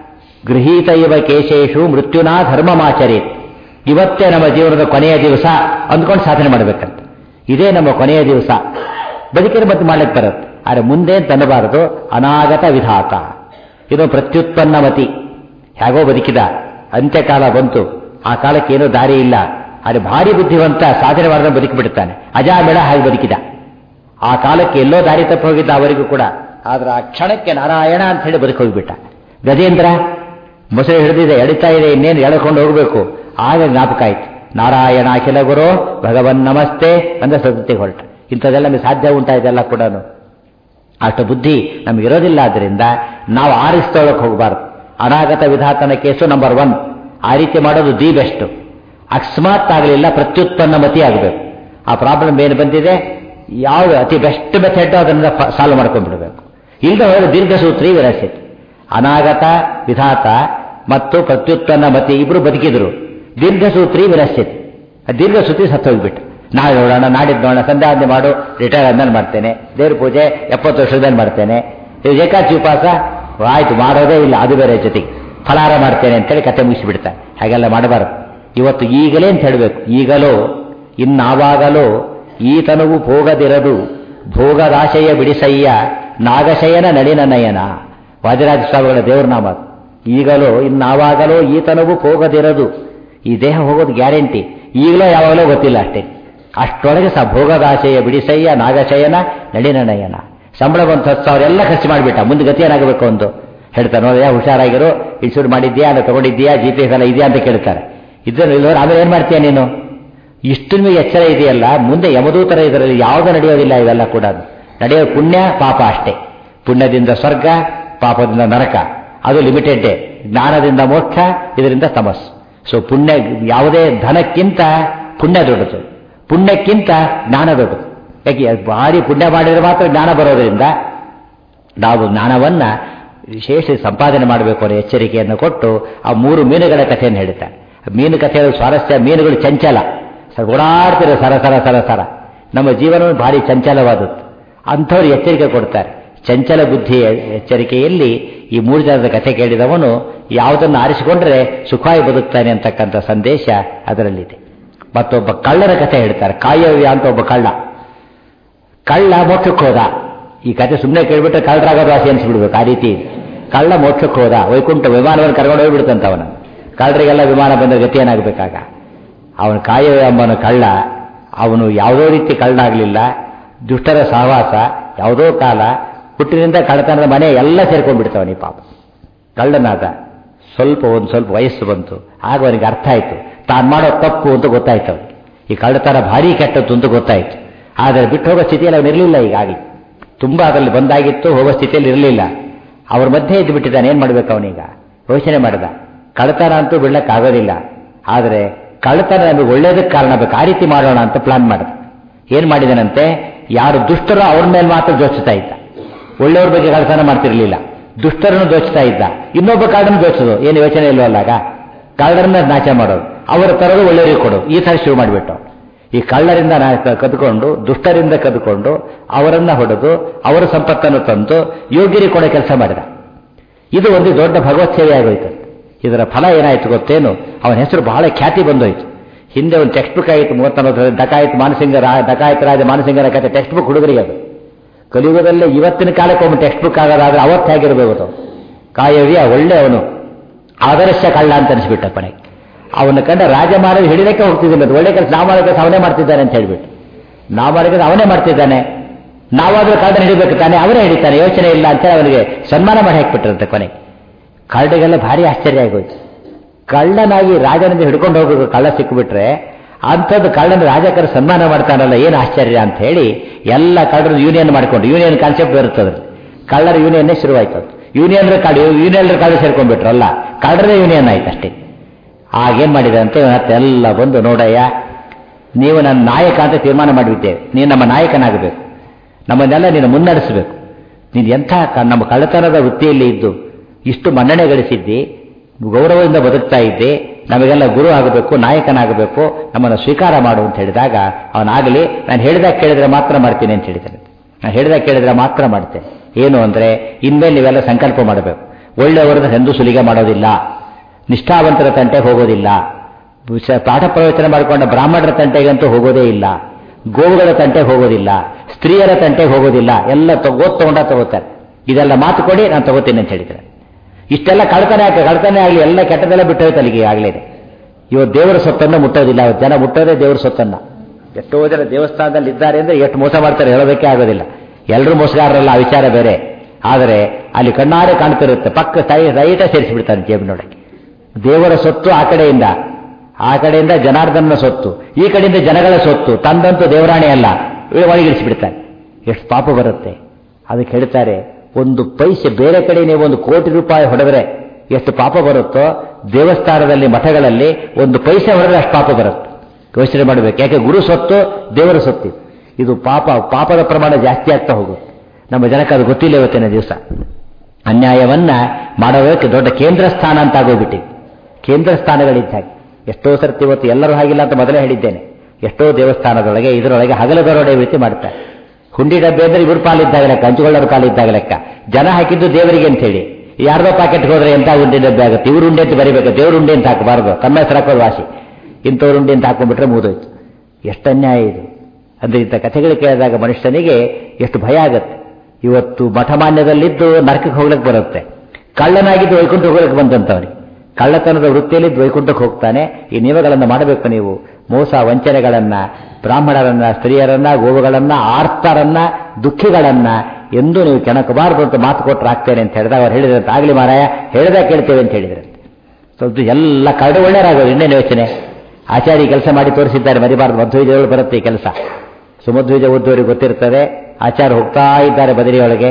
ಗೃಹೀತ ಇವ ಕೇಶೇಶು ಮೃತ್ಯುನಾ ಧರ್ಮಮಾಚರಿ ಇವತ್ತೇ ನಮ್ಮ ಜೀವನದ ಕೊನೆಯ ದಿವಸ ಅಂದ್ಕೊಂಡು ಸಾಧನೆ ಮಾಡಬೇಕಂತ ಇದೇ ನಮ್ಮ ಕೊನೆಯ ದಿವಸ ಬದುಕಿನ ಮತ್ತೆ ಮಾಡ್ಲಿಕ್ಕೆ ಬರುತ್ತೆ ಆದರೆ ಮುಂದೆ ತನ್ನಬಾರದು ಅನಾಗತ ವಿಧಾತ ಇದು ಪ್ರತ್ಯುತ್ಪನ್ನ ಮತಿ ಹೇಗೋ ಬದುಕಿದ ಅಂತ್ಯಕಾಲ ಬಂತು ಆ ಕಾಲಕ್ಕೆ ಏನೂ ದಾರಿ ಇಲ್ಲ ಆದರೆ ಭಾರಿ ಬುದ್ಧಿವಂತ ಸಾಧನೆ ಮಾಡಿದ ಬದುಕಿಬಿಡ್ತಾನೆ ಅಜಾಮೇಳ ಹಾಗೆ ಬದುಕಿದ ಆ ಕಾಲಕ್ಕೆ ಎಲ್ಲೋ ದಾರಿ ತಪ್ಪಿ ಹೋಗಿದ್ದ ಅವರಿಗೂ ಕೂಡ ಆದ್ರೆ ಆ ಕ್ಷಣಕ್ಕೆ ನಾರಾಯಣ ಅಂತ ಹೇಳಿ ಬದುಕಿ ಹೋಗ್ಬಿಟ್ಟ ಗಜೇಂದ್ರ ಮೊಸರು ಹಿಡಿದಿದೆ ಎಳಿತಾ ಇದೆ ಇನ್ನೇನು ಎಳ್ಕೊಂಡು ಹೋಗಬೇಕು ಆಗ ಜ್ಞಾಪಕ ಆಯ್ತು ನಾರಾಯಣ ಅಖಿಲ ಗುರು ಭಗವನ್ ನಮಸ್ತೆ ಅಂತ ಸದ್ಯತೆ ಹೊರಟ ಇಂಥದ್ದೆಲ್ಲ ನಮಗೆ ಸಾಧ್ಯ ಉಂಟಾ ಇದೆಲ್ಲ ಕೂಡ ಅಷ್ಟು ಬುದ್ಧಿ ನಮ್ಗೆ ಇರೋದಿಲ್ಲ ಆದ್ದರಿಂದ ನಾವು ಆರಿಸ್ತೊಳಕ್ಕೆ ಹೋಗಬಾರ್ದು ಅನಾಗತ ವಿಧಾತನ ಕೇಸು ನಂಬರ್ ಒನ್ ಆ ರೀತಿ ಮಾಡೋದು ದಿ ಬೆಸ್ಟ್ ಅಕಸ್ಮಾತ್ ಆಗಲಿಲ್ಲ ಪ್ರತ್ಯುತ್ಪನ್ನ ಮತಿ ಆಗಬೇಕು ಆ ಪ್ರಾಬ್ಲಮ್ ಏನು ಬಂದಿದೆ ಯಾವುದು ಅತಿ ಬೆಸ್ಟ್ ಮೆಥಡ್ ಅದನ್ನು ಸಾಲ್ವ್ ಮಾಡ್ಕೊಂಡ್ಬಿಡ್ಬೇಕು ಇಲ್ಲದೆ ಹೋದ್ರೆ ದೀರ್ಘಸೂತ್ರಿ ವಿರಸಿತ್ ಅನಾಗತ ವಿಧಾತ ಮತ್ತು ಪ್ರತ್ಯುತ್ಪನ್ನ ಮತಿ ಇಬ್ರು ಬದುಕಿದ್ರು ದೀರ್ಘಸೂತ್ರಿ ವಿರಸ್ಯತಿ ದೀರ್ಘಸೂತ್ರಿ ಸತ್ತು ಹೋಗ್ಬಿಟ್ಟು ನಾಳೆ ನೋಡೋಣ ನಾಡಿದ್ದು ನೋಡೋಣ ಸಂಧ್ಯಾವಂದನೆ ಮಾಡು ರಿಟೈರ್ ಆದ್ಮೇಲೆ ಮಾಡ್ತೇನೆ ದೇವ್ರ ಪೂಜೆ ಎಪ್ಪತ್ತು ವರ್ಷದಲ್ಲಿ ಮಾಡ್ತೇನೆ ಇದು ಏಕಾಚಿ ಉಪವಾಸ ಆಯ್ತು ಮಾಡೋದೇ ಇಲ್ಲ ಅದು ಬೇರೆ ಜೊತೆಗೆ ಫಲಾರ ಮಾಡ್ತೇನೆ ಅಂತೇಳಿ ಕತೆ ಮುಗಿಸಿಬಿಡ್ತಾರೆ ಹಾಗೆಲ್ಲ ಮಾಡಬಾರದು ಇವತ್ತು ಈಗಲೇ ಅಂತ ಹೇಳಬೇಕು ಈಗಲೋ ಇನ್ನಾವಾಗಲೋ ಈತನವು ಭೋಗದಿರದು ಭೋಗದಾಶಯ ಬಿಡಿಸಯ್ಯ ನಾಗಶಯನ ನಳಿನ ನಯನ ವಾದಿರಾಜ ಸ್ವಾಮಿಗಳ ದೇವ್ರ ನಾಮ ಅದು. ಈಗಲೋ ಇನ್ನಾವಾಗಲೋ ಈತನವು ಹೋಗದಿರದು ಈ ದೇಹ ಹೋಗೋದು ಗ್ಯಾರಂಟಿ ಈಗಲೋ ಯಾವಾಗಲೋ ಗೊತ್ತಿಲ್ಲ ಅಷ್ಟೇ ಅಷ್ಟೊಳಗೆ ಸಹ ಭೋಗದಾಶಯ ಬಿಡಿಸಯ್ಯ ನಾಗಶಯನ ನಳಿನ ನಯನ ಸಂಬಳ ಬಂತು ಹತ್ತು ಸಾವಿರ ಎಲ್ಲ ಖರ್ಚು ಮಾಡಿಬಿಟ್ಟ ಮುಂದೆ ಗತಿ ಏನಾಗಬೇಕು ಒಂದು ಹೇಳ್ತಾರೆ ನೋಡಿದ್ಯಾ ಹುಷಾರಾಗಿರು ಇನ್ಶೂರ್ ಮಾಡಿದ್ಯಾ ಅಲ್ಲ ತಗೊಂಡಿದ್ಯಾ ಜಿ ಪಿ ಎಸ್ ಎಲ್ಲ ಇದೆಯಾ ಅಂತ ಕೇಳ್ತಾರೆ ಇದನ್ನು ಇಲ್ಲವ್ರು ಆಮೇಲೆ ಏನು ಮಾಡ್ತೀಯ ನೀನು ಇಷ್ಟು ನಿಮಗೆ ಎಚ್ಚರ ಇದೆಯಲ್ಲ ಮುಂದೆ ಯಮದೂತರ ಇದರಲ್ಲಿ ಯಾವುದು ನಡೆಯೋದಿಲ್ಲ ಇವೆಲ್ಲ ಕೂಡ ನಡೆಯೋ ಪುಣ್ಯ ಪಾಪ ಅಷ್ಟೇ ಪುಣ್ಯದಿಂದ ಸ್ವರ್ಗ ಪಾಪದಿಂದ ನರಕ ಅದು ಲಿಮಿಟೆಡ್ ಜ್ಞಾನದಿಂದ ಮೋಕ್ಷ ಇದರಿಂದ ತಮಸ್ಸು ಸೊ ಪುಣ್ಯ ಯಾವುದೇ ಧನಕ್ಕಿಂತ ಪುಣ್ಯ ದೊಡ್ಡದು ಪುಣ್ಯಕ್ಕಿಂತ ಜ್ಞಾನ ದೊಡ್ಡದು ಯಾಕೆ ಭಾರಿ ಪುಣ್ಯ ಮಾಡಿದರೆ ಮಾತ್ರ ಜ್ಞಾನ ಬರೋದ್ರಿಂದ ನಾವು ಜ್ಞಾನವನ್ನ ವಿಶೇಷ ಸಂಪಾದನೆ ಮಾಡಬೇಕು ಅನ್ನೋ ಎಚ್ಚರಿಕೆಯನ್ನು ಕೊಟ್ಟು ಆ ಮೂರು ಮೀನುಗಳ ಕಥೆಯನ್ನು ಹೇಳ್ತಾರೆ ಮೀನು ಕಥೆ ಹೇಳೋ ಸ್ವಾರಸ್ಯ ಮೀನುಗಳು ಚಂಚಲ ಸರ್ ಓಡಾಡ್ತಿರೋ ಸರ ಸರ ಸರ ಸರ ನಮ್ಮ ಜೀವನವು ಭಾರಿ ಚಂಚಲವಾದದ್ದು ಅಂಥವ್ರು ಎಚ್ಚರಿಕೆ ಕೊಡ್ತಾರೆ ಚಂಚಲ ಬುದ್ಧಿಯ ಎಚ್ಚರಿಕೆಯಲ್ಲಿ ಈ ಮೂರು ಜನದ ಕಥೆ ಕೇಳಿದವನು ಯಾವುದನ್ನು ಆರಿಸಿಕೊಂಡ್ರೆ ಸುಖವಾಗಿ ಬದುಕ್ತಾನೆ ಅಂತಕ್ಕಂಥ ಸಂದೇಶ ಅದರಲ್ಲಿದೆ ಮತ್ತೊಬ್ಬ ಕಳ್ಳರ ಕಥೆ ಹೇಳ್ತಾರೆ ಕಾಯವ್ಯ ಅಂತ ಒಬ್ಬ ಕಳ್ಳ ಕಳ್ಳ ಮೋಕ್ಷಕ್ಕೆ ಹೋದ ಈ ಕಥೆ ಸುಮ್ಮನೆ ಕೇಳ್ಬಿಟ್ರೆ ಕಳ್ಳರಾಗೋದು ವಾಸಿ ಅನಿಸ್ಬಿಡ್ಬೇಕು ಆ ರೀತಿ ಕಳ್ಳ ಮೋಕ್ಷಕ್ಕೆ ಹೋದ ವೈಕುಂಠ ವಿಮಾನವನ್ನು ಕರ್ಕೊಂಡು ಹೋಗ್ಬಿಡ್ತಂತ ಅವನ ಕಳ್ಳರಿಗೆಲ್ಲ ವಿಮಾನ ಬಂದ ಗತಿ ಏನಾಗಬೇಕಾಗ ಅವನು ಕಾಯವ್ಯ ಎಂಬನ ಕಳ್ಳ ಅವನು ಯಾವುದೋ ರೀತಿ ಕಳ್ಳನಾಗಲಿಲ್ಲ ದುಷ್ಟರ ಸಹವಾಸ ಯಾವುದೋ ಕಾಲ ಹುಟ್ಟಿನಿಂದ ಕಳ್ಳತನದ ಮನೆ ಎಲ್ಲ ಸೇರ್ಕೊಂಡ್ಬಿಡ್ತಾವನಿ ಪಾಪ ಕಳ್ಳನಾದ ಸ್ವಲ್ಪ ಒಂದು ಸ್ವಲ್ಪ ವಯಸ್ಸು ಬಂತು ಆಗ ಅವನಿಗೆ ಅರ್ಥ ಆಯಿತು ತಾನು ಮಾಡೋ ತಪ್ಪು ಅಂತ ಗೊತ್ತಾಯ್ತು ಅವನಿಗೆ ಈ ಕಳ್ಳತನ ಭಾರಿ ಕೆಟ್ಟದ್ದು ಅಂತ ಗೊತ್ತಾಯ್ತು ಆದರೆ ಬಿಟ್ಟು ಹೋಗೋ ಸ್ಥಿತಿಯಲ್ಲಿ ಅವನು ಇರಲಿಲ್ಲ ಈಗಾಗಲಿ ತುಂಬ ಅದರಲ್ಲಿ ಬಂದಾಗಿತ್ತು ಹೋಗೋ ಸ್ಥಿತಿಯಲ್ಲಿ ಇರಲಿಲ್ಲ ಅವ್ರ ಮಧ್ಯೆ ಇದ್ದು ಬಿಟ್ಟಿದ್ದಾನೆ ಏನು ಮಾಡಬೇಕು ಅವನೀಗ ಯೋಚನೆ ಮಾಡಿದ ಕಳ್ಳತನ ಅಂತೂ ಬಿಡ್ಲಕ್ಕಾಗೋದಿಲ್ಲ ಆದರೆ ಕಳ್ಳತನ ನಮಗೆ ಒಳ್ಳೇದಕ್ಕೆ ಕಾರಣ ಬೇಕು ಆ ರೀತಿ ಮಾಡೋಣ ಅಂತ ಪ್ಲಾನ್ ಮಾಡಿದ ಏನು ಮಾಡಿದನಂತೆ ಯಾರು ದುಷ್ಟರೋ ಅವ್ರ ಮೇಲೆ ಮಾತ್ರ ಜೋಚಿಸ್ತಾ ಇದ್ದ ಒಳ್ಳೆಯವ್ರ ಬಗ್ಗೆ ಕಳ್ಳತನ ಮಾಡ್ತಿರ್ಲಿಲ್ಲ ದುಷ್ಟರನ್ನು ದೋಚ್ತಾ ಇದ್ದ ಇನ್ನೊಬ್ಬ ಕಾಳನ್ನು ದೋಚೋದು ಏನು ಯೋಚನೆ ಇಲ್ವಲ್ಲಾಗ ಕಳ್ಳರನ್ನ ನಾಶ ಮಾಡೋದು ಅವರ ತರೋದು ಒಳ್ಳೆಯವರಿಗೆ ಕೊಡು ಈ ಥರ ಶುರು ಮಾಡಿಬಿಟ್ಟು ಈ ಕಳ್ಳರಿಂದ ನಾ ಕದ್ಕೊಂಡು ದುಷ್ಟರಿಂದ ಕದ್ಕೊಂಡು ಅವರನ್ನ ಹೊಡೆದು ಅವರ ಸಂಪತ್ತನ್ನು ತಂದು ಯೋಗ್ಯರಿಗೆ ಕೊಡೋ ಕೆಲಸ ಮಾಡಿದ ಇದು ಒಂದು ದೊಡ್ಡ ಭಗವತ್ ಸೇವೆ ಆಗೋಯ್ತು ಇದರ ಫಲ ಏನಾಯ್ತು ಗೊತ್ತೇನು ಅವನ ಹೆಸರು ಬಹಳ ಖ್ಯಾತಿ ಬಂದೋಯ್ತು ಹಿಂದೆ ಒಂದು ಟೆಕ್ಸ್ಟ್ ಬುಕ್ ಆಯಿತು ಮೂವತ್ತೊಂಬತ್ತು ಡಕಾಯಿತ್ ಮಾನಸಿಂಗ ರಾ ಡಕಾಯಿತ್ ರಾಜ ಮಾನಸಿಂಗರ ಕಥೆ ಟೆಕ್ಸ್ಟ್ ಬುಕ್ ಹುಡುಗರಿಗೆ ಅದು ಕಲಿಯುಗದಲ್ಲೇ ಇವತ್ತಿನ ಕಾಲಕ್ಕೆ ಒಮ್ಮೆ ಟೆಕ್ಸ್ಟ್ ಬುಕ್ ಆಗೋದಾದ್ರೆ ಅವತ್ತು ಹೇಗಿರಬೇಕು ಕಾಯವ್ಯ ಒಳ್ಳೆ ಅವನು ಆದರ್ಶ ಕಳ್ಳ ಅಂತ ಅನಿಸ್ಬಿಟ್ಟ ಕೊನೆಗೆ ಅವನ ಕಂಡ ರಾಜ ಮಾಡೋದು ಹಿಡಿದಕ್ಕೆ ಹೋಗ್ತಿದ್ದಿಲ್ಲ ಒಳ್ಳೆ ಕೆಲಸ ನಾವು ಮಾಡೋ ಕೆಲಸ ಅವನೇ ಮಾಡ್ತಿದ್ದಾನೆ ಅಂತ ಹೇಳ್ಬಿಟ್ಟು ನಾವು ಮಾಡೋ ಕೆಲಸ ಅವನೇ ಮಾಡ್ತಿದ್ದಾನೆ ನಾವಾದ್ರೂ ಕಳ್ಳನ ಹಿಡಿಬೇಕು ತಾನೆ ಅವನೇ ಹಿಡಿತಾನೆ ಯೋಚನೆ ಇಲ್ಲ ಅಂತ ಅವನಿಗೆ ಸನ್ಮಾನ ಮಾಡಿ ಹಾಕ್ಬಿಟ್ಟಿರುತ್ತೆ ಕೊನೆಗೆ ಕಳ್ಳಗೆಲ್ಲ ಭಾರಿ ಆಶ್ಚರ್ಯ ಆಗೋಯ್ತು ಕಳ್ಳನಾಗಿ ರಾಜನಿಂದ ಹಿಡ್ಕೊಂಡು ಹೋಗಬೇಕು ಕಳ್ಳ ಸಿಕ್ಕಿಬಿಟ್ರೆ ಅಂಥದ್ದು ಕಳ್ಳನ ರಾಜಕರ ಸನ್ಮಾನ ಮಾಡ್ತಾನಲ್ಲ ಏನು ಆಶ್ಚರ್ಯ ಅಂತ ಹೇಳಿ ಎಲ್ಲ ಕಳ್ಳರು ಯೂನಿಯನ್ ಮಾಡಿಕೊಂಡು ಯೂನಿಯನ್ ಕಾನ್ಸೆಪ್ಟ್ ಬರುತ್ತದೆ ಕಳ್ಳರ ಯೂನಿಯನ್ನೇ ಶುರುವಾಯ್ತು ಯೂನಿಯನ್ ಕಳ್ಳ ಯೂನಿಯನ್ ಕಳ್ಳ ಸೇರ್ಕೊಂಡ್ಬಿಟ್ರಲ್ಲ ಕಳ್ಳರೇ ಯೂನಿಯನ್ ಆಯ್ತು ಅಷ್ಟೇ ಆಗೇನ್ ಮಾಡಿದೆ ಅಂತ ಮತ್ತೆ ಎಲ್ಲ ಬಂದು ನೋಡಯ್ಯ ನೀವು ನನ್ನ ನಾಯಕ ಅಂತ ತೀರ್ಮಾನ ಮಾಡಿಬಿಟ್ಟೇವೆ ನೀನು ನಮ್ಮ ನಾಯಕನಾಗಬೇಕು ನಮ್ಮನ್ನೆಲ್ಲ ನೀನು ಮುನ್ನಡೆಸಬೇಕು ನೀನು ಎಂಥ ಕ- ನಮ್ಮ ಕಳ್ಳತನದ ವೃತ್ತಿಯಲ್ಲಿ ಇದ್ದು ಇಷ್ಟು ಮನ್ನಣೆ ಗಳಿಸಿದ್ದಿ ಗೌರವದಿಂದ ಬದುಕ್ತಾ ಇದ್ದೆ ನಮಗೆಲ್ಲ ಗುರು ಆಗಬೇಕು ನಾಯಕನಾಗಬೇಕು ನಮ್ಮನ್ನು ಸ್ವೀಕಾರ ಮಾಡು ಅಂತ ಹೇಳಿದಾಗ ಅವನಾಗಲಿ ನಾನು ಹೇಳಿದಾಗ ಕೇಳಿದ್ರೆ ಮಾತ್ರ ಮಾಡ್ತೀನಿ ಅಂತ ಹೇಳಿದ್ದಾನೆ ನಾನು ಹೇಳಿದಾಗ ಕೇಳಿದ್ರೆ ಮಾತ್ರ ಮಾಡ್ತೇನೆ ಏನು ಅಂದರೆ ಇನ್ಮೇಲೆ ನೀವೆಲ್ಲ ಸಂಕಲ್ಪ ಮಾಡಬೇಕು ಒಳ್ಳೆಯವರನ್ನ ಎಂದೂ ಸುಲಿಗೆ ಮಾಡೋದಿಲ್ಲ ನಿಷ್ಠಾವಂತರ ತಂಟೆ ಹೋಗೋದಿಲ್ಲ ವಿಷ- ಪಾಠ ಪ್ರವಚನ ಮಾಡಿಕೊಂಡ ಬ್ರಾಹ್ಮಣರ ತಂಟೆಗಂತೂ ಹೋಗೋದೇ ಇಲ್ಲ ಗೋವುಗಳ ತಂಟೆಗೆ ಹೋಗೋದಿಲ್ಲ ಸ್ತ್ರೀಯರ ತಂಟೆಗೆ ಹೋಗೋದಿಲ್ಲ ಎಲ್ಲ ತಗೋ ತಗೊಂಡ ತಗೋತಾರೆ ಇದೆಲ್ಲ ಮಾತು ಕೊಡಿ ನಾನು ತಗೋತೀನಿ ಅಂತ ಹೇಳಿದ್ರೆ ಇಷ್ಟೆಲ್ಲ ಕಳ್ತನೆ ಆಗ ಕಳ್ತನೆ ಆಗಲಿ ಎಲ್ಲ ಕೆಟ್ಟದೆಲ್ಲ ಬಿಟ್ಟು ಹೋಯ್ತು ಅಲ್ಲಿಗೆ ಆಗಲೇ ಇವತ್ತು ದೇವರ ಸೊತ್ತನ್ನು ಮುಟ್ಟೋದಿಲ್ಲ ಇವತ್ತು ಜನ ಮುಟ್ಟೋದೇ ದೇವರ ಸೊತ್ತನ್ನ ಎಷ್ಟೋ ಜನ ದೇವಸ್ಥಾನದಲ್ಲಿ ಇದ್ದಾರೆ ಅಂದ್ರೆ ಎಷ್ಟು ಮೋಸ ಮಾಡ್ತಾರೆ ಹೇಳೋದಕ್ಕೆ ಆಗೋದಿಲ್ಲ ಎಲ್ಲರೂ ಮೋಸಗಾರರಲ್ಲ ಆ ವಿಚಾರ ಬೇರೆ ಆದರೆ ಅಲ್ಲಿ ಕಣ್ಣಾರೆ ಕಾಣ್ತಿರುತ್ತೆ ಪಕ್ಕ ಸೈ ರೈಟ ಸೇರಿಸಿಬಿಡ್ತಾರೆ ಜೇಬಿನೊಳಗೆ ದೇವರ ಸೊತ್ತು ಆ ಕಡೆಯಿಂದ ಆ ಕಡೆಯಿಂದ ಜನಾರ್ದನ ಸೊತ್ತು ಈ ಕಡೆಯಿಂದ ಜನಗಳ ಸೊತ್ತು ತಂದಂತೂ ದೇವರಾಣಿ ಅಲ್ಲ ಒಳಗಿಳಿಸಿಬಿಡ್ತಾನೆ ಎಷ್ಟು ಪಾಪ ಬರುತ್ತೆ ಅದಕ್ಕೆ ಹೇಳ್ತಾರೆ ಒಂದು ಪೈಸೆ ಬೇರೆ ಕಡೆ ನೀವು ಒಂದು ಕೋಟಿ ರೂಪಾಯಿ ಹೊಡೆದ್ರೆ ಎಷ್ಟು ಪಾಪ ಬರುತ್ತೋ ದೇವಸ್ಥಾನದಲ್ಲಿ ಮಠಗಳಲ್ಲಿ ಒಂದು ಪೈಸೆ ಹೊಡೆದ್ರೆ ಅಷ್ಟು ಪಾಪ ಬರುತ್ತೆ ಯೋಚನೆ ಮಾಡಬೇಕು ಯಾಕೆ ಗುರು ಸೊತ್ತು ದೇವರ ಸೊತ್ತು ಇದು ಪಾಪ ಪಾಪದ ಪ್ರಮಾಣ ಜಾಸ್ತಿ ಆಗ್ತಾ ಹೋಗುತ್ತೆ ನಮ್ಮ ಜನಕ್ಕೆ ಅದು ಗೊತ್ತಿಲ್ಲ ಇವತ್ತಿನ ದಿವಸ ಅನ್ಯಾಯವನ್ನ ಮಾಡೋದಕ್ಕೆ ದೊಡ್ಡ ಕೇಂದ್ರ ಸ್ಥಾನ ಅಂತ ಆಗೋಗ್ಬಿಟ್ಟಿದೆ ಕೇಂದ್ರ ಸ್ಥಾನಗಳಿದ್ದ ಹಾಗೆ ಎಷ್ಟೋ ಸರ್ತಿ ಇವತ್ತು ಎಲ್ಲರೂ ಹಾಗಿಲ್ಲ ಅಂತ ಮೊದಲೇ ಹೇಳಿದ್ದೇನೆ ಎಷ್ಟೋ ದೇವಸ್ಥಾನದೊಳಗೆ ಇದರೊಳಗೆ ಹಗಲ ದರೋಡೆ ರೀತಿ ಮಾಡ್ತಾರೆ ಹುಂಡಿ ಡಬ್ಬೆ ಅಂದ್ರೆ ಇವ್ರ ಪಾಲಿದ್ದಾಗ ಲೆಕ್ಕ ಹಂಚುಕೊಳ್ಳೋರ ಪಾಲಿದ್ದಾಗ ಲೆಕ್ಕ ಜನ ಹಾಕಿದ್ದು ದೇವರಿಗೆ ಅಂತ ಹೇಳಿ ಯಾರ್ದೋ ಪಾಕೆಟ್ ಹೋದ್ರೆ ಎಂತ ಉಂಡೆ ಡಬ್ಬೆ ಆಗುತ್ತೆ ಇವ್ರು ಉಂಡೆ ಅಂತ ಬರಿಬೇಕು ದೇವ್ರ ಉಂಡೆ ಅಂತ ಹಾಕಬಾರ್ದು ತಮ್ಮ ಹೆಸರು ಹಾಕೋದು ವಾಸಿ ಇಂಥವ್ರು ಉಂಡೆ ಅಂತ ಹಾಕೊಂಡ್ಬಿಟ್ರೆ ಮುಗಿದೋಯ್ತು ಎಷ್ಟು ಅನ್ಯಾಯ ಇದು ಅಂದ್ರೆ ಇಂಥ ಕಥೆಗಳು ಕೇಳಿದಾಗ ಮನುಷ್ಯನಿಗೆ ಎಷ್ಟು ಭಯ ಆಗುತ್ತೆ ಇವತ್ತು ಮಠಮಾನ್ಯದಲ್ಲಿದ್ದು ನರಕಕ್ಕೆ ಹೋಗ್ಲಿಕ್ಕೆ ಬರುತ್ತೆ ಕಳ್ಳನಾಗಿದ್ದು ವೈಕುಂಠ ಹೋಗ್ಲಿಕ್ಕೆ ಬಂದಂತವನಿಗೆ ಕಳ್ಳತನದ ವೃತ್ತಿಯಲ್ಲಿ ವೈಕುಂಠಕ್ಕೆ ಹೋಗ್ತಾನೆ ಈ ನಿಯಮಗಳನ್ನು ಮಾಡಬೇಕು ನೀವು ಮೋಸ ವಂಚನೆಗಳನ್ನ ಬ್ರಾಹ್ಮಣರನ್ನ ಸ್ತ್ರೀಯರನ್ನ ಗೋವುಗಳನ್ನ ಆರ್ತರನ್ನ ದುಃಖಿಗಳನ್ನ ಎಂದು ನೀವು ಕೆಣಕಬಾರದು ಅಂತ ಮಾತು ಕೊಟ್ಟರೆ ಆಗ್ತೇನೆ ಅಂತ ಹೇಳಿದಾಗ ಅವ್ರು ಹೇಳಿದ್ರಂತೆ ಆಗ್ಲಿ ಮಾರಾಯ ಹೇಳಿದಾಗ ಕೇಳ್ತೇವೆ ಅಂತ ಹೇಳಿದ್ರೆ ಸ್ವಲ್ಪ ಎಲ್ಲ ಕರಡು ಒಳ್ಳೆಯರಾಗೋದು ಇನ್ನೇನು ಯೋಚನೆ ಆಚಾರ್ಯ ಕೆಲಸ ಮಾಡಿ ತೋರಿಸಿದ್ದಾರೆ ಮರಿಬಾರದು ಮಧ್ವವಿಜಯಗಳು ಬರುತ್ತೆ ಈ ಕೆಲಸ ಸುಮಧ್ವಜ ಓದುವವರಿಗೆ ಗೊತ್ತಿರ್ತದೆ ಆಚಾರ್ಯ ಹೋಗ್ತಾ ಇದ್ದಾರೆ ಬದರಿಯೊಳಗೆ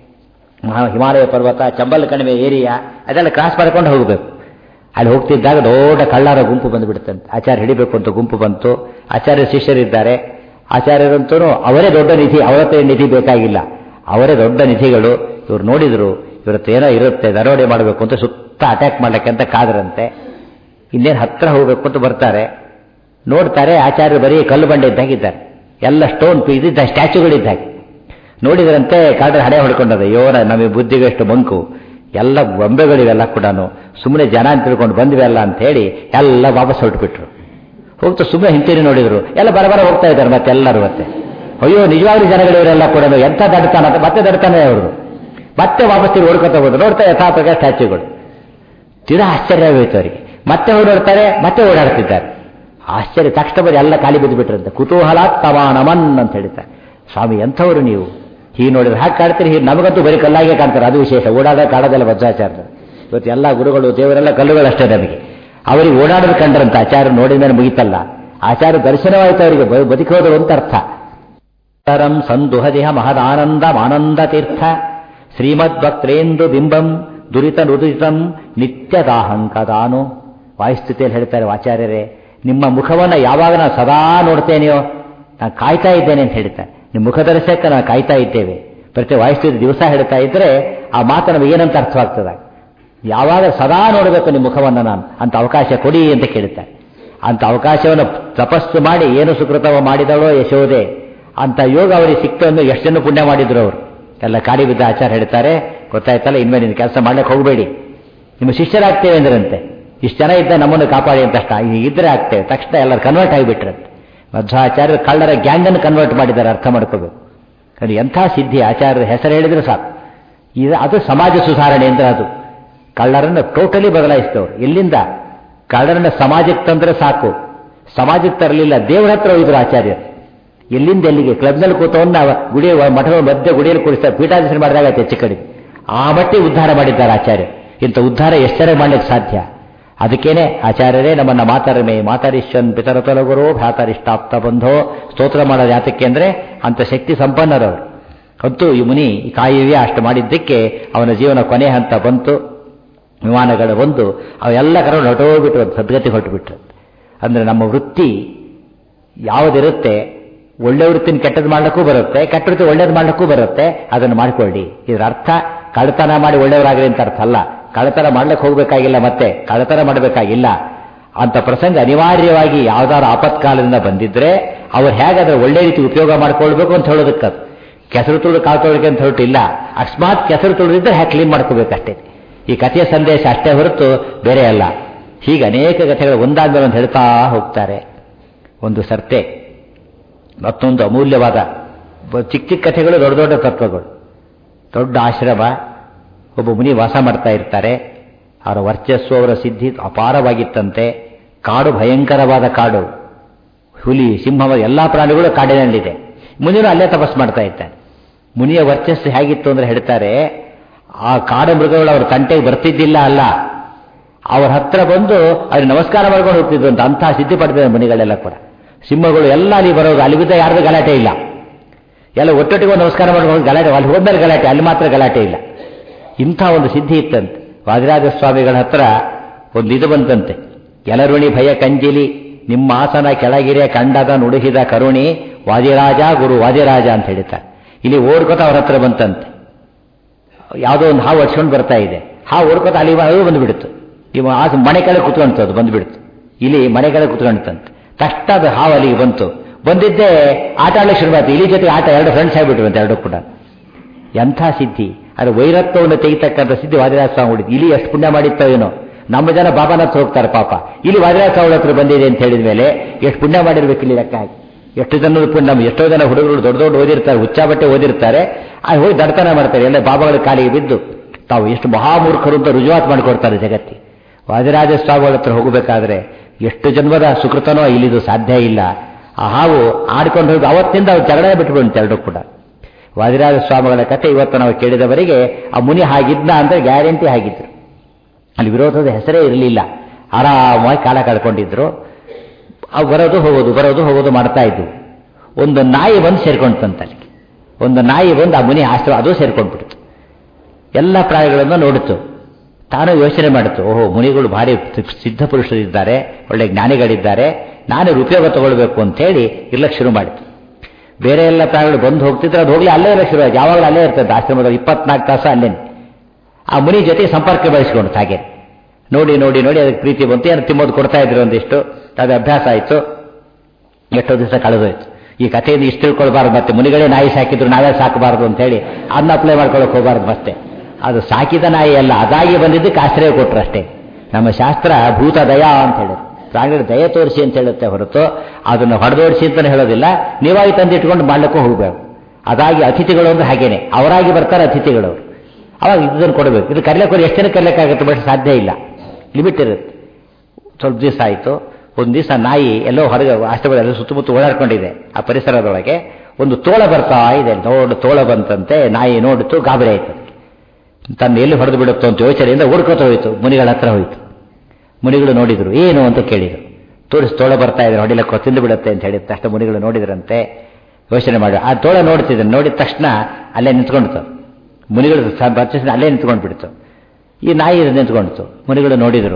ಮಹಾ ಹಿಮಾಲಯ ಪರ್ವತ ಚಂಬಲ್ ಕಣಿವೆ ಏರಿಯಾ ಅದೆಲ್ಲ ಕ್ರಾಸ್ ಮಾಡ್ಕೊಂಡು ಹೋಗಬೇಕು ಅಲ್ಲಿ ಹೋಗ್ತಿದ್ದಾಗ ದೊಡ್ಡ ಕಳ್ಳರ ಗುಂಪು ಬಂದುಬಿಡುತ್ತಂತೆ ಆಚಾರ್ಯ ಹಿಡಿಬೇಕು ಅಂತ ಗುಂಪು ಬಂತು ಆಚಾರ್ಯ ಶಿಷ್ಯರಿದ್ದಾರೆ ಆಚಾರ್ಯರಂತೂ ಅವರೇ ದೊಡ್ಡ ನಿಧಿ ಅವರ ಹತ್ರ ಏನ್ ನಿಧಿ ಬೇಕಾಗಿಲ್ಲ ಅವರೇ ದೊಡ್ಡ ನಿಧಿಗಳು ಇವ್ರು ನೋಡಿದ್ರು ಇವರತ್ತು ಏನೋ ಇರುತ್ತೆ ದರೋಡೆ ಮಾಡಬೇಕು ಅಂತ ಸುತ್ತ ಅಟ್ಯಾಕ್ ಮಾಡ್ಲಿಕ್ಕೆ ಅಂತ ಕಾದ್ರಂತೆ ಇನ್ನೇನು ಹತ್ರ ಹೋಗ್ಬೇಕು ಅಂತ ಬರ್ತಾರೆ ನೋಡ್ತಾರೆ ಆಚಾರ್ಯರು ಬರೀ ಕಲ್ಲು ಬಂಡೆ ಇದ್ದಾಗಿದ್ದಾರೆ ಎಲ್ಲ ಸ್ಟೋನ್ ಇದ್ದ ಸ್ಟ್ಯಾಚುಗಳಿದ್ದಾಗೆ ನೋಡಿದ್ರಂತೆ ಕಾಡ್ರೆ ಹಡೆ ಹೊಡ್ಕೊಂಡದ ಅಯ್ಯೋ ನಮಗೆ ಬುದ್ಧಿಗೆಷ್ಟು ಬಂಕು ಎಲ್ಲ ಬೊಂಬೆಗಳಿವೆಲ್ಲ ಕೂಡ ಸುಮ್ಮನೆ ಜನ ಅಂತ ತಿಳ್ಕೊಂಡು ಬಂದ್ವಿ ಅಂತ ಹೇಳಿ ಎಲ್ಲ ವಾಪಸ್ ಹೊರಟ್ಬಿಟ್ರು ಹೋಗ್ತಾ ಸುಮ್ಮನೆ ಹಿಂತಿರಿ ನೋಡಿದ್ರು ಎಲ್ಲ ಬರಬರ ಹೋಗ್ತಾ ಇದ್ದಾರೆ ಮತ್ತೆ ಎಲ್ಲರೂ ಮತ್ತೆ ಅಯ್ಯೋ ನಿಜವಾಗ್ಲೂ ಜನಗಳಿವರೆಲ್ಲ ಕೂಡ ಎಂಥ ದಡ್ತಾನ ಅಂತ ಮತ್ತೆ ದಡ್ತಾನೆ ಅವ್ರದ್ದು ಮತ್ತೆ ವಾಪಸ್ ತಿರುಗಿ ಓಡ್ಕೊತಾ ಹೋದ್ರು ನೋಡ್ತಾ ಯಥಾಪ್ರಕ ಸ್ಟ್ಯಾಚ್ಯೂಗಳು ತೀರಾ ಆಶ್ಚರ್ಯವಾಗೋಯ್ತು ಅವರಿಗೆ ಮತ್ತೆ ಹೋಗಿ ನೋಡ್ತಾರೆ ಮತ್ತೆ ಓಡಾಡ್ತಿದ್ದಾರೆ ಆಶ್ಚರ್ಯ ತಕ್ಷಣ ಬರೀ ಎಲ್ಲ ಖಾಲಿ ಬಿದ್ದು ಬಿಟ್ರಂತೆ ಕುತೂಹಲ ತವಾನಮನ್ ಅಂತ ಹೇಳ್ತಾರೆ ಸ್ವಾಮಿ ಎಂಥವ್ರು ನೀವು ಹೀಗೆ ನೋಡಿದ್ರೆ ಹಾಗೆ ಕಾಡ್ತೀರಿ ಹೀಗೆ ನಮಗಂತೂ ಬರೀ ಕಲ್ಲಾಗೆ ಕಾಣ್ತಾರೆ ಅದು ವಿಶೇಷ ಓಡಾಡ ಕಾಡೋದೆಲ್ಲ ವಜ್ರಾಚಾರ್ಯ ಇವತ್ತು ಎಲ್ಲ ಗುರುಗಳು ದೇವರೆಲ್ಲ ಕಲ್ಲುಗಳಷ್ಟೇ ನಮಗೆ ಅವರಿಗೆ ಓಡಾಡೋದು ಕಂಡ್ರಂತ ಆಚಾರ್ಯ ನೋಡಿದ ಮೇಲೆ ಮುಗಿತಲ್ಲ ಆಚಾರ್ಯ ದರ್ಶನವಾಯಿತು ಅವರಿಗೆ ಬದುಕೋದು ಅಂತ ಅರ್ಥ ತರಂ ಸಂದುಹದಿಹ ಮಹದಾನಂದ ಆನಂದ ತೀರ್ಥ ಶ್ರೀಮದ್ಭಕ್ತೇಂದು ಬಿಂಬಂ ದುರಿತ ನುದಿತಂ ನಿತ್ಯದಾಹಂಕದಾನು ವಾಯುಸ್ಥಿತಿಯಲ್ಲಿ ಹೇಳ್ತಾರೆ ಆಚಾರ್ಯರೇ ನಿಮ್ಮ ಮುಖವನ್ನು ಯಾವಾಗ ನಾನು ಸದಾ ನೋಡ್ತೇನೆಯೋ ನಾನು ಕಾಯ್ತಾ ಇದ್ದೇನೆ ಅಂತ ಹೇಳ್ತಾರೆ ನಿಮ್ಮ ಮುಖದರ್ಶಕ್ಕೆ ನಾನು ಕಾಯ್ತಾ ಇದ್ದೇವೆ ಪ್ರತಿ ವಾಯುಸ್ಥಿತಿ ದಿವಸ ಹೇಳ್ತಾ ಇದ್ರೆ ಆ ಮಾತು ನಮಗೆ ಏನಂತ ಅರ್ಥವಾಗ್ತದೆ ಯಾವಾಗ ಸದಾ ನೋಡಬೇಕು ನಿಮ್ಮ ಮುಖವನ್ನು ನಾನು ಅಂತ ಅವಕಾಶ ಕೊಡಿ ಅಂತ ಕೇಳುತ್ತಾರೆ ಅಂತ ಅವಕಾಶವನ್ನು ತಪಸ್ಸು ಮಾಡಿ ಏನು ಸುಕೃತವ ಮಾಡಿದಳೋ ಯಶೋದೆ ಅಂತ ಯೋಗ ಅವರಿಗೆ ಸಿಕ್ತು ಅಂದ್ರೆ ಎಷ್ಟನ್ನು ಪುಣ್ಯ ಮಾಡಿದ್ರು ಅವರು ಎಲ್ಲ ಕಾಡಿ ಬಿದ್ದ ಆಚಾರ ಹೇಳ್ತಾರೆ ಗೊತ್ತಾಯ್ತಲ್ಲ ಇನ್ಮೇಲೆ ನೀನು ಕೆಲಸ ಮಾಡ್ಲಿಕ್ಕೆ ಹೋಗಬೇಡಿ ನಿಮ್ಮ ಶಿಷ್ಯರಾಗ್ತೇವೆ ಅಂದ್ರಂತೆ ಇಷ್ಟು ಜನ ಇದ್ದ ನಮ್ಮನ್ನು ಕಾಪಾಡಿ ಅಂತ ಅಷ್ಟ ಇದ್ರೆ ಆಗ್ತೇವೆ ತಕ್ಷಣ ಎಲ್ಲರೂ ಕನ್ವರ್ಟ್ ಆಗಿಬಿಟ್ರಂತೆ ಮಧ್ವಾಚಾರ್ಯರು ಕಳ್ಳರ ಗ್ಯಾಂಗನ್ನು ಕನ್ವರ್ಟ್ ಮಾಡಿದ್ದಾರೆ ಅರ್ಥ ಮಾಡ್ಕೋಬೇಕು ಅದು ಎಂಥ ಸಿದ್ಧಿ ಆಚಾರ್ಯರ ಹೆಸರು ಹೇಳಿದ್ರೆ ಸಾಕು ಇದು ಅದು ಸಮಾಜ ಸುಧಾರಣೆ ಅಂದ್ರೆ ಅದು ಕಳ್ಳರನ್ನು ಟೋಟಲಿ ಬದಲಾಯಿಸಿದವರು ಎಲ್ಲಿಂದ ಕಳ್ಳರನ್ನ ಸಮಾಜಕ್ಕೆ ತಂದ್ರೆ ಸಾಕು ಸಮಾಜಕ್ಕೆ ತರಲಿಲ್ಲ ದೇವರ ಹತ್ರ ಹೋಗಿದ್ರು ಆಚಾರ್ಯರು ಎಲ್ಲಿಂದ ಎಲ್ಲಿಗೆ ಕ್ಲಬ್ನಲ್ಲಿ ಕೂತವನ್ನ ಗುಡಿ ಮಠದ ಮಧ್ಯೆ ಗುಡಿಯಲ್ಲಿ ಕೂರಿಸ್ತಾರೆ ಪೀಠಾಧಿಸನ ಮಾಡಿದಾಗ ಹೆಚ್ಚು ಕಡಿಮೆ ಆ ಮಟ್ಟಿಗೆ ಉದ್ಧಾರ ಮಾಡಿದ್ದಾರೆ ಆಚಾರ್ಯ ಇಂಥ ಉದ್ಧಾರ ಎಷ್ಟರೇ ಮಾಡ್ಲಿಕ್ಕೆ ಸಾಧ್ಯ ಅದಕ್ಕೇನೆ ಆಚಾರ್ಯರೇ ನಮ್ಮನ್ನ ಮಾತಾರಮೆ ಮಾತಾರಿಶ್ವನ್ ಪಿತರ ತೊಲಗುರು ಭ್ರಾತರಿಷ್ಟಾಪ್ತ ಬಂಧೋ ಸ್ತೋತ್ರ ಮಾಡೋದು ಯಾತಕ್ಕೆ ಅಂದ್ರೆ ಅಂತ ಶಕ್ತಿ ಸಂಪನ್ನರವರು ಅಂತೂ ಈ ಮುನಿ ಈ ಕಾಯುವ್ಯ ಅಷ್ಟು ಮಾಡಿದ್ದಕ್ಕೆ ಅವನ ಜೀವನ ಕೊನೆ ಹಂತ ಬಂತು ವಿಮಾನಗಳು ಬಂದು ಅವೆಲ್ಲ ಕರ ಹೊಟ್ಟೋಗ್ಬಿಟ್ರು ಸದ್ಗತಿ ಹೊರಟುಬಿಟ್ರು ಅಂದ್ರೆ ನಮ್ಮ ವೃತ್ತಿ ಯಾವುದಿರುತ್ತೆ ಒಳ್ಳೆ ವೃತ್ತಿನ ಕೆಟ್ಟದ್ದು ಮಾಡ್ಲಿಕ್ಕೂ ಬರುತ್ತೆ ಕೆಟ್ಟ ವೃತ್ತಿ ಒಳ್ಳೇದು ಮಾಡ್ಲಿಕ್ಕೂ ಬರುತ್ತೆ ಅದನ್ನು ಮಾಡಿಕೊಳ್ಳಿ ಇದರ ಅರ್ಥ ಕಳ್ಳತನ ಮಾಡಿ ಒಳ್ಳೆಯವರಾಗ್ರಿ ಅಂತ ಅರ್ಥ ಅಲ್ಲ ಕಳ್ಳತನ ಮಾಡ್ಲಿಕ್ಕೆ ಹೋಗ್ಬೇಕಾಗಿಲ್ಲ ಮತ್ತೆ ಕಳ್ಳತನ ಮಾಡಬೇಕಾಗಿಲ್ಲ ಅಂತ ಪ್ರಸಂಗ ಅನಿವಾರ್ಯವಾಗಿ ಯಾವ್ದಾದ್ರು ಆಪತ್ಕಾಲದಿಂದ ಬಂದಿದ್ರೆ ಅವ್ರು ಹೇಗಾದ್ರೆ ಒಳ್ಳೆ ರೀತಿ ಉಪಯೋಗ ಮಾಡ್ಕೊಳ್ಬೇಕು ಅಂತ ಹೇಳೋದಕ್ಕೆ ಕೆಸರು ತುಳಿದು ಕಾಲು ತೊಳಗೆ ಅಂತ ಹೊರಟಿಲ್ಲ ಅಕಸ್ಮಾತ್ ಕೆಸರು ತುಳಿದಿದ್ರೆ ಹ್ಯಾಕ್ ಕ್ಲೀನ್ ಮಾಡ್ಕೋಬೇಕಷ್ಟೇ ಈ ಕಥೆಯ ಸಂದೇಶ ಅಷ್ಟೇ ಹೊರತು ಬೇರೆ ಅಲ್ಲ ಹೀಗೆ ಅನೇಕ ಕಥೆಗಳು ಒಂದಾದ್ಮೇಲೆ ಒಂದು ಹೇಳ್ತಾ ಹೋಗ್ತಾರೆ ಒಂದು ಸರ್ತೆ ಮತ್ತೊಂದು ಅಮೂಲ್ಯವಾದ ಚಿಕ್ಕ ಚಿಕ್ಕ ಕಥೆಗಳು ದೊಡ್ಡ ದೊಡ್ಡ ತತ್ವಗಳು ದೊಡ್ಡ ಆಶ್ರಮ ಒಬ್ಬ ಮುನಿ ವಾಸ ಮಾಡ್ತಾ ಇರ್ತಾರೆ ಅವರ ವರ್ಚಸ್ಸು ಅವರ ಸಿದ್ಧಿ ಅಪಾರವಾಗಿತ್ತಂತೆ ಕಾಡು ಭಯಂಕರವಾದ ಕಾಡು ಹುಲಿ ಸಿಂಹ ಎಲ್ಲ ಪ್ರಾಣಿಗಳು ಕಾಡಿನಲ್ಲಿದೆ ಮುನಿಯರು ಅಲ್ಲೇ ತಪಸ್ ಮಾಡ್ತಾ ಇದ್ದಾರೆ ಮುನಿಯ ವರ್ಚಸ್ಸು ಹೇಗಿತ್ತು ಅಂದ್ರೆ ಹೇಳ್ತಾರೆ ಆ ಕಾಡು ಮೃಗಗಳು ಅವ್ರ ತಂಟೆಗೆ ಬರ್ತಿದ್ದಿಲ್ಲ ಅಲ್ಲ ಅವ್ರ ಹತ್ರ ಬಂದು ಅವ್ರಿಗೆ ನಮಸ್ಕಾರ ಮಾಡ್ಕೊಂಡು ಹೋಗ್ತಿದ್ರು ಅಂತ ಅಂತಹ ಸಿದ್ಧಿ ಪಡೆದಿದೆ ಮುನಿಗಳೆಲ್ಲ ಕೂಡ ಸಿಂಹಗಳು ಎಲ್ಲ ಅಲ್ಲಿ ಬರೋದು ಅಲ್ಲಿ ಬಿದ್ದ ಯಾರ್ದು ಗಲಾಟೆ ಇಲ್ಲ ಎಲ್ಲ ಒಟ್ಟೊಟ್ಟಿಗೆ ನಮಸ್ಕಾರ ಮಾಡ್ಕೊಂಡು ಗಲಾಟೆ ಅಲ್ಲಿ ಹೋದ್ಮೇಲೆ ಗಲಾಟೆ ಅಲ್ಲಿ ಮಾತ್ರ ಗಲಾಟೆ ಇಲ್ಲ ಇಂಥ ಒಂದು ಸಿದ್ಧಿ ಇತ್ತಂತೆ ವಾದಿರಾಜ ಸ್ವಾಮಿಗಳ ಹತ್ರ ಒಂದು ಇದು ಬಂತಂತೆ ಎಲರುಣಿ ಭಯ ಕಂಜಿಲಿ ನಿಮ್ಮ ಆಸನ ಕೆಳಗಿರೆ ಕಂಡದ ನುಡುಹಿದ ಕರುಣಿ ವಾದಿರಾಜ ಗುರು ವಾದಿರಾಜ ಅಂತ ಹೇಳ್ತಾರೆ ಇಲ್ಲಿ ಓಡ್ಕೊತ ಅವ್ರ ಹತ್ರ ಬಂತಂತೆ ಯಾವುದೋ ಒಂದು ಹಾವು ಹಚ್ಕೊಂಡು ಬರ್ತಾ ಇದೆ ಹಾವು ಓಡ್ಕೊತ ಅಲ್ಲಿ ಅದು ಬಂದುಬಿಡ್ತು ಇವ ಆ ಮನೆ ಕೆಳಗೆ ಕುತ್ಕೊಂತದ್ದು ಬಂದುಬಿಡ್ತು ಇಲ್ಲಿ ಮನೆ ಕೆಳಗೆ ಕುತ್ಕೊಂತಂತೆ ತಕ್ಷಣ ಅದು ಹಾವು ಅಲ್ಲಿಗೆ ಬಂತು ಬಂದಿದ್ದೆ ಆಟ ಆಡಲಿಕ್ಕೆ ಶುರುವಾಯ್ತು ಇಲ್ಲಿ ಜೊತೆ ಆಟ ಎರಡು ಫ್ರೆಂಡ್ಸ್ ಆಗಿಬಿಟ್ರು ಅಂತ ಎರಡು ಕೂಡ ಎಂಥ ಸಿದ್ಧಿ ಅದು ವೈರತ್ವವನ್ನು ತೆಗಿತಕ್ಕಂಥ ಸಿದ್ಧಿ ವಾದಿರಾಜ ಸ್ವಾಮಿ ಹೊಡಿತು ಇಲ್ಲಿ ಎಷ್ಟು ಪುಣ್ಯ ಮಾಡಿತ್ತೋ ಏನೋ ನಮ್ಮ ಜನ ಬಾಬಾನ ಹತ್ರ ಹೋಗ್ತಾರೆ ಪಾಪ ಇಲ್ಲಿ ವಾದಿರಾಜ ಸ್ವಾಮಿ ಹತ್ರ ಬಂದಿದೆ ಅಂತ ಹೇಳಿದ ಮೇಲೆ ಎಷ್ಟು ಪುಣ್ಯ ಮಾಡಿರ್ಬೇಕು ಇಲ್ಲಿ ಲೆಕ್ಕ ಹಾಕಿ ಎಷ್ಟು ಜನ ಪುಣ್ಯ ಎಷ್ಟೋ ಜನ ಹುಡುಗರು ದೊಡ್ಡ ದೊಡ್ಡ ಓದಿರ್ತಾರೆ ಹುಚ್ಚಾ ಬಟ್ಟೆ ಓದಿರ್ತಾರೆ ಅಲ್ಲಿ ಹೋಗಿ ದಡ್ತನ ಮಾಡ್ತಾರೆ ಎಲ್ಲ ಬಾಬಾಗಳ ಕಾಲಿಗೆ ಬಿದ್ದು ತಾವು ಎಷ್ಟು ಮಹಾಮೂರ್ಖರು ಅಂತ ರುಜುವಾತ್ ಮಾಡಿಕೊಡ್ತಾರೆ ಜಗತ್ತಿ ವಾದಿರಾಜ ಸ್ವಾಮಿಗಳ ಹತ್ರ ಹೋಗಬೇಕಾದ್ರೆ ಎಷ್ಟು ಜನ್ಮದ ಸುಕೃತನೋ ಇಲ್ಲಿದು ಸಾಧ್ಯ ಇಲ್ಲ ಆ ಹಾವು ಆಡ್ಕೊಂಡು ಹೋಗಿ ಅವತ್ತಿಂದ ಅವ್ರು ಜಗಳ ಬಿಟ್ಬಿಡುತ್ತೆ ಎರಡು ಕೂಡ ವಾದಿರಾಜ ಸ್ವಾಮಿಗಳ ಕಥೆ ಇವತ್ತು ನಾವು ಕೇಳಿದವರಿಗೆ ಆ ಮುನಿ ಹಾಗಿದ್ದ ಅಂದ್ರೆ ಗ್ಯಾರಂಟಿ ಆಗಿದ್ರು ಅಲ್ಲಿ ವಿರೋಧದ ಹೆಸರೇ ಇರಲಿಲ್ಲ ಆರಾಮವಾಗಿ ಕಾಲ ಕಳ್ಕೊಂಡಿದ್ರು ಅವು ಬರೋದು ಹೋಗೋದು ಬರೋದು ಹೋಗೋದು ಮಾಡ್ತಾ ಇದ್ವು ಒಂದು ನಾಯಿ ಬಂದು ಸೇರ್ಕೊಂಡ್ತಂತಲ್ಲಿ ಒಂದು ನಾಯಿ ಬಂದು ಆ ಮುನಿ ಆಶ್ರಮ ಅದು ಸೇರ್ಕೊಂಡ್ಬಿಡ್ತು ಎಲ್ಲ ಪ್ರಾಣಿಗಳನ್ನು ನೋಡಿತು ತಾನು ಯೋಚನೆ ಮಾಡಿತು ಓಹೋ ಮುನಿಗಳು ಭಾರಿ ಸಿದ್ಧ ಪುರುಷರಿದ್ದಾರೆ ಒಳ್ಳೆ ಜ್ಞಾನಿಗಳಿದ್ದಾರೆ ನಾನು ಉಪಯೋಗ ತಗೊಳ್ಬೇಕು ಅಂತ ಹೇಳಿ ಇರ್ಲಕ್ಕೆ ಶುರು ಮಾಡಿತು ಬೇರೆ ಎಲ್ಲ ಪ್ರಾಣಿಗಳು ಬಂದು ಹೋಗ್ತಿದ್ರೆ ಅದು ಹೋಗ್ಲಿ ಅಲ್ಲೇ ಇರೋ ಶುರು ಯಾವಾಗಲೂ ಅಲ್ಲೇ ಇರ್ತದೆ ಆಶ್ರಮದಲ್ಲಿ ಇಪ್ಪತ್ನಾಲ್ಕು ತಾಸು ಅಲ್ಲೇನೆ ಆ ಮುನಿ ಜೊತೆ ಸಂಪರ್ಕ ಬೆಳೆಸ್ಕೊಂಡು ಹಾಗೆ ನೋಡಿ ನೋಡಿ ನೋಡಿ ಅದಕ್ಕೆ ಪ್ರೀತಿ ಬಂತು ಏನು ತಿನ್ನೋದು ಕೊಡ್ತಾ ಇದ್ರು ಒಂದಿಷ್ಟು ಅದು ಅಭ್ಯಾಸ ಆಯಿತು ಎಷ್ಟೋ ದಿವಸ ಕಳೆದೋಯ್ತು ಈ ಕಥೆಯಿಂದ ಇಷ್ಟು ತಿಳ್ಕೊಳ್ಬಾರ್ದು ಮತ್ತೆ ಮುನಿಗಳೇ ನಾಯಿ ಸಾಕಿದ್ರು ನಾವೇ ಸಾಕಬಾರ್ದು ಅಂತ ಹೇಳಿ ಅದನ್ನ ಅಪ್ಲೈ ಮಾಡ್ಕೊಳಕ್ ಹೋಗಬಾರ್ದು ಮತ್ತೆ ಅದು ಸಾಕಿದ ನಾಯಿ ಅಲ್ಲ ಅದಾಗಿ ಬಂದಿದ್ದಕ್ಕೆ ಆಶ್ರಯ ಕೊಟ್ರು ಅಷ್ಟೇ ನಮ್ಮ ಶಾಸ್ತ್ರ ಭೂತ ದಯಾ ಅಂತ ಹೇಳಿದ್ರು ಪ್ರಾಣಿಗಳ ದಯ ತೋರಿಸಿ ಅಂತ ಹೇಳುತ್ತೆ ಹೊರತು ಅದನ್ನು ಹೊಡೆದೋಡಿಸಿ ಅಂತ ಹೇಳೋದಿಲ್ಲ ನೀವಾಗಿ ತಂದಿಟ್ಕೊಂಡು ಮಾಡ್ಲಿಕ್ಕೂ ಹೋಗಬೇಕು ಅದಾಗಿ ಅತಿಥಿಗಳು ಅಂದ್ರೆ ಹಾಗೇನೆ ಅವರಾಗಿ ಬರ್ತಾರೆ ಅತಿಥಿಗಳು ಅವಾಗ ಇದನ್ನು ಕೊಡಬೇಕು ಇದು ಕರ್ಲಿಕ್ಕೆ ಎಷ್ಟು ಜನ ಕರ್ಲಿಕ್ಕಾಗುತ್ತೆ ಬಟ್ ಸಾಧ್ಯ ಇಲ್ಲ ಲಿಮಿಟ್ ಇರುತ್ತೆ ಸ್ವಲ್ಪ ದಿವಸ ಆಯಿತು ಒಂದು ದಿವಸ ನಾಯಿ ಎಲ್ಲೋ ಹೊರಗೆ ಆಶ್ರಮದಲ್ಲಿ ಸುತ್ತಮುತ್ತ ಓಡಾಡ್ಕೊಂಡಿದೆ ಆ ಪರಿಸರದೊಳಗೆ ಒಂದು ತೋಳ ಬರ್ತಾ ಇದೆ ದೊಡ್ಡ ತೋಳ ಬಂತಂತೆ ನಾಯಿ ನೋಡಿತು ಗಾಬರಿ ಆಯ್ತು ತನ್ನ ಎಲ್ಲಿ ಹೊಡೆದು ಬಿಡುತ್ತೋ ಅಂತ ಯೋಚನೆಯಿಂದ ಓಡ್ಕೋತ ಹೋಯಿತು ಮುನಿಗಳ ಹತ್ರ ಹೋಯಿತು ಮುನಿಗಳು ನೋಡಿದ್ರು ಏನು ಅಂತ ಕೇಳಿದರು ತೋರಿಸಿ ತೋಳ ಬರ್ತಾ ಇದ್ರೆ ಹೊಡಿಲಕ್ಕೋ ತಿಂದು ಬಿಡುತ್ತೆ ಅಂತ ಹೇಳಿದ ತಕ್ಷಣ ಮುನಿಗಳು ನೋಡಿದ್ರಂತೆ ಯೋಚನೆ ಮಾಡಿ ಆ ತೋಳ ನೋಡ್ತಿದ್ರು ನೋಡಿದ ತಕ್ಷಣ ಅಲ್ಲೇ ನಿಂತ್ಕೊಂಡಿತು ಮುನಿಗಳು ಬರ್ಚಿಸಿದ ಅಲ್ಲೇ ನಿಂತ್ಕೊಂಡು ಬಿಡ್ತು ಈ ನಾಯಿ ನಿಂತ್ಕೊಂಡಿತು ಮುನಿಗಳು ನೋಡಿದರು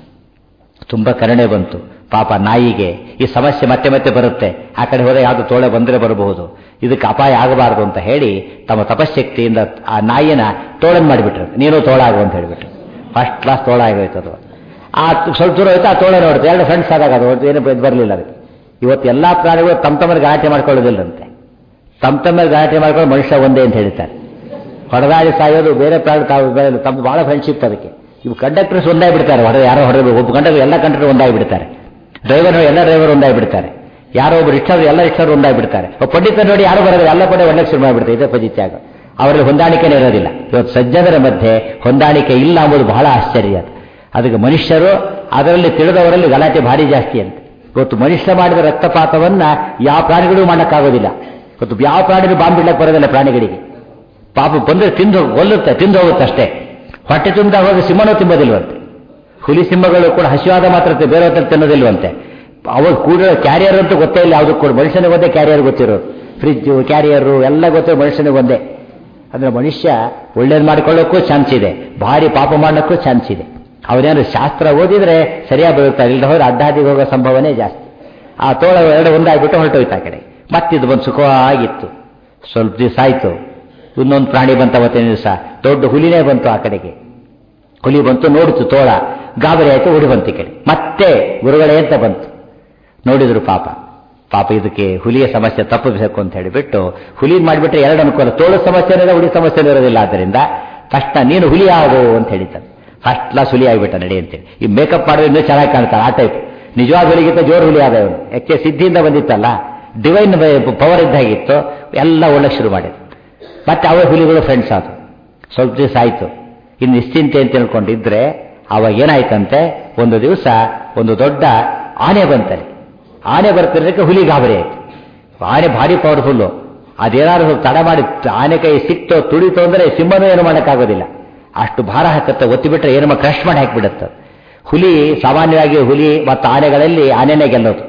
ತುಂಬ ಕರುಣೆ ಬಂತು ಪಾಪ ನಾಯಿಗೆ ಈ ಸಮಸ್ಯೆ ಮತ್ತೆ ಮತ್ತೆ ಬರುತ್ತೆ ಆ ಕಡೆ ಹೋದರೆ ಯಾವುದು ತೋಳೆ ಬಂದರೆ ಬರಬಹುದು ಇದಕ್ಕೆ ಅಪಾಯ ಆಗಬಾರದು ಅಂತ ಹೇಳಿ ತಮ್ಮ ತಪಶಕ್ತಿಯಿಂದ ಆ ನಾಯಿನ ತೋಳನ್ ಮಾಡಿಬಿಟ್ರು ನೀನು ತೋಳ ಆಗು ಅಂತ ಹೇಳಿಬಿಟ್ರು ಫಸ್ಟ್ ಕ್ಲಾಸ್ ತೋಳ ಆಗೋಯ್ತು ಅದು ಆ ಸ್ವಲ್ಪ ದೂರ ಹೋಯ್ತು ಆ ತೋಳ ನೋಡುತ್ತೆ ಎರಡು ಫ್ರೆಂಡ್ಸ್ ಆದಾಗ ಅದು ಏನು ಬರಲಿಲ್ಲ ಅದಕ್ಕೆ ಇವತ್ತು ಎಲ್ಲ ಪ್ರಾಣಿಗಳು ತಮ್ಮ ತಮ್ಮಲ್ಲಿ ಗಲಾಟೆ ಮಾಡ್ಕೊಳ್ಳೋದಿಲ್ಲಂತೆ ತಮ್ಮ ತಮ್ಮಲ್ಲಿ ಗಲಾಟೆ ಮಾಡ್ಕೊಂಡು ಮನುಷ್ಯ ಒಂದೇ ಅಂತ ಹೇಳ್ತಾರೆ ಹೊಡೆದಾಡಿ ಸಾಯೋದು ಬೇರೆ ಪ್ರಾಣಿ ತಾವು ತಮ್ಮ ಬಹಳ ಫ್ರೆಂಡ್ಶಿಪ್ ಅದಕ್ಕೆ ಇವು ಕಂಡಕ್ಟರ್ಸ್ ಒಂದಾಗಿ ಬಿಡ್ತಾರೆ ಹೊಡೆದ ಯಾರೋ ಹೊಡೆದು ಒಬ್ಬ ಕಂಡಕ್ಟರ್ ಎಲ್ಲ ಕಂಡಕ್ಟರ್ ಒಂದಾಗಿ ಬಿಡ್ತಾರೆ ಡ್ರೈವರ್ ಎಲ್ಲ ಡ್ರೈವರ್ ಒಂದಾಗಿ ಬಿಡ್ತಾರೆ ಯಾರೋ ಒಬ್ಬರು ರಿಕ್ಷಾದ್ರು ಎಲ್ಲ ರಿಕ್ಷಾದ್ರು ಒಂದಾಗಿ ಬಿಡ್ತಾರೆ ಒಬ್ಬ ಪಂಡಿತ ನೋಡಿ ಯಾರು ಬರೋದು ಎಲ್ಲ ಪಡೆ ಒಳ್ಳೆ ಶುರು ಮಾಡಿಬಿಡ್ತಾರೆ ಇದೇ ಪದ್ಧತಿ ಆಗ ಅವರಲ್ಲಿ ಹೊಂದಾಣಿಕೆನೇ ಇರೋದಿಲ್ಲ ಇವತ್ತು ಸಜ್ಜನರ ಮಧ್ಯೆ ಹೊಂದಾಣಿಕೆ ಇಲ್ಲ ಎಂಬುದು ಬಹಳ ಆಶ್ಚರ್ಯ ಅದು ಅದಕ್ಕೆ ಮನುಷ್ಯರು ಅದರಲ್ಲಿ ತಿಳಿದವರಲ್ಲಿ ಗಲಾಟೆ ಭಾರಿ ಜಾಸ್ತಿ ಅಂತ ಇವತ್ತು ಮನುಷ್ಯ ಮಾಡಿದ ರಕ್ತಪಾತವನ್ನ ಯಾವ ಪ್ರಾಣಿಗಳು ಮಾಡೋಕ್ಕಾಗೋದಿಲ್ಲ ಇವತ್ತು ಯಾವ ಪ್ರಾಣಿಗಳು ಬಾಂಬ್ ಬಿಡ್ಲಕ್ಕೆ ಬರೋದಿಲ್ಲ ಪ್ರಾಣಿಗಳಿಗೆ ಪಾಪ ಬಂದರೆ ತಿಂದು ಒಲ್ಲುತ್ತೆ ತಿಂದು ಹೋಗುತ್ತೆ ಅಷ್ಟೇ ಹೊಟ್ಟೆ ತುಂಬಿದಾಗ ಹೋಗಿ ಸಿಂಹನೂ ತಿಂಬೋದಿಲ್ವಂತೆ ಹುಲಿ ಸಿಂಹಗಳು ಕೂಡ ಹಸಿವಾದ ಮಾತ್ರ ಬೇರೆ ಹೊತ್ತಲ್ಲಿ ತಿನ್ನೋದಿಲ್ವಂತೆ ಅವಾಗ ಕೂಡ ಕ್ಯಾರಿಯರ್ ಅಂತೂ ಗೊತ್ತೇ ಇಲ್ಲ ಯಾವುದಕ್ಕೂ ಕೂಡ ಮನುಷ್ಯನಿಗೆ ಒಂದೇ ಕ್ಯಾರಿಯರ್ ಗೊತ್ತಿರೋದು ಫ್ರಿಜ್ಜು ಕ್ಯಾರಿಯರು ಎಲ್ಲ ಗೊತ್ತಿರೋ ಮನುಷ್ಯನಿಗೆ ಒಂದೇ ಅಂದ್ರೆ ಮನುಷ್ಯ ಒಳ್ಳೇದು ಮಾಡ್ಕೊಳ್ಳೋಕ್ಕೂ ಚಾನ್ಸ್ ಇದೆ ಭಾರಿ ಪಾಪ ಮಾಡೋಕ್ಕೂ ಚಾನ್ಸ್ ಇದೆ ಅವರೇನಾದ್ರು ಶಾಸ್ತ್ರ ಓದಿದ್ರೆ ಸರಿಯಾಗಿ ಬರುತ್ತಾರೆ ಇಲ್ಲ ಹೋದ್ರೆ ಅಡ್ಡಾದಿಗೆ ಹೋಗೋ ಸಂಭವನೇ ಜಾಸ್ತಿ ಆ ತೋಳ ಎರಡು ಒಂದಾಗ್ಬಿಟ್ಟು ಹೊರಟೋಯ್ತು ಆ ಕಡೆ ಮತ್ತಿದು ಬಂದು ಸುಖವಾಗಿತ್ತು ಸ್ವಲ್ಪ ದಿವಸ ಆಯಿತು ಇನ್ನೊಂದು ಪ್ರಾಣಿ ಬಂತ ಅವತ್ತಿನ ದಿವಸ ದೊಡ್ಡ ಹುಲಿನೇ ಬಂತು ಆ ಕಡೆಗೆ ಹುಲಿ ಬಂತು ನೋಡಿತು ತೋಳ ಗಾಬರಿ ಆಯಿತು ಓಡಿ ಬಂತು ಈ ಕಡೆ ಮತ್ತೆ ಗುರುಗಳೇ ಅಂತ ಬಂತು ನೋಡಿದ್ರು ಪಾಪ ಪಾಪ ಇದಕ್ಕೆ ಹುಲಿಯ ಸಮಸ್ಯೆ ತಪ್ಪಿಸಬೇಕು ಅಂತ ಹೇಳಿಬಿಟ್ಟು ಹುಲಿ ಮಾಡಿಬಿಟ್ರೆ ಎರಡು ಅನುಕೂಲ ತೋಳು ಸಮಸ್ಯೆ ಇರೋದಿಲ್ಲ ಹುಲಿ ಸಮಸ್ಯೆ ಇರೋದಿಲ್ಲ ಆದ್ದರಿಂದ ತಕ್ಷಣ ನೀನು ಹುಲಿ ಆಗು ಅಂತ ಹೇಳಿದ್ದಾನೆ ಫಸ್ಟ್ ಕ್ಲಾಸ್ ಹುಲಿ ಆಗಿಬಿಟ್ಟ ನಡಿ ಅಂತೇಳಿ ಈ ಮೇಕಪ್ ಮಾಡೋದು ಇನ್ನೂ ಚೆನ್ನಾಗಿ ಕಾಣ್ತಾರೆ ಆ ಟೈಪ್ ನಿಜವಾದ ಹುಲಿಗಿಂತ ಜೋರು ಹುಲಿ ಆದ ಇವನು ಯಾಕೆ ಸಿದ್ಧಿಯಿಂದ ಬಂದಿತ್ತಲ್ಲ ಡಿವೈನ್ ಪವರ್ ಇದ್ದಾಗಿತ್ತು ಎಲ್ಲ ಒಳ್ಳೆ ಶುರು ಮಾಡಿದ್ರು ಮತ್ತೆ ಅವೇ ಹುಲಿಗಳು ಫ್ರೆಂಡ್ಸ್ ಆದವು ಸ್ವಲ್ಪ ದಿವಸ ಆಯಿತು ಇನ್ನು ನಿಶ್ಚಿಂತೆ ಅಂತ ತಿಳ್ಕೊಂಡಿದ್ರೆ ಅವಾಗ ಏನಾಯ್ತಂತೆ ಒಂದು ದಿವಸ ಒಂದು ದೊಡ್ಡ ಆನೆ ಬಂತಲ್ಲಿ ಆನೆ ಬರ್ತಿರೋದಕ್ಕೆ ಹುಲಿ ಗಾಬರಿ ಆಯ್ತು ಆನೆ ಭಾರಿ ಪವರ್ಫುಲ್ಲು ಅದೇನಾದ್ರು ತಡ ಮಾಡಿ ಆನೆ ಕೈ ಸಿಕ್ತೋ ತುಳಿತೋ ಅಂದರೆ ಸಿಂಹನೂ ಏನು ಮಾಡೋಕ್ಕಾಗೋದಿಲ್ಲ ಅಷ್ಟು ಭಾರ ಹಾಕತ್ತೆ ಒತ್ತಿಬಿಟ್ರೆ ಏನಮ್ಮ ಕ್ರಶ್ ಮಾಡಿ ಹಾಕಿಬಿಡುತ್ತೆ ಹುಲಿ ಸಾಮಾನ್ಯವಾಗಿ ಹುಲಿ ಮತ್ತು ಆನೆಗಳಲ್ಲಿ ಆನೆನೇ ಗೆಲ್ಲೋದು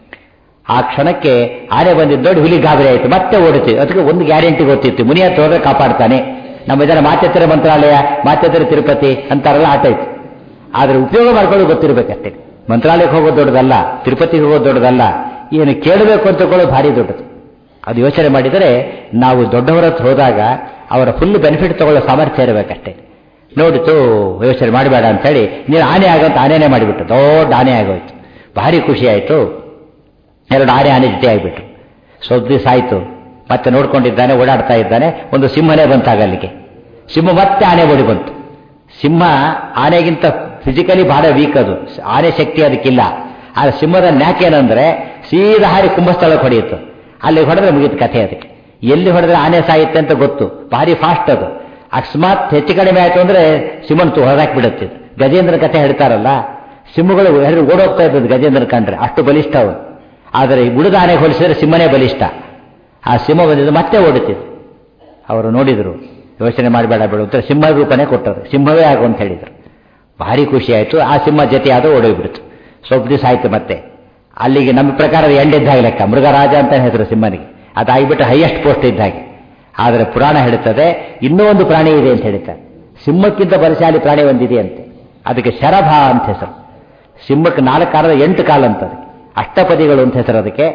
ಆ ಕ್ಷಣಕ್ಕೆ ಆನೆ ಬಂದಿದ್ದು ದೊಡ್ಡ ಹುಲಿ ಗಾಬರಿ ಆಯಿತು ಮತ್ತೆ ಓಡುತ್ತೆ ಅದಕ್ಕೆ ಒಂದು ಗ್ಯಾರಂಟಿ ಗೊತ್ತಿತ್ತು ಮುನಿ ಹತ್ರ ಹೋದ್ರೆ ಕಾಪಾಡ್ತಾನೆ ನಮ್ಮ ಇದರ ಮಾತೆತ್ತರ ಮಂತ್ರಾಲಯ ಮಾತೆತ್ತರ ತಿರುಪತಿ ಅಂತಾರಲ್ಲ ಆಟ ಇತ್ತು ಆದರೆ ಉಪಯೋಗ ಮಾಡ್ಕೊಳ್ಳೋದು ಗೊತ್ತಿರಬೇಕಷ್ಟೇ ಮಂತ್ರಾಲಯಕ್ಕೆ ಹೋಗೋದು ದೊಡ್ಡದಲ್ಲ ತಿರುಪತಿಗೆ ಹೋಗೋದು ದೊಡ್ಡದಲ್ಲ ಏನು ಕೇಳಬೇಕು ಅಂತ ತಿಳ್ಕೊಳ್ಳೋದು ಭಾರಿ ದೊಡ್ಡದು ಅದು ಯೋಚನೆ ಮಾಡಿದರೆ ನಾವು ದೊಡ್ಡವರ ಹತ್ರ ಹೋದಾಗ ಅವರ ಫುಲ್ ಬೆನಿಫಿಟ್ ತಗೊಳ್ಳೋ ಸಾಮರ್ಥ್ಯ ಇರಬೇಕಷ್ಟೇ ನೋಡಿತು ಯೋಚನೆ ಮಾಡಬೇಡ ಅಂತೇಳಿ ನೀನು ಆನೆ ಆಗಂತ ಆನೆನೇ ಮಾಡಿಬಿಟ್ಟು ದೊಡ್ಡ ಆನೆ ಆಗೋಯ್ತು ಭಾರಿ ಖುಷಿ ಆಯಿತು ಎರಡು ಆನೆ ಆನೆ ಜೊತೆ ಆಗಿಬಿಟ್ರು ಸ್ವಲ್ಪ ದಿವಸ ಆಯಿತು ಮತ್ತೆ ನೋಡ್ಕೊಂಡಿದ್ದಾನೆ ಓಡಾಡ್ತಾ ಇದ್ದಾನೆ ಒಂದು ಸಿಂಹನೇ ಬಂತಾಗ ಅಲ್ಲಿಗೆ ಸಿಂಹ ಮತ್ತೆ ಆನೆ ಓಡಿ ಬಂತು ಸಿಂಹ ಆನೆಗಿಂತ ಫಿಸಿಕಲಿ ಬಹಳ ವೀಕ್ ಅದು ಆನೆ ಶಕ್ತಿ ಅದಕ್ಕಿಲ್ಲ ಆ ಸಿಂಹದ ನ್ಯಾಕ್ ಏನಂದ್ರೆ ಸೀದಾ ಹಾರಿ ಕುಂಭಸ್ಥಳಕ್ಕೆ ಹೊಡೆಯಿತು ಅಲ್ಲಿ ಹೊಡೆದ್ರೆ ಮುಗಿತು ಕಥೆ ಅದಕ್ಕೆ ಎಲ್ಲಿ ಹೊಡೆದ್ರೆ ಆನೆ ಸಾಯುತ್ತೆ ಅಂತ ಗೊತ್ತು ಭಾರಿ ಫಾಸ್ಟ್ ಅದು ಅಕಸ್ಮಾತ್ ಹೆಚ್ಚು ಕಡಿಮೆ ಆಯಿತು ಅಂದ್ರೆ ಸಿಂಹನ್ ಹೊರದಾಕ್ಬಿಡುತ್ತೆ ಗಜೇಂದ್ರ ಕಥೆ ಹೇಳ್ತಾರಲ್ಲ ಸಿಂಹಗಳು ಓಡೋಗ್ತಾ ಇದ್ದದ್ದು ಗಜೇಂದ್ರ ಕಂಡ್ರೆ ಅಷ್ಟು ಬಲಿಷ್ಠ ಅವು ಆದರೆ ಬುಡದ ಆನೆ ಹೋಲಿಸಿದ್ರೆ ಸಿಂಹನೇ ಬಲಿಷ್ಠ ಆ ಸಿಂಹ ಬಂದಿದ್ದು ಮತ್ತೆ ಓಡುತ್ತಿದ್ದು ಅವರು ನೋಡಿದರು ಯೋಚನೆ ಮಾಡಬೇಡ ಬೇಡ ಅಂತ ಸಿಂಹ ರೂಪನೇ ಕೊಟ್ಟರು ಸಿಂಹವೇ ಆಗು ಅಂತ ಹೇಳಿದರು ಭಾರಿ ಖುಷಿ ಆಯಿತು ಆ ಸಿಂಹ ಜೊತೆ ಆದೋ ಓಡೋಗ್ಬಿಡ್ತು ಸ್ವಲ್ಪ ದಿವಸ ಆಯಿತು ಮತ್ತೆ ಅಲ್ಲಿಗೆ ನಮ್ಮ ಪ್ರಕಾರ ಎಂಡಿದ್ದ ಲೆಕ್ಕ ಮೃಗರಾಜ ಅಂತ ಹೆಸರು ಸಿಂಹನಿಗೆ ಅದಾಗಿಬಿಟ್ಟು ಹೈಯೆಸ್ಟ್ ಪೋಸ್ಟ್ ಇದ್ದ ಹಾಗೆ ಆದರೆ ಪುರಾಣ ಹೇಳುತ್ತದೆ ಇನ್ನೂ ಒಂದು ಪ್ರಾಣಿ ಇದೆ ಅಂತ ಹೇಳ್ತಾರೆ ಸಿಂಹಕ್ಕಿಂತ ಬಲಶಾಲಿ ಪ್ರಾಣಿ ಒಂದಿದೆ ಅಂತೆ ಅದಕ್ಕೆ ಶರಭ ಅಂತ ಹೆಸರು ಸಿಂಹಕ್ಕೆ ನಾಲ್ಕು ಕಾಲದ ಎಂಟು ಕಾಲ ಅಂತದೆ ಅಷ್ಟಪದಿಗಳು ಅಂತ ಹೆಸರು ಅದಕ್ಕೆ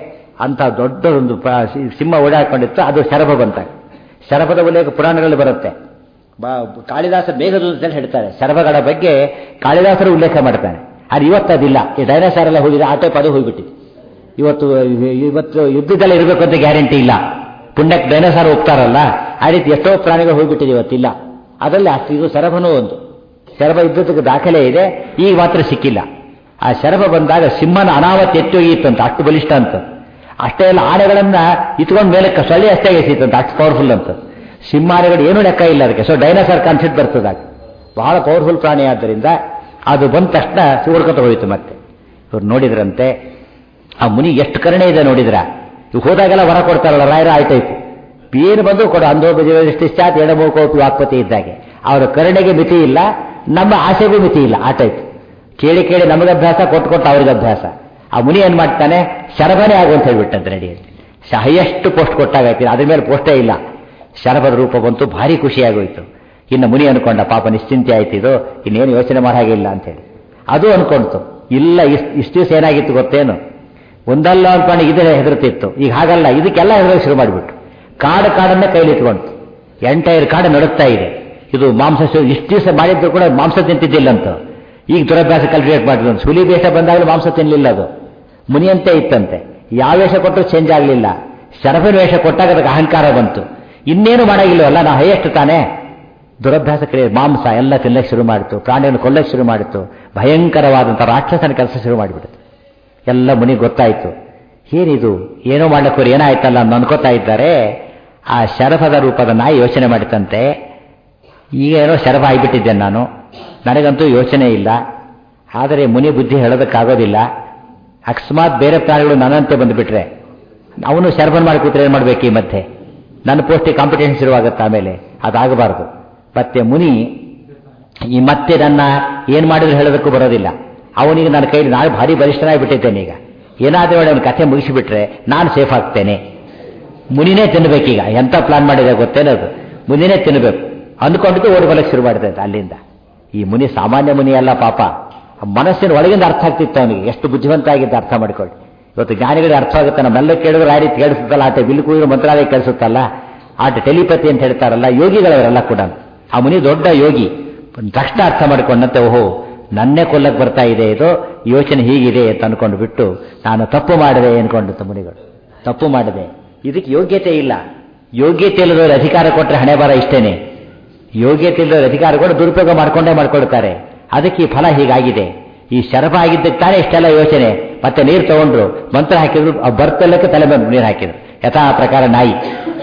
ಅಂತ ದೊಡ್ಡ ಒಂದು ಪ- ಸಿ- ಸಿಂಹ ಓಡಾಡ್ಕೊಂಡಿತ್ತು ಅದು ಶರಭ ಬಂತಾಗ ಶರಭದ ಉಲ್ಲೇಖ ಪುರಾಣಗಳಲ್ಲಿ ಬರುತ್ತೆ ಬಾ- ಕಾಳಿದಾಸ ಮೇಘದೂತದಲ್ಲಿ ಹೇಳ್ತಾರೆ ಶರಭಗಳ ಬಗ್ಗೆ ಕಾಳಿದಾಸರು ಉಲ್ಲೇಖ ಮಾಡ್ತಾನೆ ಅದು ಇವತ್ತು ಅದಿಲ್ಲ ಈ ಡೈನೋಸಾರ್ ಎಲ್ಲ ಹೋಗಿದೆ ಆ ಟೈಪ್ ಅದು ಹೋಗ್ಬಿಟ್ಟಿದೆ ಇವತ್ತು ಇವತ್ತು ಯುದ್ಧದಲ್ಲೇ ಇರಬೇಕು ಅಂತ ಗ್ಯಾರಂಟಿ ಇಲ್ಲ ಪುಣ್ಯಕ್ಕೆ ಡೈನೋಸಾರ್ ಹೋಗ್ತಾರಲ್ಲ ಆ ರೀತಿ ಎಷ್ಟೋ ಪ್ರಾಣಿಗಳು ಹೋಗ್ಬಿಟ್ಟಿದೆ ಇವತ್ತಿಲ್ಲ ಅದರಲ್ಲಿ ಅಷ್ಟು ಇದು ಶರಭನೂ ಒಂದು ಶರಭ ಯುದ್ಧಕ್ಕೆ ದಾಖಲೆ ಇದೆ ಈಗ ಮಾತ್ರ ಸಿಕ್ಕಿಲ್ಲ ಆ ಶರಭ ಬಂದಾಗ ಸಿಂಹನ ಅನಾವತ್ ಎತ್ತಿ ಒಯ್ಯಿತ್ತಂತ ಅಷ್ಟು ಬಲಿಷ್ಠ ಅಂತ ಅಷ್ಟೇ ಎಲ್ಲ ಆನೆಗಳನ್ನ ಇಟ್ಕೊಂಡು ಮೇಲಕ್ಕೆ ಸೊಳ್ಳೆ ಅಷ್ಟೇ ಎಸೀತಂತ ಅಷ್ಟು ಪವರ್ಫುಲ್ ಅಂತ ಸಿಂಹಾನೆಗಳು ಏನೂ ಲೆಕ್ಕ ಇಲ್ಲ ಅದಕ್ಕೆ ಸೊ ಡೈನೋಸಾರ್ ಕಾನ್ಸೆಪ್ಟ್ ಬರ್ತದಾಗ ಬಹಳ ಪವರ್ಫುಲ್ ಪ್ರಾಣಿ ಆದ್ದರಿಂದ ಅದು ಬಂದ ತಕ್ಷಣ ಓಡ್ಕೊತ ಹೋಯಿತು ಮತ್ತೆ ಇವ್ರು ನೋಡಿದ್ರಂತೆ ಆ ಮುನಿ ಎಷ್ಟು ಕರುಣೆ ಇದೆ ನೋಡಿದ್ರ ಇವ್ ಹೋದಾಗೆಲ್ಲ ವರ ಕೊಡ್ತಾರಲ್ಲ ರಾಯರ ಆ ಟೈಪ್ ಏನು ಬಂದು ಕೊಡು ಅಂಧೋ ಬಿಜಾತ್ ಎಡಮೋಕೋಪಿ ವಾಕ್ಪತಿ ಇದ್ದಾಗೆ ಅವರ ಕರುಣೆಗೆ ಮಿತಿ ಇಲ್ಲ ನಮ್ಮ ಆಸೆಗೂ ಮಿತಿ ಇಲ್ಲ ಆ ಟೈಪ್ ಕೇಳಿ ಕೇಳಿ ನಮಗೆ ಅಭ್ಯಾಸ ಕೊಟ್ಟು ಕೊಟ್ಟು ಅವ್ರಿಗೆ ಅಭ್ಯಾಸ ಆ ಮುನಿ ಏನ್ ಮಾಡ್ತಾನೆ ಶರಭನೇ ಆಗು ಅಂತ ಹೇಳ್ಬಿಟ್ಟಂತೆ ರೆಡಿ ಹೈಯೆಸ್ಟ್ ಪೋಸ್ಟ್ ಕೊಟ್ಟಾಗೈತಿ ಅದ್ರ ಮೇಲೆ ಪೋಸ್ಟೇ ಇಲ್ಲ ಶರಭದ ರೂಪ ಬಂತು ಭಾರಿ ಖುಷಿಯಾಗೋಯ್ತು ಇನ್ನು ಮುನಿ ಅನ್ಕೊಂಡ ಪಾಪ ನಿಶ್ಚಿಂತೆ ಆಯ್ತು ಇದು ಇನ್ನೇನು ಯೋಚನೆ ಮಾಡೋ ಹಾಗಿಲ್ಲ ಅಂತೇಳಿ ಅದು ಅನ್ಕೊಂತು ಇಲ್ಲ ಇಷ್ಟು ಇಷ್ಟು ದಿವಸ ಏನಾಗಿತ್ತು ಗೊತ್ತೇನು ಒಂದಲ್ಲ ಒಂದು ಪ್ರಾಣಿ ಇದೇ ಹೆದರ್ತಿತ್ತು ಈಗ ಹಾಗಲ್ಲ ಇದಕ್ಕೆಲ್ಲ ಹೆದರೋಕೆ ಶುರು ಮಾಡಿಬಿಟ್ಟು ಕಾಡು ಕಾಡನ್ನೇ ಕೈಲಿಟ್ಕೊಂತು ಎಂಟೈರ್ ಕಾಡು ನಡುತ್ತಾ ಇದೆ ಇದು ಮಾಂಸ ಶು- ಇಷ್ಟು ದಿವಸ ಮಾಡಿದ್ರು ಕೂಡ ಮಾಂಸ ತಿಂತಿದ್ದಿಲ್ಲಂತ ಈಗ ದುರಭ್ಯಾಸ ಕಲ್ಟಿವೇಟ್ ಮಾಡಿದ್ರು ಸುಲಿ ಬೇಷ ಬಂದಾಗಲೂ ಮಾಂಸ ತಿನ್ನಲಿಲ್ಲ ಅದು ಮುನಿಯಂತೆ ಇತ್ತಂತೆ ಯಾವ ವೇಷ ಕೊಟ್ಟರು ಚೇಂಜ್ ಆಗಲಿಲ್ಲ ಶರಫಿನ ವೇಷ ಕೊಟ್ಟಾಗ ಅದಕ್ಕೆ ಅಹಂಕಾರ ಬಂತು ಇನ್ನೇನು ಮಾಡಾಗಿಲ್ವಲ್ಲ ನಾವು ಹೈಯೆಸ್ಟ್ ತಾನೇ ದುರಭ್ಯಾಸ ಕ್ರಿಯೆ ಮಾಂಸ ಎಲ್ಲ ತಿನ್ನಕ್ಕೆ ಶುರು ಮಾಡಿತು ಪ್ರಾಣಿಯನ್ನು ಕೊಲ್ಲಕ್ಕೆ ಶುರು ಮಾಡಿತು ಭಯಂಕರವಾದಂಥ ರಾಕ್ಷಸನ ಕೆಲಸ ಶುರು ಮಾಡಿಬಿಡುತ್ತೆ ಎಲ್ಲ ಮುನಿ ಗೊತ್ತಾಯಿತು ಏನಿದು ಏನೋ ಮಾಡ್ಲಿಕ್ಕೆ ಏನಾಯ್ತಲ್ಲ ಅಂತ ಅನ್ಕೋತಾ ಇದ್ದಾರೆ ಆ ಶರಫದ ರೂಪದ ನಾಯಿ ಯೋಚನೆ ಮಾಡಿತಂತೆ ಈಗ ಏನೋ ಶರಫ ಆಗಿಬಿಟ್ಟಿದ್ದೆ ನಾನು ನನಗಂತೂ ಯೋಚನೆ ಇಲ್ಲ ಆದರೆ ಮುನಿ ಬುದ್ಧಿ ಹೇಳೋದಕ್ಕಾಗೋದಿಲ್ಲ ಅಕಸ್ಮಾತ್ ಬೇರೆ ಪ್ರಾಣಿಗಳು ನನ್ನಂತೆ ಬಂದುಬಿಟ್ರೆ ಅವನು ಶರಭನ್ ಮಾಡಿ ಕೂತ್ರೆ ಏನು ಮಾಡಬೇಕು ಈ ಮಧ್ಯೆ ನನ್ನ ಪೋಸ್ಟಿಗೆ ಕಾಂಪಿಟೇಷನ್ ಶುರುವಾಗುತ್ತೆ ಆಮೇಲೆ ಅದಾಗಬಾರ್ದು ಮತ್ತೆ ಮುನಿ ಈ ಮತ್ತೆ ನನ್ನ ಏನು ಮಾಡಿದ್ರು ಹೇಳೋದಕ್ಕೂ ಬರೋದಿಲ್ಲ ಅವನಿಗೆ ನನ್ನ ಕೈಲಿ ನಾನು ಭಾರಿ ಬಲಿಷ್ಠನಾಗಿಬಿಟ್ಟಿದ್ದೇನೆ ಈಗ ಏನಾದರೂ ಅವನ ಕಥೆ ಮುಗಿಸಿಬಿಟ್ರೆ ನಾನು ಸೇಫ್ ಆಗ್ತೇನೆ ಮುನಿನೇ ತಿನ್ನಬೇಕೀಗ ಎಂಥ ಪ್ಲಾನ್ ಮಾಡಿದೆ ಗೊತ್ತೇನದು ಮುನಿನೇ ತಿನ್ನಬೇಕು ಅಂದ್ಕೊಂಡಿದ್ದು ಓಡಿ ಬಲಕ್ಕೆ ಶುರು ಮಾಡಿದೆ ಅಲ್ಲಿಂದ ಈ ಮುನಿ ಸಾಮಾನ್ಯ ಮುನಿ ಅಲ್ಲ ಪಾಪ ಆ ಮನಸ್ಸಿನ ಒಳಗಿಂದ ಅರ್ಥ ಆಗ್ತಿತ್ತು ಅವನಿಗೆ ಎಷ್ಟು ಬುದ್ಧಿವಂತ ಆಗಿದ್ದ ಅರ್ಥ ಮಾಡ್ಕೊಳ್ಳಿ ಇವತ್ತು ಜ್ಞಾನಿಗಳಿಗೆ ಅರ್ಥ ಆಗುತ್ತೆ ನಮ್ಮೆಲ್ಲ ಕೇಳಿದ್ರೆ ಆ ರೀತಿ ಕೇಳಿಸುತ್ತಲ್ಲ ಆಟ ಬಿಲ್ ಕೂಗಿದ್ರೆ ಮಂತ್ರಾಲಯ ಕೇಳಿಸುತ್ತಲ್ಲ ಆಟ ಟೆಲಿಪತಿ ಅಂತ ಹೇಳ್ತಾರಲ್ಲ ಯೋಗಿಗಳವರೆಲ್ಲ ಕೂಡ ಆ ಮುನಿ ದೊಡ್ಡ ಯೋಗಿ ತಕ್ಷಣ ಅರ್ಥ ಮಾಡಿಕೊಂಡಂತೆ ಓಹೋ ನನ್ನೇ ಕೊಲ್ಲಕ್ಕೆ ಬರ್ತಾ ಇದೆ ಇದು ಯೋಚನೆ ಹೀಗಿದೆ ಅಂತ ಅನ್ಕೊಂಡು ಬಿಟ್ಟು ನಾನು ತಪ್ಪು ಮಾಡಿದೆ ಅನ್ಕೊಂಡಿತ್ತು ಮುನಿಗಳು ತಪ್ಪು ಮಾಡಿದೆ ಇದಕ್ಕೆ ಯೋಗ್ಯತೆ ಇಲ್ಲ ಯೋಗ್ಯತೆ ಇಲ್ಲದವ್ರ ಅಧಿಕಾರ ಕೊಟ್ಟರೆ ಹಣೆ ಬರ ಇಷ್ಟೇನೆ ಯೋಗ್ಯತೆ ಇಲ್ಲದವ್ರ ಅಧಿಕಾರ ಕೂಡ ದುರುಪಯೋಗ ಮಾಡ್ಕೊಂಡೇ ಮಾಡ್ಕೊಳ್ತಾರೆ ಅದಕ್ಕೆ ಈ ಫಲ ಹೀಗಾಗಿದೆ ಈ ಶರಫ ಆಗಿದ್ದಕ್ಕೆ ತಾನೇ ಇಷ್ಟೆಲ್ಲ ಯೋಚನೆ ಮತ್ತೆ ನೀರು ತಗೊಂಡ್ರು ಮಂತ್ರ ಹಾಕಿದ್ರು ಆ ಬರ್ತಲ್ಲಕ್ಕೆ ತಲೆ ಮೇಲೆ ನೀರು ಹಾಕಿದ್ರು ಯಥಾ ಪ್ರಕಾರ ನಾಯಿ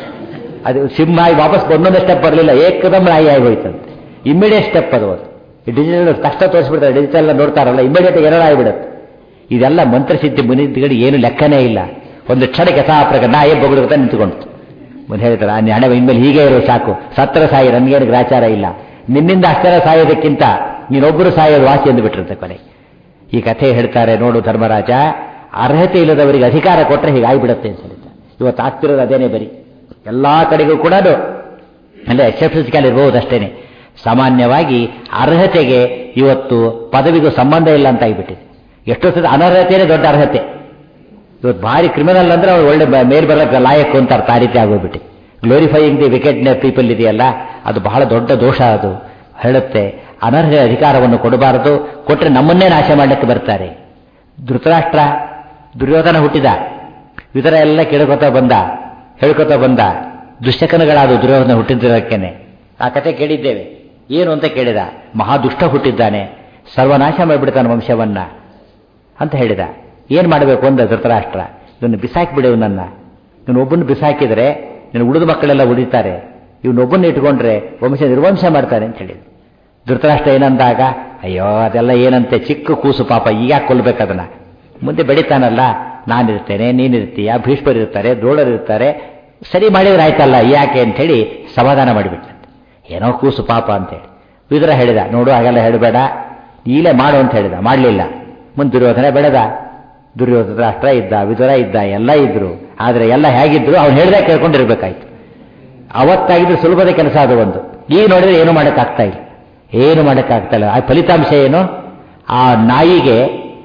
ಅದು ಸಿಂಹ ಆಗಿ ವಾಪಸ್ ಒಂದೊಂದೇ ಸ್ಟೆಪ್ ಬರಲಿಲ್ಲ ಏಕದಮ್ ನಾಯಿ ಆಗಿ ಹೋಯ್ತಂತೆ ಇಮಿಡಿಯೇಟ್ ಸ್ಟೆಪ್ ಅದು ಅದು ಈ ಡಿಜಿಟಲ್ ತಕ್ಷಣ ತೋರಿಸ್ಬಿಡ್ತಾರೆ ಡಿಜಿಟಲ್ ನೋಡ್ತಾರಲ್ಲ ಇಮಿಡಿಯೇಟ್ ಎರಡ ಆಗಿಬಿಡುತ್ತೆ ಇದೆಲ್ಲ ಮಂತ್ರಸಿದ್ಧಿ ಮುನಿಗಳಿಗೆ ಏನು ಲೆಕ್ಕನೇ ಇಲ್ಲ ಒಂದು ಕ್ಷಣಕ್ಕೆ ಯಥಾ ಪ್ರಕಾರ ನಾಯಿ ಬೊಗಳುತ್ತಾ ನಿಂತುಕೊಂಡ್ತು ಮುಂದೆ ಹೇಳ್ತಾರೆ ಆ ಹಣೆ ಇನ್ಮೇಲೆ ಹೀಗೆ ಇರೋ ಸಾಕು ಸತ್ರ ಸಾಯಿ ನನ್ಗೇನು ಗ್ರಾಚಾರ ಇಲ್ಲ ನಿನ್ನಿಂದ ಅಷ್ಟರ ಸಾಯೋದಕ್ಕಿಂತ ನೀನೊಬ್ಬರು ಸಾಯೋದು ವಾಸಿ ಎಂದು ಬಿಟ್ಟಿರುತ್ತೆ ಕೊನೆ ಈ ಕಥೆ ಹೇಳ್ತಾರೆ ನೋಡು ಧರ್ಮರಾಜ ಅರ್ಹತೆ ಇಲ್ಲದವರಿಗೆ ಅಧಿಕಾರ ಕೊಟ್ಟರೆ ಹೀಗಾಗಿಬಿಡುತ್ತೆ ಅಂತ ಹೇಳ್ತಾರೆ ಇವತ್ತು ಆಗ್ತಿರೋದು ಅದೇನೇ ಬರೀ ಎಲ್ಲಾ ಕಡೆಗೂ ಕೂಡ ಅಲ್ಲೇ ಎಕ್ಸೆಪ್ಷನ್ಸ್ ಕ್ಯಾಲ್ ಇರಬಹುದು ಅಷ್ಟೇನೆ ಸಾಮಾನ್ಯವಾಗಿ ಅರ್ಹತೆಗೆ ಇವತ್ತು ಪದವಿಗೂ ಸಂಬಂಧ ಇಲ್ಲ ಅಂತ ಆಗಿಬಿಟ್ಟಿದೆ ಎಷ್ಟೋ ಸತಿ ಅನರ್ಹತೆಯೇ ದೊಡ್ಡ ಅರ್ಹತೆ ಇವತ್ತು ಭಾರಿ ಕ್ರಿಮಿನಲ್ ಅಂದ್ರೆ ಅವ್ರು ಒಳ್ಳೆ ಬ- ಮೇಲ್ ಬರಕ್ಕೆ ಲಾಯಕ್ ಅಂತ ಅರ್ಥ ಆ ರೀತಿ ಆಗೋಗ್ಬಿಟ್ಟು ಗ್ಲೋರಿಫೈಯಿಂಗ್ ದಿ ವಿಕೆಟ್ ಪೀಪಲ್ ಇದೆಯಲ್ಲ ಅದು ಬಹಳ ದೊಡ್ಡ ದೋಷ ಅದು ಹೇಳುತ್ತೆ ಅನರ್ಹ ಅಧಿಕಾರವನ್ನು ಕೊಡಬಾರದು ಕೊಟ್ಟರೆ ನಮ್ಮನ್ನೇ ನಾಶ ಮಾಡಲಿಕ್ಕೆ ಬರ್ತಾರೆ ಧೃತರಾಷ್ಟ್ರ ದುರ್ಯೋಧನ ಹುಟ್ಟಿದ ಇದರ ಎಲ್ಲ ಕೇಳ್ಕೊತಾ ಬಂದ ಹೇಳ್ಕೊತಾ ಬಂದ ದುಶ್ಶಕನಗಳಾದ ದುರ್ಯೋಧನ ಹುಟ್ಟಿದ್ದಕ್ಕೇನೆ ಆ ಕತೆ ಕೇಳಿದ್ದೇವೆ ಏನು ಅಂತ ಕೇಳಿದ ಮಹಾದುಷ್ಟ ಹುಟ್ಟಿದ್ದಾನೆ ಸರ್ವನಾಶ ಮಾಡಿಬಿಡ್ತಾನೆ ವಂಶವನ್ನ ಅಂತ ಹೇಳಿದ ಏನ್ ಮಾಡಬೇಕು ಅಂದ ಧೃತರಾಷ್ಟ್ರ ಇವನು ಬಿಸಾಕಿಬಿಡು ನನ್ನ ಇವನೊಬ್ಬನ ಬಿಸಾಕಿದ್ರೆ ನಿನ್ನ ಉಳಿದ ಮಕ್ಕಳೆಲ್ಲ ಉಳಿತಾರೆ ಇವನೊಬ್ಬನ ಇಟ್ಕೊಂಡ್ರೆ ವಂಶ ನಿರ್ವಂಶ ಮಾಡ್ತಾನೆ ಅಂತ ಹೇಳಿದ ಧೃತರಾಷ್ಟ್ರ ಏನಂದಾಗ ಅಯ್ಯೋ ಅದೆಲ್ಲ ಏನಂತೆ ಚಿಕ್ಕ ಕೂಸು ಪಾಪ ಈಗ ಕೊಲ್ಬೇಕು ಅದನ್ನ ಮುಂದೆ ಬೆಳಿತಾನಲ್ಲ ನಾನಿರ್ತೇನೆ ನೀನಿರ್ತೀಯ ಭೀಷ್ಮರು ಇರ್ತಾರೆ ದ್ರೋಣರು ಇರ್ತಾರೆ ಸರಿ ಮಾಡಿದ್ರೆ ಆಯ್ತಲ್ಲ ಯಾಕೆ ಅಂತ ಹೇಳಿ ಸಮಾಧಾನ ಮಾಡಿಬಿಟ್ಟಂತೆ ಏನೋ ಕೂಸು ಪಾಪ ಅಂತೇಳಿ ವಿದುರ ಹೇಳಿದ ನೋಡು ಹಾಗೆಲ್ಲ ಹೇಳಬೇಡ ಈಗಲೇ ಮಾಡು ಅಂತ ಹೇಳಿದ ಮಾಡಲಿಲ್ಲ ಮುಂದೆ ದುರ್ಯೋಧನ ಬೆಳೆದ ದುರ್ಯೋಧನ ರಾಷ್ಟ್ರ ಇದ್ದ ವಿದುರ ಇದ್ದ ಎಲ್ಲ ಇದ್ರು ಆದರೆ ಎಲ್ಲ ಹೇಗಿದ್ರು ಅವ್ನು ಹೇಳ್ದೆ ಕೇಳ್ಕೊಂಡಿರ್ಬೇಕಾಯ್ತು ಅವತ್ತಾಗಿದ್ರೆ ಸುಲಭದ ಕೆಲಸ ಅದು ಒಂದು ಈಗ ನೋಡಿದ್ರೆ ಏನು ಮಾಡೋಕ್ಕಾಗ್ತಾ ಇಲ್ಲ ಏನು ಮಾಡೋಕ್ಕಾಗ್ತಾ ಇಲ್ಲ ಆ ಫಲಿತಾಂಶ ಏನು ಆ ನಾಯಿಗೆ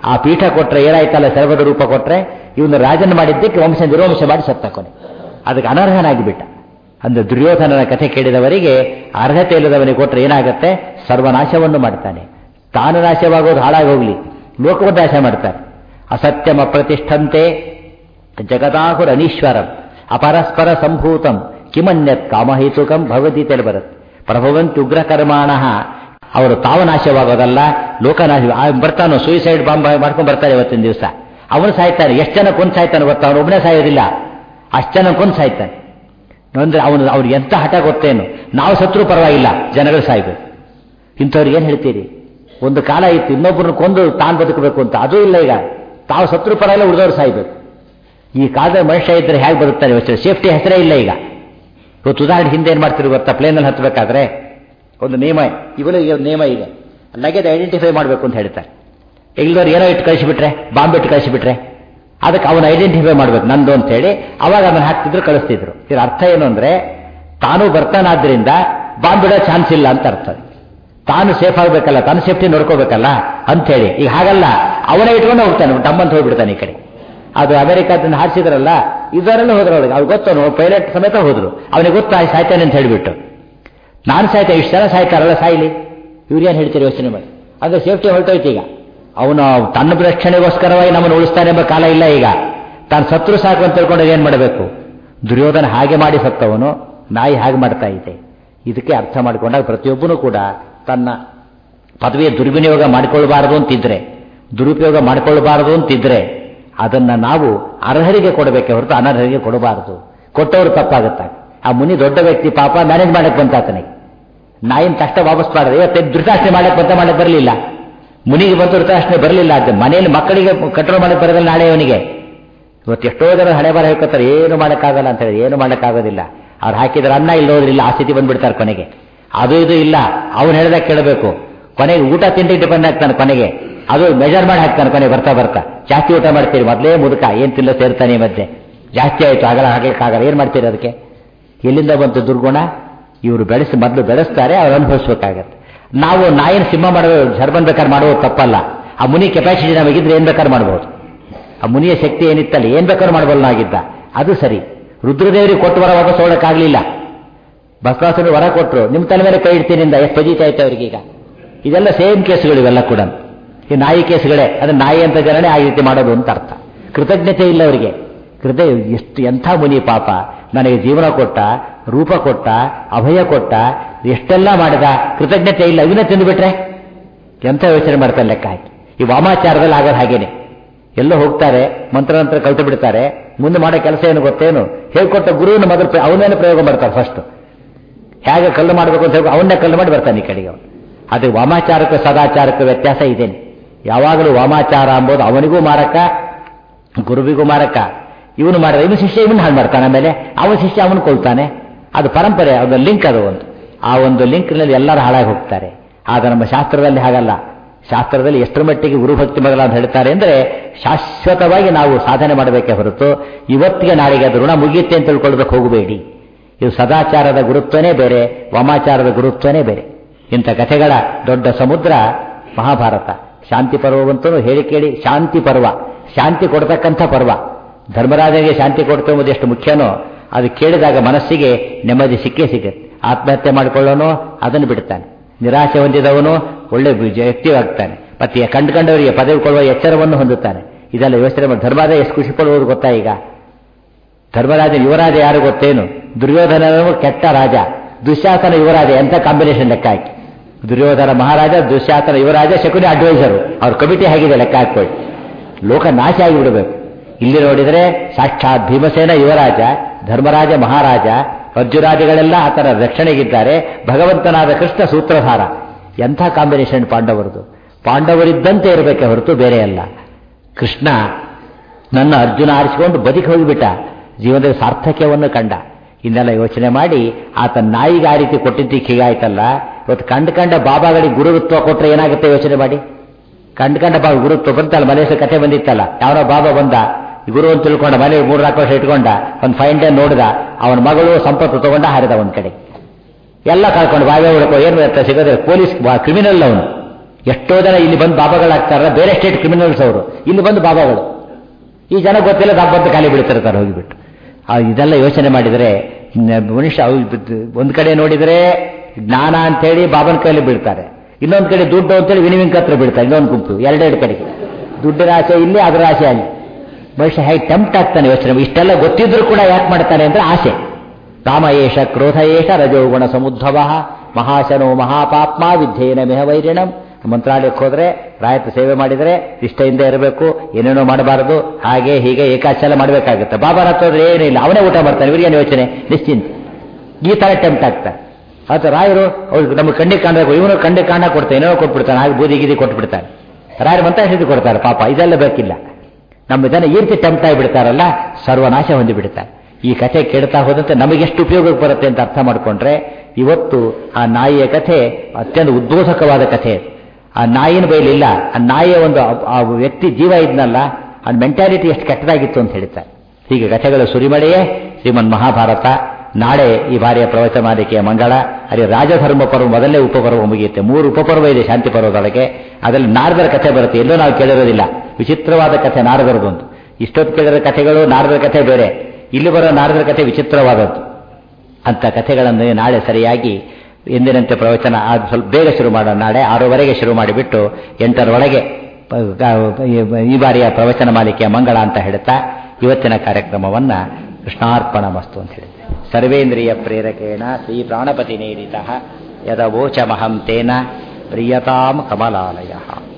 ಆ ಪೀಠ ಕೊಟ್ರೆ ಏನಾಯ್ತಲ್ಲ ಸರ್ವದ ರೂಪ ಕೊಟ್ರೆ ಇವನು ರಾಜನ ಮಾಡಿದ್ದಕ್ಕೆ ವಂಶ ನಿರೋಂಶ ಮಾಡಿ ಸತ್ತ ಕೊನೆ ಅದಕ್ಕೆ ಅನರ್ಹನಾಗಿಬಿಟ್ಟ ಅಂದ್ರೆ ದುರ್ಯೋಧನನ ಕಥೆ ಕೇಳಿದವರಿಗೆ ಅರ್ಹತೆ ಇಲ್ಲದವನಿಗೆ ಕೊಟ್ಟರೆ ಏನಾಗುತ್ತೆ ಸರ್ವನಾಶವನ್ನು ಮಾಡ್ತಾನೆ ತಾನು ನಾಶವಾಗೋದು ಹಾಳಾಗಿ ಹೋಗ್ಲಿ ಲೋಕವನ್ನು ನಾಶ ಮಾಡ್ತಾನೆ ಅಸತ್ಯಮ ಪ್ರತಿಷ್ಠಂತೆ ಜಗದಾಹುರ ಅನೀಶ್ವರಂ ಅಪರಸ್ಪರ ಸಂಭೂತಂ ಕಿಮನ್ಯತ್ ಕಾಮಹೇತುಕಂ ಭಗವದ್ಗೀತೆಯಲ್ಲಿ ಬರುತ್ತೆ ಪ್ರಭವಂತ ಉಗ್ರಕರ್ಮಾಣ ಅವರು ತಾವು ನಾಶವಾಗೋದಲ್ಲ ಲೋಕನಾಶ ಬರ್ತಾನೋ ಸೂಯಿಸೈಡ್ ಬಾಂಬ್ ಮಾಡ್ಕೊಂಡು ಬರ್ತಾರೆ ಇವತ್ತಿನ ದಿವಸ ಅವನು ಸಾಯ್ತಾನೆ ಎಷ್ಟು ಜನ ಕೊಂದು ಸಾಯ್ತಾನೆ ಗೊತ್ತಾ ಅವನು ಒಬ್ಬನೇ ಸಾಯೋದಿಲ್ಲ ಅಷ್ಟು ಜನ ಕೊಂದು ಸಾಯ್ತಾನೆ ಅಂದ್ರೆ ಅವನು ಅವ್ರಿಗೆ ಎಂತ ಹಠ ಗೊತ್ತೇನು ನಾವು ಸತ್ರು ಪರವಾಗಿಲ್ಲ ಜನಗಳು ಸಾಯ್ಬೇಕು ಇಂಥವ್ರಿಗೆ ಏನು ಹೇಳ್ತೀರಿ ಒಂದು ಕಾಲ ಇತ್ತು ಇನ್ನೊಬ್ಬರನ್ನ ಕೊಂದು ತಾನು ಬದುಕಬೇಕು ಅಂತ ಅದೂ ಇಲ್ಲ ಈಗ ತಾವು ಸತ್ರು ಪರವಾಗಿಲ್ಲ ಉಳಿದವ್ರು ಸಾಯ್ಬೇಕು ಈ ಕಾಲದ ಮನುಷ್ಯ ಇದ್ರೆ ಹೇಗೆ ಬದುಕ್ತಾರೆ ಯೋಚನೆ ಸೇಫ್ಟಿ ಹೆಸರೇ ಇಲ್ಲ ಈಗ ಇವತ್ತು ಉದಾಹರಣೆ ಹಿಂದೆ ಏನು ಮಾಡ್ತಿರು ಗೊತ್ತಾ ಪ್ಲೇನಲ್ಲಿ ಹತ್ತಬೇಕಾದ್ರೆ ಒಂದು ನಿಯಮ ಇವಳು ನಿಯಮ ಇದೆ ಲಗೇಜ್ ಐಡೆಂಟಿಫೈ ಮಾಡಬೇಕು ಅಂತ ಹೇಳ್ತಾರೆ ಇಲ್ಲದವ್ರು ಏನೋ ಇಟ್ಟು ಕಳಿಸಿಬಿಟ್ರೆ ಬಾಂಬ್ ಇಟ್ಟು ಕಳಿಸಿಬಿಟ್ರೆ ಅದಕ್ಕೆ ಅವನು ಐಡೆಂಟಿಫೈ ಮಾಡ್ಬೇಕು ನಂದು ಅಂತ ಹೇಳಿ ಅವಾಗ ಅದನ್ನು ಹಾಕ್ತಿದ್ರು ಕಳಿಸ್ತಿದ್ರು ಇದ್ರ ಅರ್ಥ ಏನು ಅಂದ್ರೆ ತಾನು ಬರ್ತಾನಾದ್ರಿಂದ ಬಾಂಬ್ ಬಿಡೋ ಚಾನ್ಸ್ ಇಲ್ಲ ಅಂತ ಅರ್ಥ ತಾನು ಸೇಫ್ ಆಗಬೇಕಲ್ಲ ತಾನು ಸೇಫ್ಟಿ ನೋಡ್ಕೋಬೇಕಲ್ಲ ಅಂತ ಹೇಳಿ ಈಗ ಹಾಗಲ್ಲ ಅವನೇ ಇಟ್ಕೊಂಡು ಹೋಗ್ತಾನೆ ಡಮ್ಮಂತ ಹೋಗ್ಬಿಡ್ತಾನೆ ಈ ಕಡೆ ಅದು ಅಮೆರಿಕಾದಿಂದ ಹಾರಿಸಿದ್ರಲ್ಲ ಇದರೆಲ್ಲ ಹೋದ್ರು ಅವ್ರಿಗೆ ಅವ್ರು ಗೊತ್ತು ಪೈಲಟ್ ಸಮೇತ ಹೋದ್ರು ಅವನಿಗೆ ಗೊತ್ತಾ ಸಾಯ್ತಾನೆ ಅಂತ ಹೇಳಿಬಿಟ್ಟು ನಾನು ಸಾಯ್ತಾ ಇಷ್ಟು ಜನ ಸಾಯ್ತಾರಲ್ಲ ಸಾಯ್ಲಿ ಇವ್ರೇನು ಹೇಳ್ತೀರಿ ಯೋಚನೆ ಮಾಡಿ ಅಂದ್ರೆ ಸೇಫ್ಟಿ ಹೊರಟೋಯ್ತು ಈಗ ಅವನು ತನ್ನ ರಕ್ಷಣೆಗೋಸ್ಕರವಾಗಿ ನಮ್ಮನ್ನು ಉಳಿಸ್ತಾನೆ ಎಂಬ ಕಾಲ ಇಲ್ಲ ಈಗ ತಾನು ಸತ್ರು ಸಾಕು ಅಂತ ತಿಳ್ಕೊಂಡು ಏನು ಮಾಡಬೇಕು ದುರ್ಯೋಧನ ಹಾಗೆ ಮಾಡಿ ಸತ್ತವನು ನಾಯಿ ಹಾಗೆ ಮಾಡ್ತಾ ಇದೆ ಇದಕ್ಕೆ ಅರ್ಥ ಮಾಡಿಕೊಂಡಾಗ ಪ್ರತಿಯೊಬ್ಬನೂ ಕೂಡ ತನ್ನ ಪದವಿಯ ದುರ್ವಿನಿಯೋಗ ಮಾಡಿಕೊಳ್ಳಬಾರದು ಅಂತಿದ್ರೆ ದುರುಪಯೋಗ ಮಾಡಿಕೊಳ್ಳಬಾರದು ಅಂತಿದ್ರೆ ಅದನ್ನ ನಾವು ಅರ್ಹರಿಗೆ ಕೊಡಬೇಕೆ ಹೊರತು ಅನರ್ಹರಿಗೆ ಕೊಡಬಾರದು ಕೊಟ್ಟವರು ತಪ್ಪಾಗುತ್ತಾ ಆ ಮುನಿ ದೊಡ್ಡ ವ್ಯಕ್ತಿ ಪಾಪ ಮ್ಯಾನೇಜ್ ಮಾಡಕ್ಕೆ ಬಂತ ಆತನಿಗೆ ನಾಯಿನ ಕಷ್ಟ ವಾಪಸ್ ಮಾಡಿದ್ರೆ ಇವತ್ತೆ ಧೃತಾಷ್ಟೆ ಮಾಡಕ್ಕೆ ಬಂತ ಮಾಡಕ್ಕೆ ಬರಲಿಲ್ಲ ಮುನಿಗೆ ಬಂತು ಧೃತಾಷ್ಟೆ ಬರಲಿಲ್ಲ ಅದು ಮನೆಯಲ್ಲಿ ಮಕ್ಕಳಿಗೆ ಕಂಟ್ರೋಲ್ ಮಾಡಕ್ಕೆ ಬರೋದಿಲ್ಲ ನಾಳೆ ಅವನಿಗೆ ಇವತ್ತು ಎಷ್ಟೋ ಜನ ಹಣೆ ಬರ ಹೇಳ್ಕೊತಾರೆ ಏನು ಮಾಡೋಕ್ಕಾಗಲ್ಲ ಅಂತ ಹೇಳಿ ಏನು ಮಾಡೋಕ್ಕಾಗೋದಿಲ್ಲ ಅವ್ರು ಹಾಕಿದ್ರೆ ಅನ್ನ ಇಲ್ಲ ಹೋದ್ರಿಲ್ಲ ಆ ಸ್ಥಿತಿ ಬಂದ್ಬಿಡ್ತಾರೆ ಕೊನೆಗೆ ಅದು ಇದು ಇಲ್ಲ ಅವನು ಹೇಳ್ದಾಗ ಕೇಳಬೇಕು ಕೊನೆಗೆ ಊಟ ತಿಂಡಿ ಡಿಪೆಂಡ್ ಆಗ್ತಾನೆ ಕೊನೆಗೆ ಅದು ಮೆಜರ್ ಮಾಡಿ ಹಾಕ್ತಾನೆ ಕೊನೆಗೆ ಬರ್ತಾ ಬರ್ತಾ ಜಾಸ್ತಿ ಊಟ ಮಾಡ್ತೀರಿ ಮೊದಲೇ ಮುದುಕ ಏನ್ ತಿಲ್ಲ ಸೇರ್ತಾನೆ ಈ ಮಧ್ಯೆ ಜಾಸ್ತಿ ಆಯ್ತು ಆಗಲ್ಲ ಹಾಕ್ಲಿಕ್ಕಾಗಲ್ಲ ಏನ್ ಮಾಡ್ತೀರಿ ಅದಕ್ಕೆ ಎಲ್ಲಿಂದ ಬಂತು ದುರ್ಗುಣ ಇವರು ಬೆಳೆಸಿ ಮೊದಲು ಬೆಳೆಸ್ತಾರೆ ಅವ್ರು ಅನುಭವಿಸ್ಬೇಕಾಗತ್ತೆ ನಾವು ನಾಯಿನ ಸಿಂಹ ಮಾಡೋದು ಶರ್ಬನ್ ಬೇಕಾದ್ರೆ ಮಾಡೋದು ತಪ್ಪಲ್ಲ ಆ ಮುನಿ ಕೆಪಾಸಿಟಿ ನಮಗಿದ್ರೆ ಏನ್ ಬೇಕಾದ್ರೆ ಮಾಡ್ಬೋದು ಆ ಮುನಿಯ ಶಕ್ತಿ ಏನಿತ್ತಲ್ಲ ಏನ್ ಬೇಕಾದ್ರೂ ಮಾಡಬಲ್ಲನಾಗಿದ್ದ ಅದು ಸರಿ ರುದ್ರದೇವರಿಗೆ ಕೊಟ್ಟು ವರ ವಾಪಸ್ ಹೋಗಕ್ಕಾಗ್ಲಿಲ್ಲ ಬಸವಾಸನ ವರ ಕೊಟ್ಟರು ನಿಮ್ಮ ತಲೆ ಮೇಲೆ ಕೈ ಇಡ್ತೀನಿಂದ ಎಷ್ಟು ಬಜೀತಾ ಆಯ್ತು ಅವ್ರಿಗೆ ಈಗ ಇದೆಲ್ಲ ಸೇಮ್ ಕೇಸ್ಗಳು ಇವೆಲ್ಲ ಕೂಡ ಈ ನಾಯಿ ಕೇಸ್ಗಳೇ ಅಂದ್ರೆ ನಾಯಿ ಅಂತ ಜನನೇ ಆ ರೀತಿ ಮಾಡೋದು ಅಂತ ಅರ್ಥ ಕೃತಜ್ಞತೆ ಇಲ್ಲ ಅವರಿಗೆ ಕೃತ ಎಷ್ಟು ಎಂಥ ಮುನಿ ಪಾಪ ನನಗೆ ಜೀವನ ಕೊಟ್ಟ ರೂಪ ಕೊಟ್ಟ ಅಭಯ ಕೊಟ್ಟ ಎಷ್ಟೆಲ್ಲ ಮಾಡಿದ ಕೃತಜ್ಞತೆ ಇಲ್ಲ ಇವನ್ನ ತಿಂದುಬಿಟ್ರೆ ಎಂಥ ಯೋಚನೆ ಮಾಡ್ತಾರೆ ಲೆಕ್ಕ ಹಾಕಿ ಈ ವಾಮಾಚಾರದಲ್ಲಿ ಆಗೋದು ಹಾಗೇನೆ ಎಲ್ಲೋ ಹೋಗ್ತಾರೆ ಮಂತ್ರನಂತರ ಕಲ್ತು ಬಿಡ್ತಾರೆ ಮುಂದೆ ಮಾಡೋ ಕೆಲಸ ಏನು ಗೊತ್ತೇನು ಹೇಳ್ಕೊಟ್ಟ ಗುರುವಿನ ಮೊದಲು ಅವನೇನು ಪ್ರಯೋಗ ಮಾಡ್ತಾರೆ ಫಸ್ಟ್ ಹೇಗೆ ಕಲ್ಲು ಮಾಡಬೇಕು ಅಂತ ಹೇಳಿ ಅವನ್ನೇ ಕಲ್ಲು ಮಾಡಿ ಬರ್ತಾನೆ ಈ ಕಡೆಗೆ ಅವನು ಅದು ವಾಮಾಚಾರಕ್ಕೂ ಸದಾಚಾರಕ್ಕೂ ವ್ಯತ್ಯಾಸ ಇದೇನೆ ಯಾವಾಗಲೂ ವಾಮಾಚಾರ ಅಂಬೋದು ಅವನಿಗೂ ಮಾರಕ ಗುರುವಿಗೂ ಮಾರಕ ಇವನು ಮಾಡಿದ ಇವನು ಶಿಷ್ಯ ಇವನು ಹಾಳು ಮಾಡ್ತಾನೆ ಆಮೇಲೆ ಅವನ ಶಿಷ್ಯ ಅವನು ಕೊಲ್ತಾನೆ ಅದು ಪರಂಪರೆ ಅದು ಲಿಂಕ್ ಅದು ಒಂದು ಆ ಒಂದು ಲಿಂಕ್ನಲ್ಲಿ ಎಲ್ಲರೂ ಹಾಳಾಗಿ ಹೋಗ್ತಾರೆ ಆಗ ನಮ್ಮ ಶಾಸ್ತ್ರದಲ್ಲಿ ಹಾಗಲ್ಲ ಶಾಸ್ತ್ರದಲ್ಲಿ ಎಷ್ಟರ ಮಟ್ಟಿಗೆ ಗುರುಭಕ್ತಿ ಮೊದಲ ಅಂತ ಹೇಳ್ತಾರೆ ಅಂದರೆ ಶಾಶ್ವತವಾಗಿ ನಾವು ಸಾಧನೆ ಮಾಡಬೇಕೇ ಹೊರತು ಇವತ್ತಿಗೆ ನಾಳೆಗೆ ಅದು ಋಣ ಮುಗಿಯುತ್ತೆ ಅಂತ ತಿಳ್ಕೊಳ್ಬೇಕು ಹೋಗಬೇಡಿ ಇದು ಸದಾಚಾರದ ಗುರುತ್ವನೇ ಬೇರೆ ವಾಮಾಚಾರದ ಗುರುತ್ವನೇ ಬೇರೆ ಇಂಥ ಕಥೆಗಳ ದೊಡ್ಡ ಸಮುದ್ರ ಮಹಾಭಾರತ ಶಾಂತಿ ಪರ್ವವಂತೂ ಹೇಳಿ ಕೇಳಿ ಶಾಂತಿ ಪರ್ವ ಶಾಂತಿ ಕೊಡ್ತಕ್ಕಂಥ ಪರ್ವ ಧರ್ಮರಾಜನಿಗೆ ಶಾಂತಿ ಕೊಡ್ತಾ ಎಂಬುದು ಎಷ್ಟು ಮುಖ್ಯನೋ ಅದು ಕೇಳಿದಾಗ ಮನಸ್ಸಿಗೆ ನೆಮ್ಮದಿ ಸಿಕ್ಕೇ ಸಿಗುತ್ತೆ ಆತ್ಮಹತ್ಯೆ ಮಾಡಿಕೊಳ್ಳೋನು ಅದನ್ನು ಬಿಡ್ತಾನೆ ನಿರಾಶೆ ಹೊಂದಿದವನು ಒಳ್ಳೆ ವ್ಯಕ್ತಿಯಾಗ್ತಾನೆ ಮತ್ತೆ ಕಂಡುಕೊಂಡವರಿಗೆ ಪದವಿ ಕೊಡುವ ಎಚ್ಚರವನ್ನು ಹೊಂದುತ್ತಾನೆ ಇದೆಲ್ಲ ಯೋಚನೆ ಮಾಡಿ ಧರ್ಮರಾಜ ಎಷ್ಟು ಖುಷಿ ಪಡುವುದು ಗೊತ್ತಾ ಈಗ ಧರ್ಮರಾಜ ಯುವರಾಜ ಯಾರು ಗೊತ್ತೇನು ದುರ್ಯೋಧನನು ಕೆಟ್ಟ ರಾಜ ದುಶ್ಯಾಸನ ಯುವರಾಜ ಎಂಥ ಕಾಂಬಿನೇಷನ್ ಲೆಕ್ಕ ಹಾಕಿ ದುರ್ಯೋಧನ ಮಹಾರಾಜ ದುಶ್ಯಾಸನ ಯುವರಾಜ ಶಕುನಿ ಅಡ್ವೈಸರು ಅವ್ರ ಕಮಿಟಿ ಹೇಗಿದೆ ಲೆಕ್ಕ ಹಾಕೊಳ್ಳಿ ಲೋಕ ನಾಶ ಆಗಿಬಿಡಬೇಕು ಇಲ್ಲಿ ನೋಡಿದರೆ ಸಾಕ್ಷಾತ್ ಭೀಮಸೇನ ಯುವರಾಜ ಧರ್ಮರಾಜ ಮಹಾರಾಜ ಅರ್ಜುರಾದಿಗಳೆಲ್ಲ ಆತನ ರಕ್ಷಣೆಗಿದ್ದಾರೆ ಭಗವಂತನಾದ ಕೃಷ್ಣ ಸೂತ್ರಧಾರ ಎಂಥ ಕಾಂಬಿನೇಷನ್ ಪಾಂಡವರದು ಪಾಂಡವರಿದ್ದಂತೆ ಇರಬೇಕೆ ಹೊರತು ಬೇರೆ ಅಲ್ಲ ಕೃಷ್ಣ ನನ್ನ ಅರ್ಜುನ ಆರಿಸಿಕೊಂಡು ಬದುಕಿ ಹೋಗಿಬಿಟ್ಟ ಜೀವನದಲ್ಲಿ ಸಾರ್ಥಕ್ಯವನ್ನು ಕಂಡ ಇನ್ನೆಲ್ಲ ಯೋಚನೆ ಮಾಡಿ ಆತ ನಾಯಿಗೆ ಆ ರೀತಿ ಕೊಟ್ಟಿದ್ದಕ್ಕೆ ಹೀಗಾಯ್ತಲ್ಲ ಇವತ್ತು ಕಂಡು ಕಂಡ ಬಾಬಾಗಳಿಗೆ ಗುರುತ್ವ ಕೊಟ್ಟರೆ ಏನಾಗುತ್ತೆ ಯೋಚನೆ ಮಾಡಿ ಕಂಡು ಕಂಡ ಬಾಬಾ ಗುರುತ್ವ ಬಂತಲ್ಲ ಮಲೇಶ ಕಥೆ ಬಂದಿತ್ತಲ್ಲ ಯಾವನೋ ಬಾಬಾ ಬಂದ ಗುರು ಅಂತ ತಿಳ್ಕೊಂಡ ಮನೆ ಮೂರು ನಾಲ್ಕು ವರ್ಷ ಇಟ್ಕೊಂಡ ಒಂದು ಫೈನ್ ಡೇ ನೋಡಿದ ಅವನ ಮಗಳು ಸಂಪತ್ತು ತಗೊಂಡ ಹಾರಿದ ಒಂದ್ ಕಡೆ ಎಲ್ಲ ಕಳ್ಕೊಂಡು ಬಾವೇ ಹುಡುಕೋ ಏನು ಸಿಗೋದ್ರೆ ಪೊಲೀಸ್ ಕ್ರಿಮಿನಲ್ ಅವನು ಎಷ್ಟೋ ಜನ ಇಲ್ಲಿ ಬಂದು ಬಾಬಾಗಳಾಗ್ತಾರ ಬೇರೆ ಸ್ಟೇಟ್ ಕ್ರಿಮಿನಲ್ಸ್ ಅವರು ಇಲ್ಲಿ ಬಂದು ಬಾಬಾಗಳು ಈ ಜನ ಗೊತ್ತಿಲ್ಲ ಬಂದು ಖಾಲಿ ಬಿಡ್ತಿರ್ತಾರೆ ಹೋಗಿಬಿಟ್ಟು ಆ ಇದೆಲ್ಲ ಯೋಚನೆ ಮಾಡಿದರೆ ನ- ಮನುಷ್ಯ ಅವ್ ಬಿದ್ದು- ಒಂದ್ ಕಡೆ ನೋಡಿದರೆ ಜ್ಞಾನ ಅಂತೇಳಿ ಬಾಬನ ಕೈಯಲ್ಲಿ ಬೀಳ್ತಾರೆ ಇನ್ನೊಂದ್ ಕಡೆ ದುಡ್ಡು ಅಂತೇಳಿ ವಿನಿವಿಂಕ್ ಹತ್ರ ಬೀಳ್ತಾರೆ ಇನ್ನೊಂದು ಗುಂಪು ಎರಡೆರಡು ಕಡೆಗೆ ದುಡ್ಡಿನ ಆಸೆ ಇಲ್ಲಿ ಅದರ ಆಸೆ ಅಲ್ಲಿ ಮನುಷ್ಯ ಹೇಗೆ ಟೆಂಪ್ಟ್ ಆಗ್ತಾನೆ ಯೋಚನೆ ಇಷ್ಟೆಲ್ಲ ಗೊತ್ತಿದ್ರು ಕೂಡ ಯಾಕೆ ಮಾಡ್ತಾನೆ ಅಂದ್ರೆ ಆಸೆ ಕಾಮ ಏಷ ಕ್ರೋಧ ಏಷ ರಜೋಗುಣ ಸಮುದ್ಭವ ಮಹಾಶನೋ ಮಹಾಪಾಪ್ಮ ವಿದ್ಯೇನ ಮೆಹವೈರಿಣಂ ಮಂತ್ರಾಲಯಕ್ಕೆ ಹೋದ್ರೆ ರಾಯತ ಸೇವೆ ಮಾಡಿದರೆ ನಿಷ್ಠೆಯಿಂದ ಇರಬೇಕು ಏನೇನೋ ಮಾಡಬಾರದು ಹಾಗೆ ಹೀಗೆ ಏಕಾಚಲ ಮಾಡಬೇಕಾಗುತ್ತೆ ಬಾಬಾರ ಹತ್ರ ಹೋದ್ರೆ ಏನಿಲ್ಲ ಅವನೇ ಊಟ ಮಾಡ್ತಾನೆ ಇವರಿಗೇನು ಯೋಚನೆ ನಿಶ್ಚಿಂತ ಈ ತರ ಟೆಂಪ್ಟ್ ಆಗ್ತಾರೆ ಅದು ರಾಯರು ಅವ್ರು ನಮ್ಮ ಕಣ್ಣಿಗೆ ಕಾಣಬೇಕು ಇವನು ಕಣ್ಣಿಗೆ ಕಾಣ ಕೊಡ್ತಾನೆ ಏನೋ ಕೊಟ್ಬಿಡ್ತಾನೆ ಹಾಗೆ ಬೂದಿ ಗೀದಿ ಕೊಟ್ಬಿಡ್ತಾನೆ ರಾಯರು ಮಂತ್ರ ಹಿಡಿದು ಕೊಡ್ತಾರೆ ಪಾಪ ಇದೆಲ್ಲ ಬೇಕಿಲ್ಲ ನಮ್ಮ ಜನ ಈ ರೀತಿ ಟೆಂಪ್ಟ್ ಆಗಿಬಿಡ್ತಾರಲ್ಲ ಸರ್ವನಾಶ ಹೊಂದಿಬಿಡ್ತಾರೆ ಈ ಕಥೆ ಕೇಳ್ತಾ ಹೋದಂತೆ ನಮಗೆಷ್ಟು ಉಪಯೋಗಕ್ಕೆ ಬರುತ್ತೆ ಅಂತ ಅರ್ಥ ಮಾಡಿಕೊಂಡ್ರೆ ಇವತ್ತು ಆ ನಾಯಿಯ ಕಥೆ ಅತ್ಯಂತ ಉದ್ಬೋಧಕವಾದ ಕಥೆ ಆ ನಾಯಿನ ಬೈಲಿಲ್ಲ ಆ ನಾಯಿಯ ಒಂದು ಆ- ಆ ವ್ಯಕ್ತಿ ಜೀವ ಇದ್ನಲ್ಲ ಆ ಮೆಂಟಾಲಿಟಿ ಎಷ್ಟು ಕೆಟ್ಟದಾಗಿತ್ತು ಅಂತ ಹೇಳ್ತಾರೆ ಹೀಗೆ ಕಥೆಗಳ ಸುರಿಮಳೆಯೇ ಶ್ರೀಮನ್ ಮಹಾಭಾರತ ನಾಳೆ ಈ ಬಾರಿಯ ಪ್ರವಚನ ಮಾಲಿಕೆಯ ಮಂಗಳ ಅಲ್ಲಿ ರಾಜಧರ್ಮ ಪರ್ವ ಮೊದಲನೇ ಉಪಪರ್ವ ಮುಗಿಯುತ್ತೆ ಮೂರು ಉಪಪರ್ವ ಇದೆ ಶಾಂತಿ ಪರ್ವದೊಳಗೆ ಅದರಲ್ಲಿ ನಾರದರ ಕಥೆ ಬರುತ್ತೆ ಎಲ್ಲೂ ನಾವು ಕೇಳಿರೋದಿಲ್ಲ ವಿಚಿತ್ರವಾದ ಕಥೆ ನಾರದರದೊಂದು ಇಷ್ಟೊತ್ತು ಕೇಳಿರೋ ಕಥೆಗಳು ನಾರದರ ಕಥೆ ಬೇರೆ ಇಲ್ಲಿ ಬರೋ ನಾರದರ ಕಥೆ ವಿಚಿತ್ರವಾದದ್ದು ಅಂತ ಕಥೆಗಳನ್ನು ನಾಳೆ ಸರಿಯಾಗಿ ಎಂದಿನಂತೆ ಪ್ರವಚನ ಆದ್ ಸ್ವಲ್ಪ ಬೇಗ ಶುರು ಮಾಡೋಣ ನಾಳೆ ಆರೂವರೆಗೆ ಶುರು ಮಾಡಿಬಿಟ್ಟು ಎಂಟರೊಳಗೆ ಪ- ಗ- ಈ ಬಾರಿಯ ಪ್ರವಚನ ಮಾಲಿಕೆಯ ಮಂಗಳ ಅಂತ ಹೇಳ್ತಾ ಇವತ್ತಿನ ಕಾರ್ಯಕ್ರಮವನ್ನ ಕೃಷ್ಣಾರ್ಪಣ ಮಸ್ತು ಅಂತ ಹೇಳಿದ್ದೆ ಸರ್ವೇಂದ್ರಿಯ ಪ್ರೇರಕೇಣ ಶ್ರೀ ಪ್ರಾಣಪತಿ ನೀರಿತ ಯದವೋಚಮಹಂ ತೇನ ಪ್ರಿಯತಾಂ ಕಮಲಾಲಯ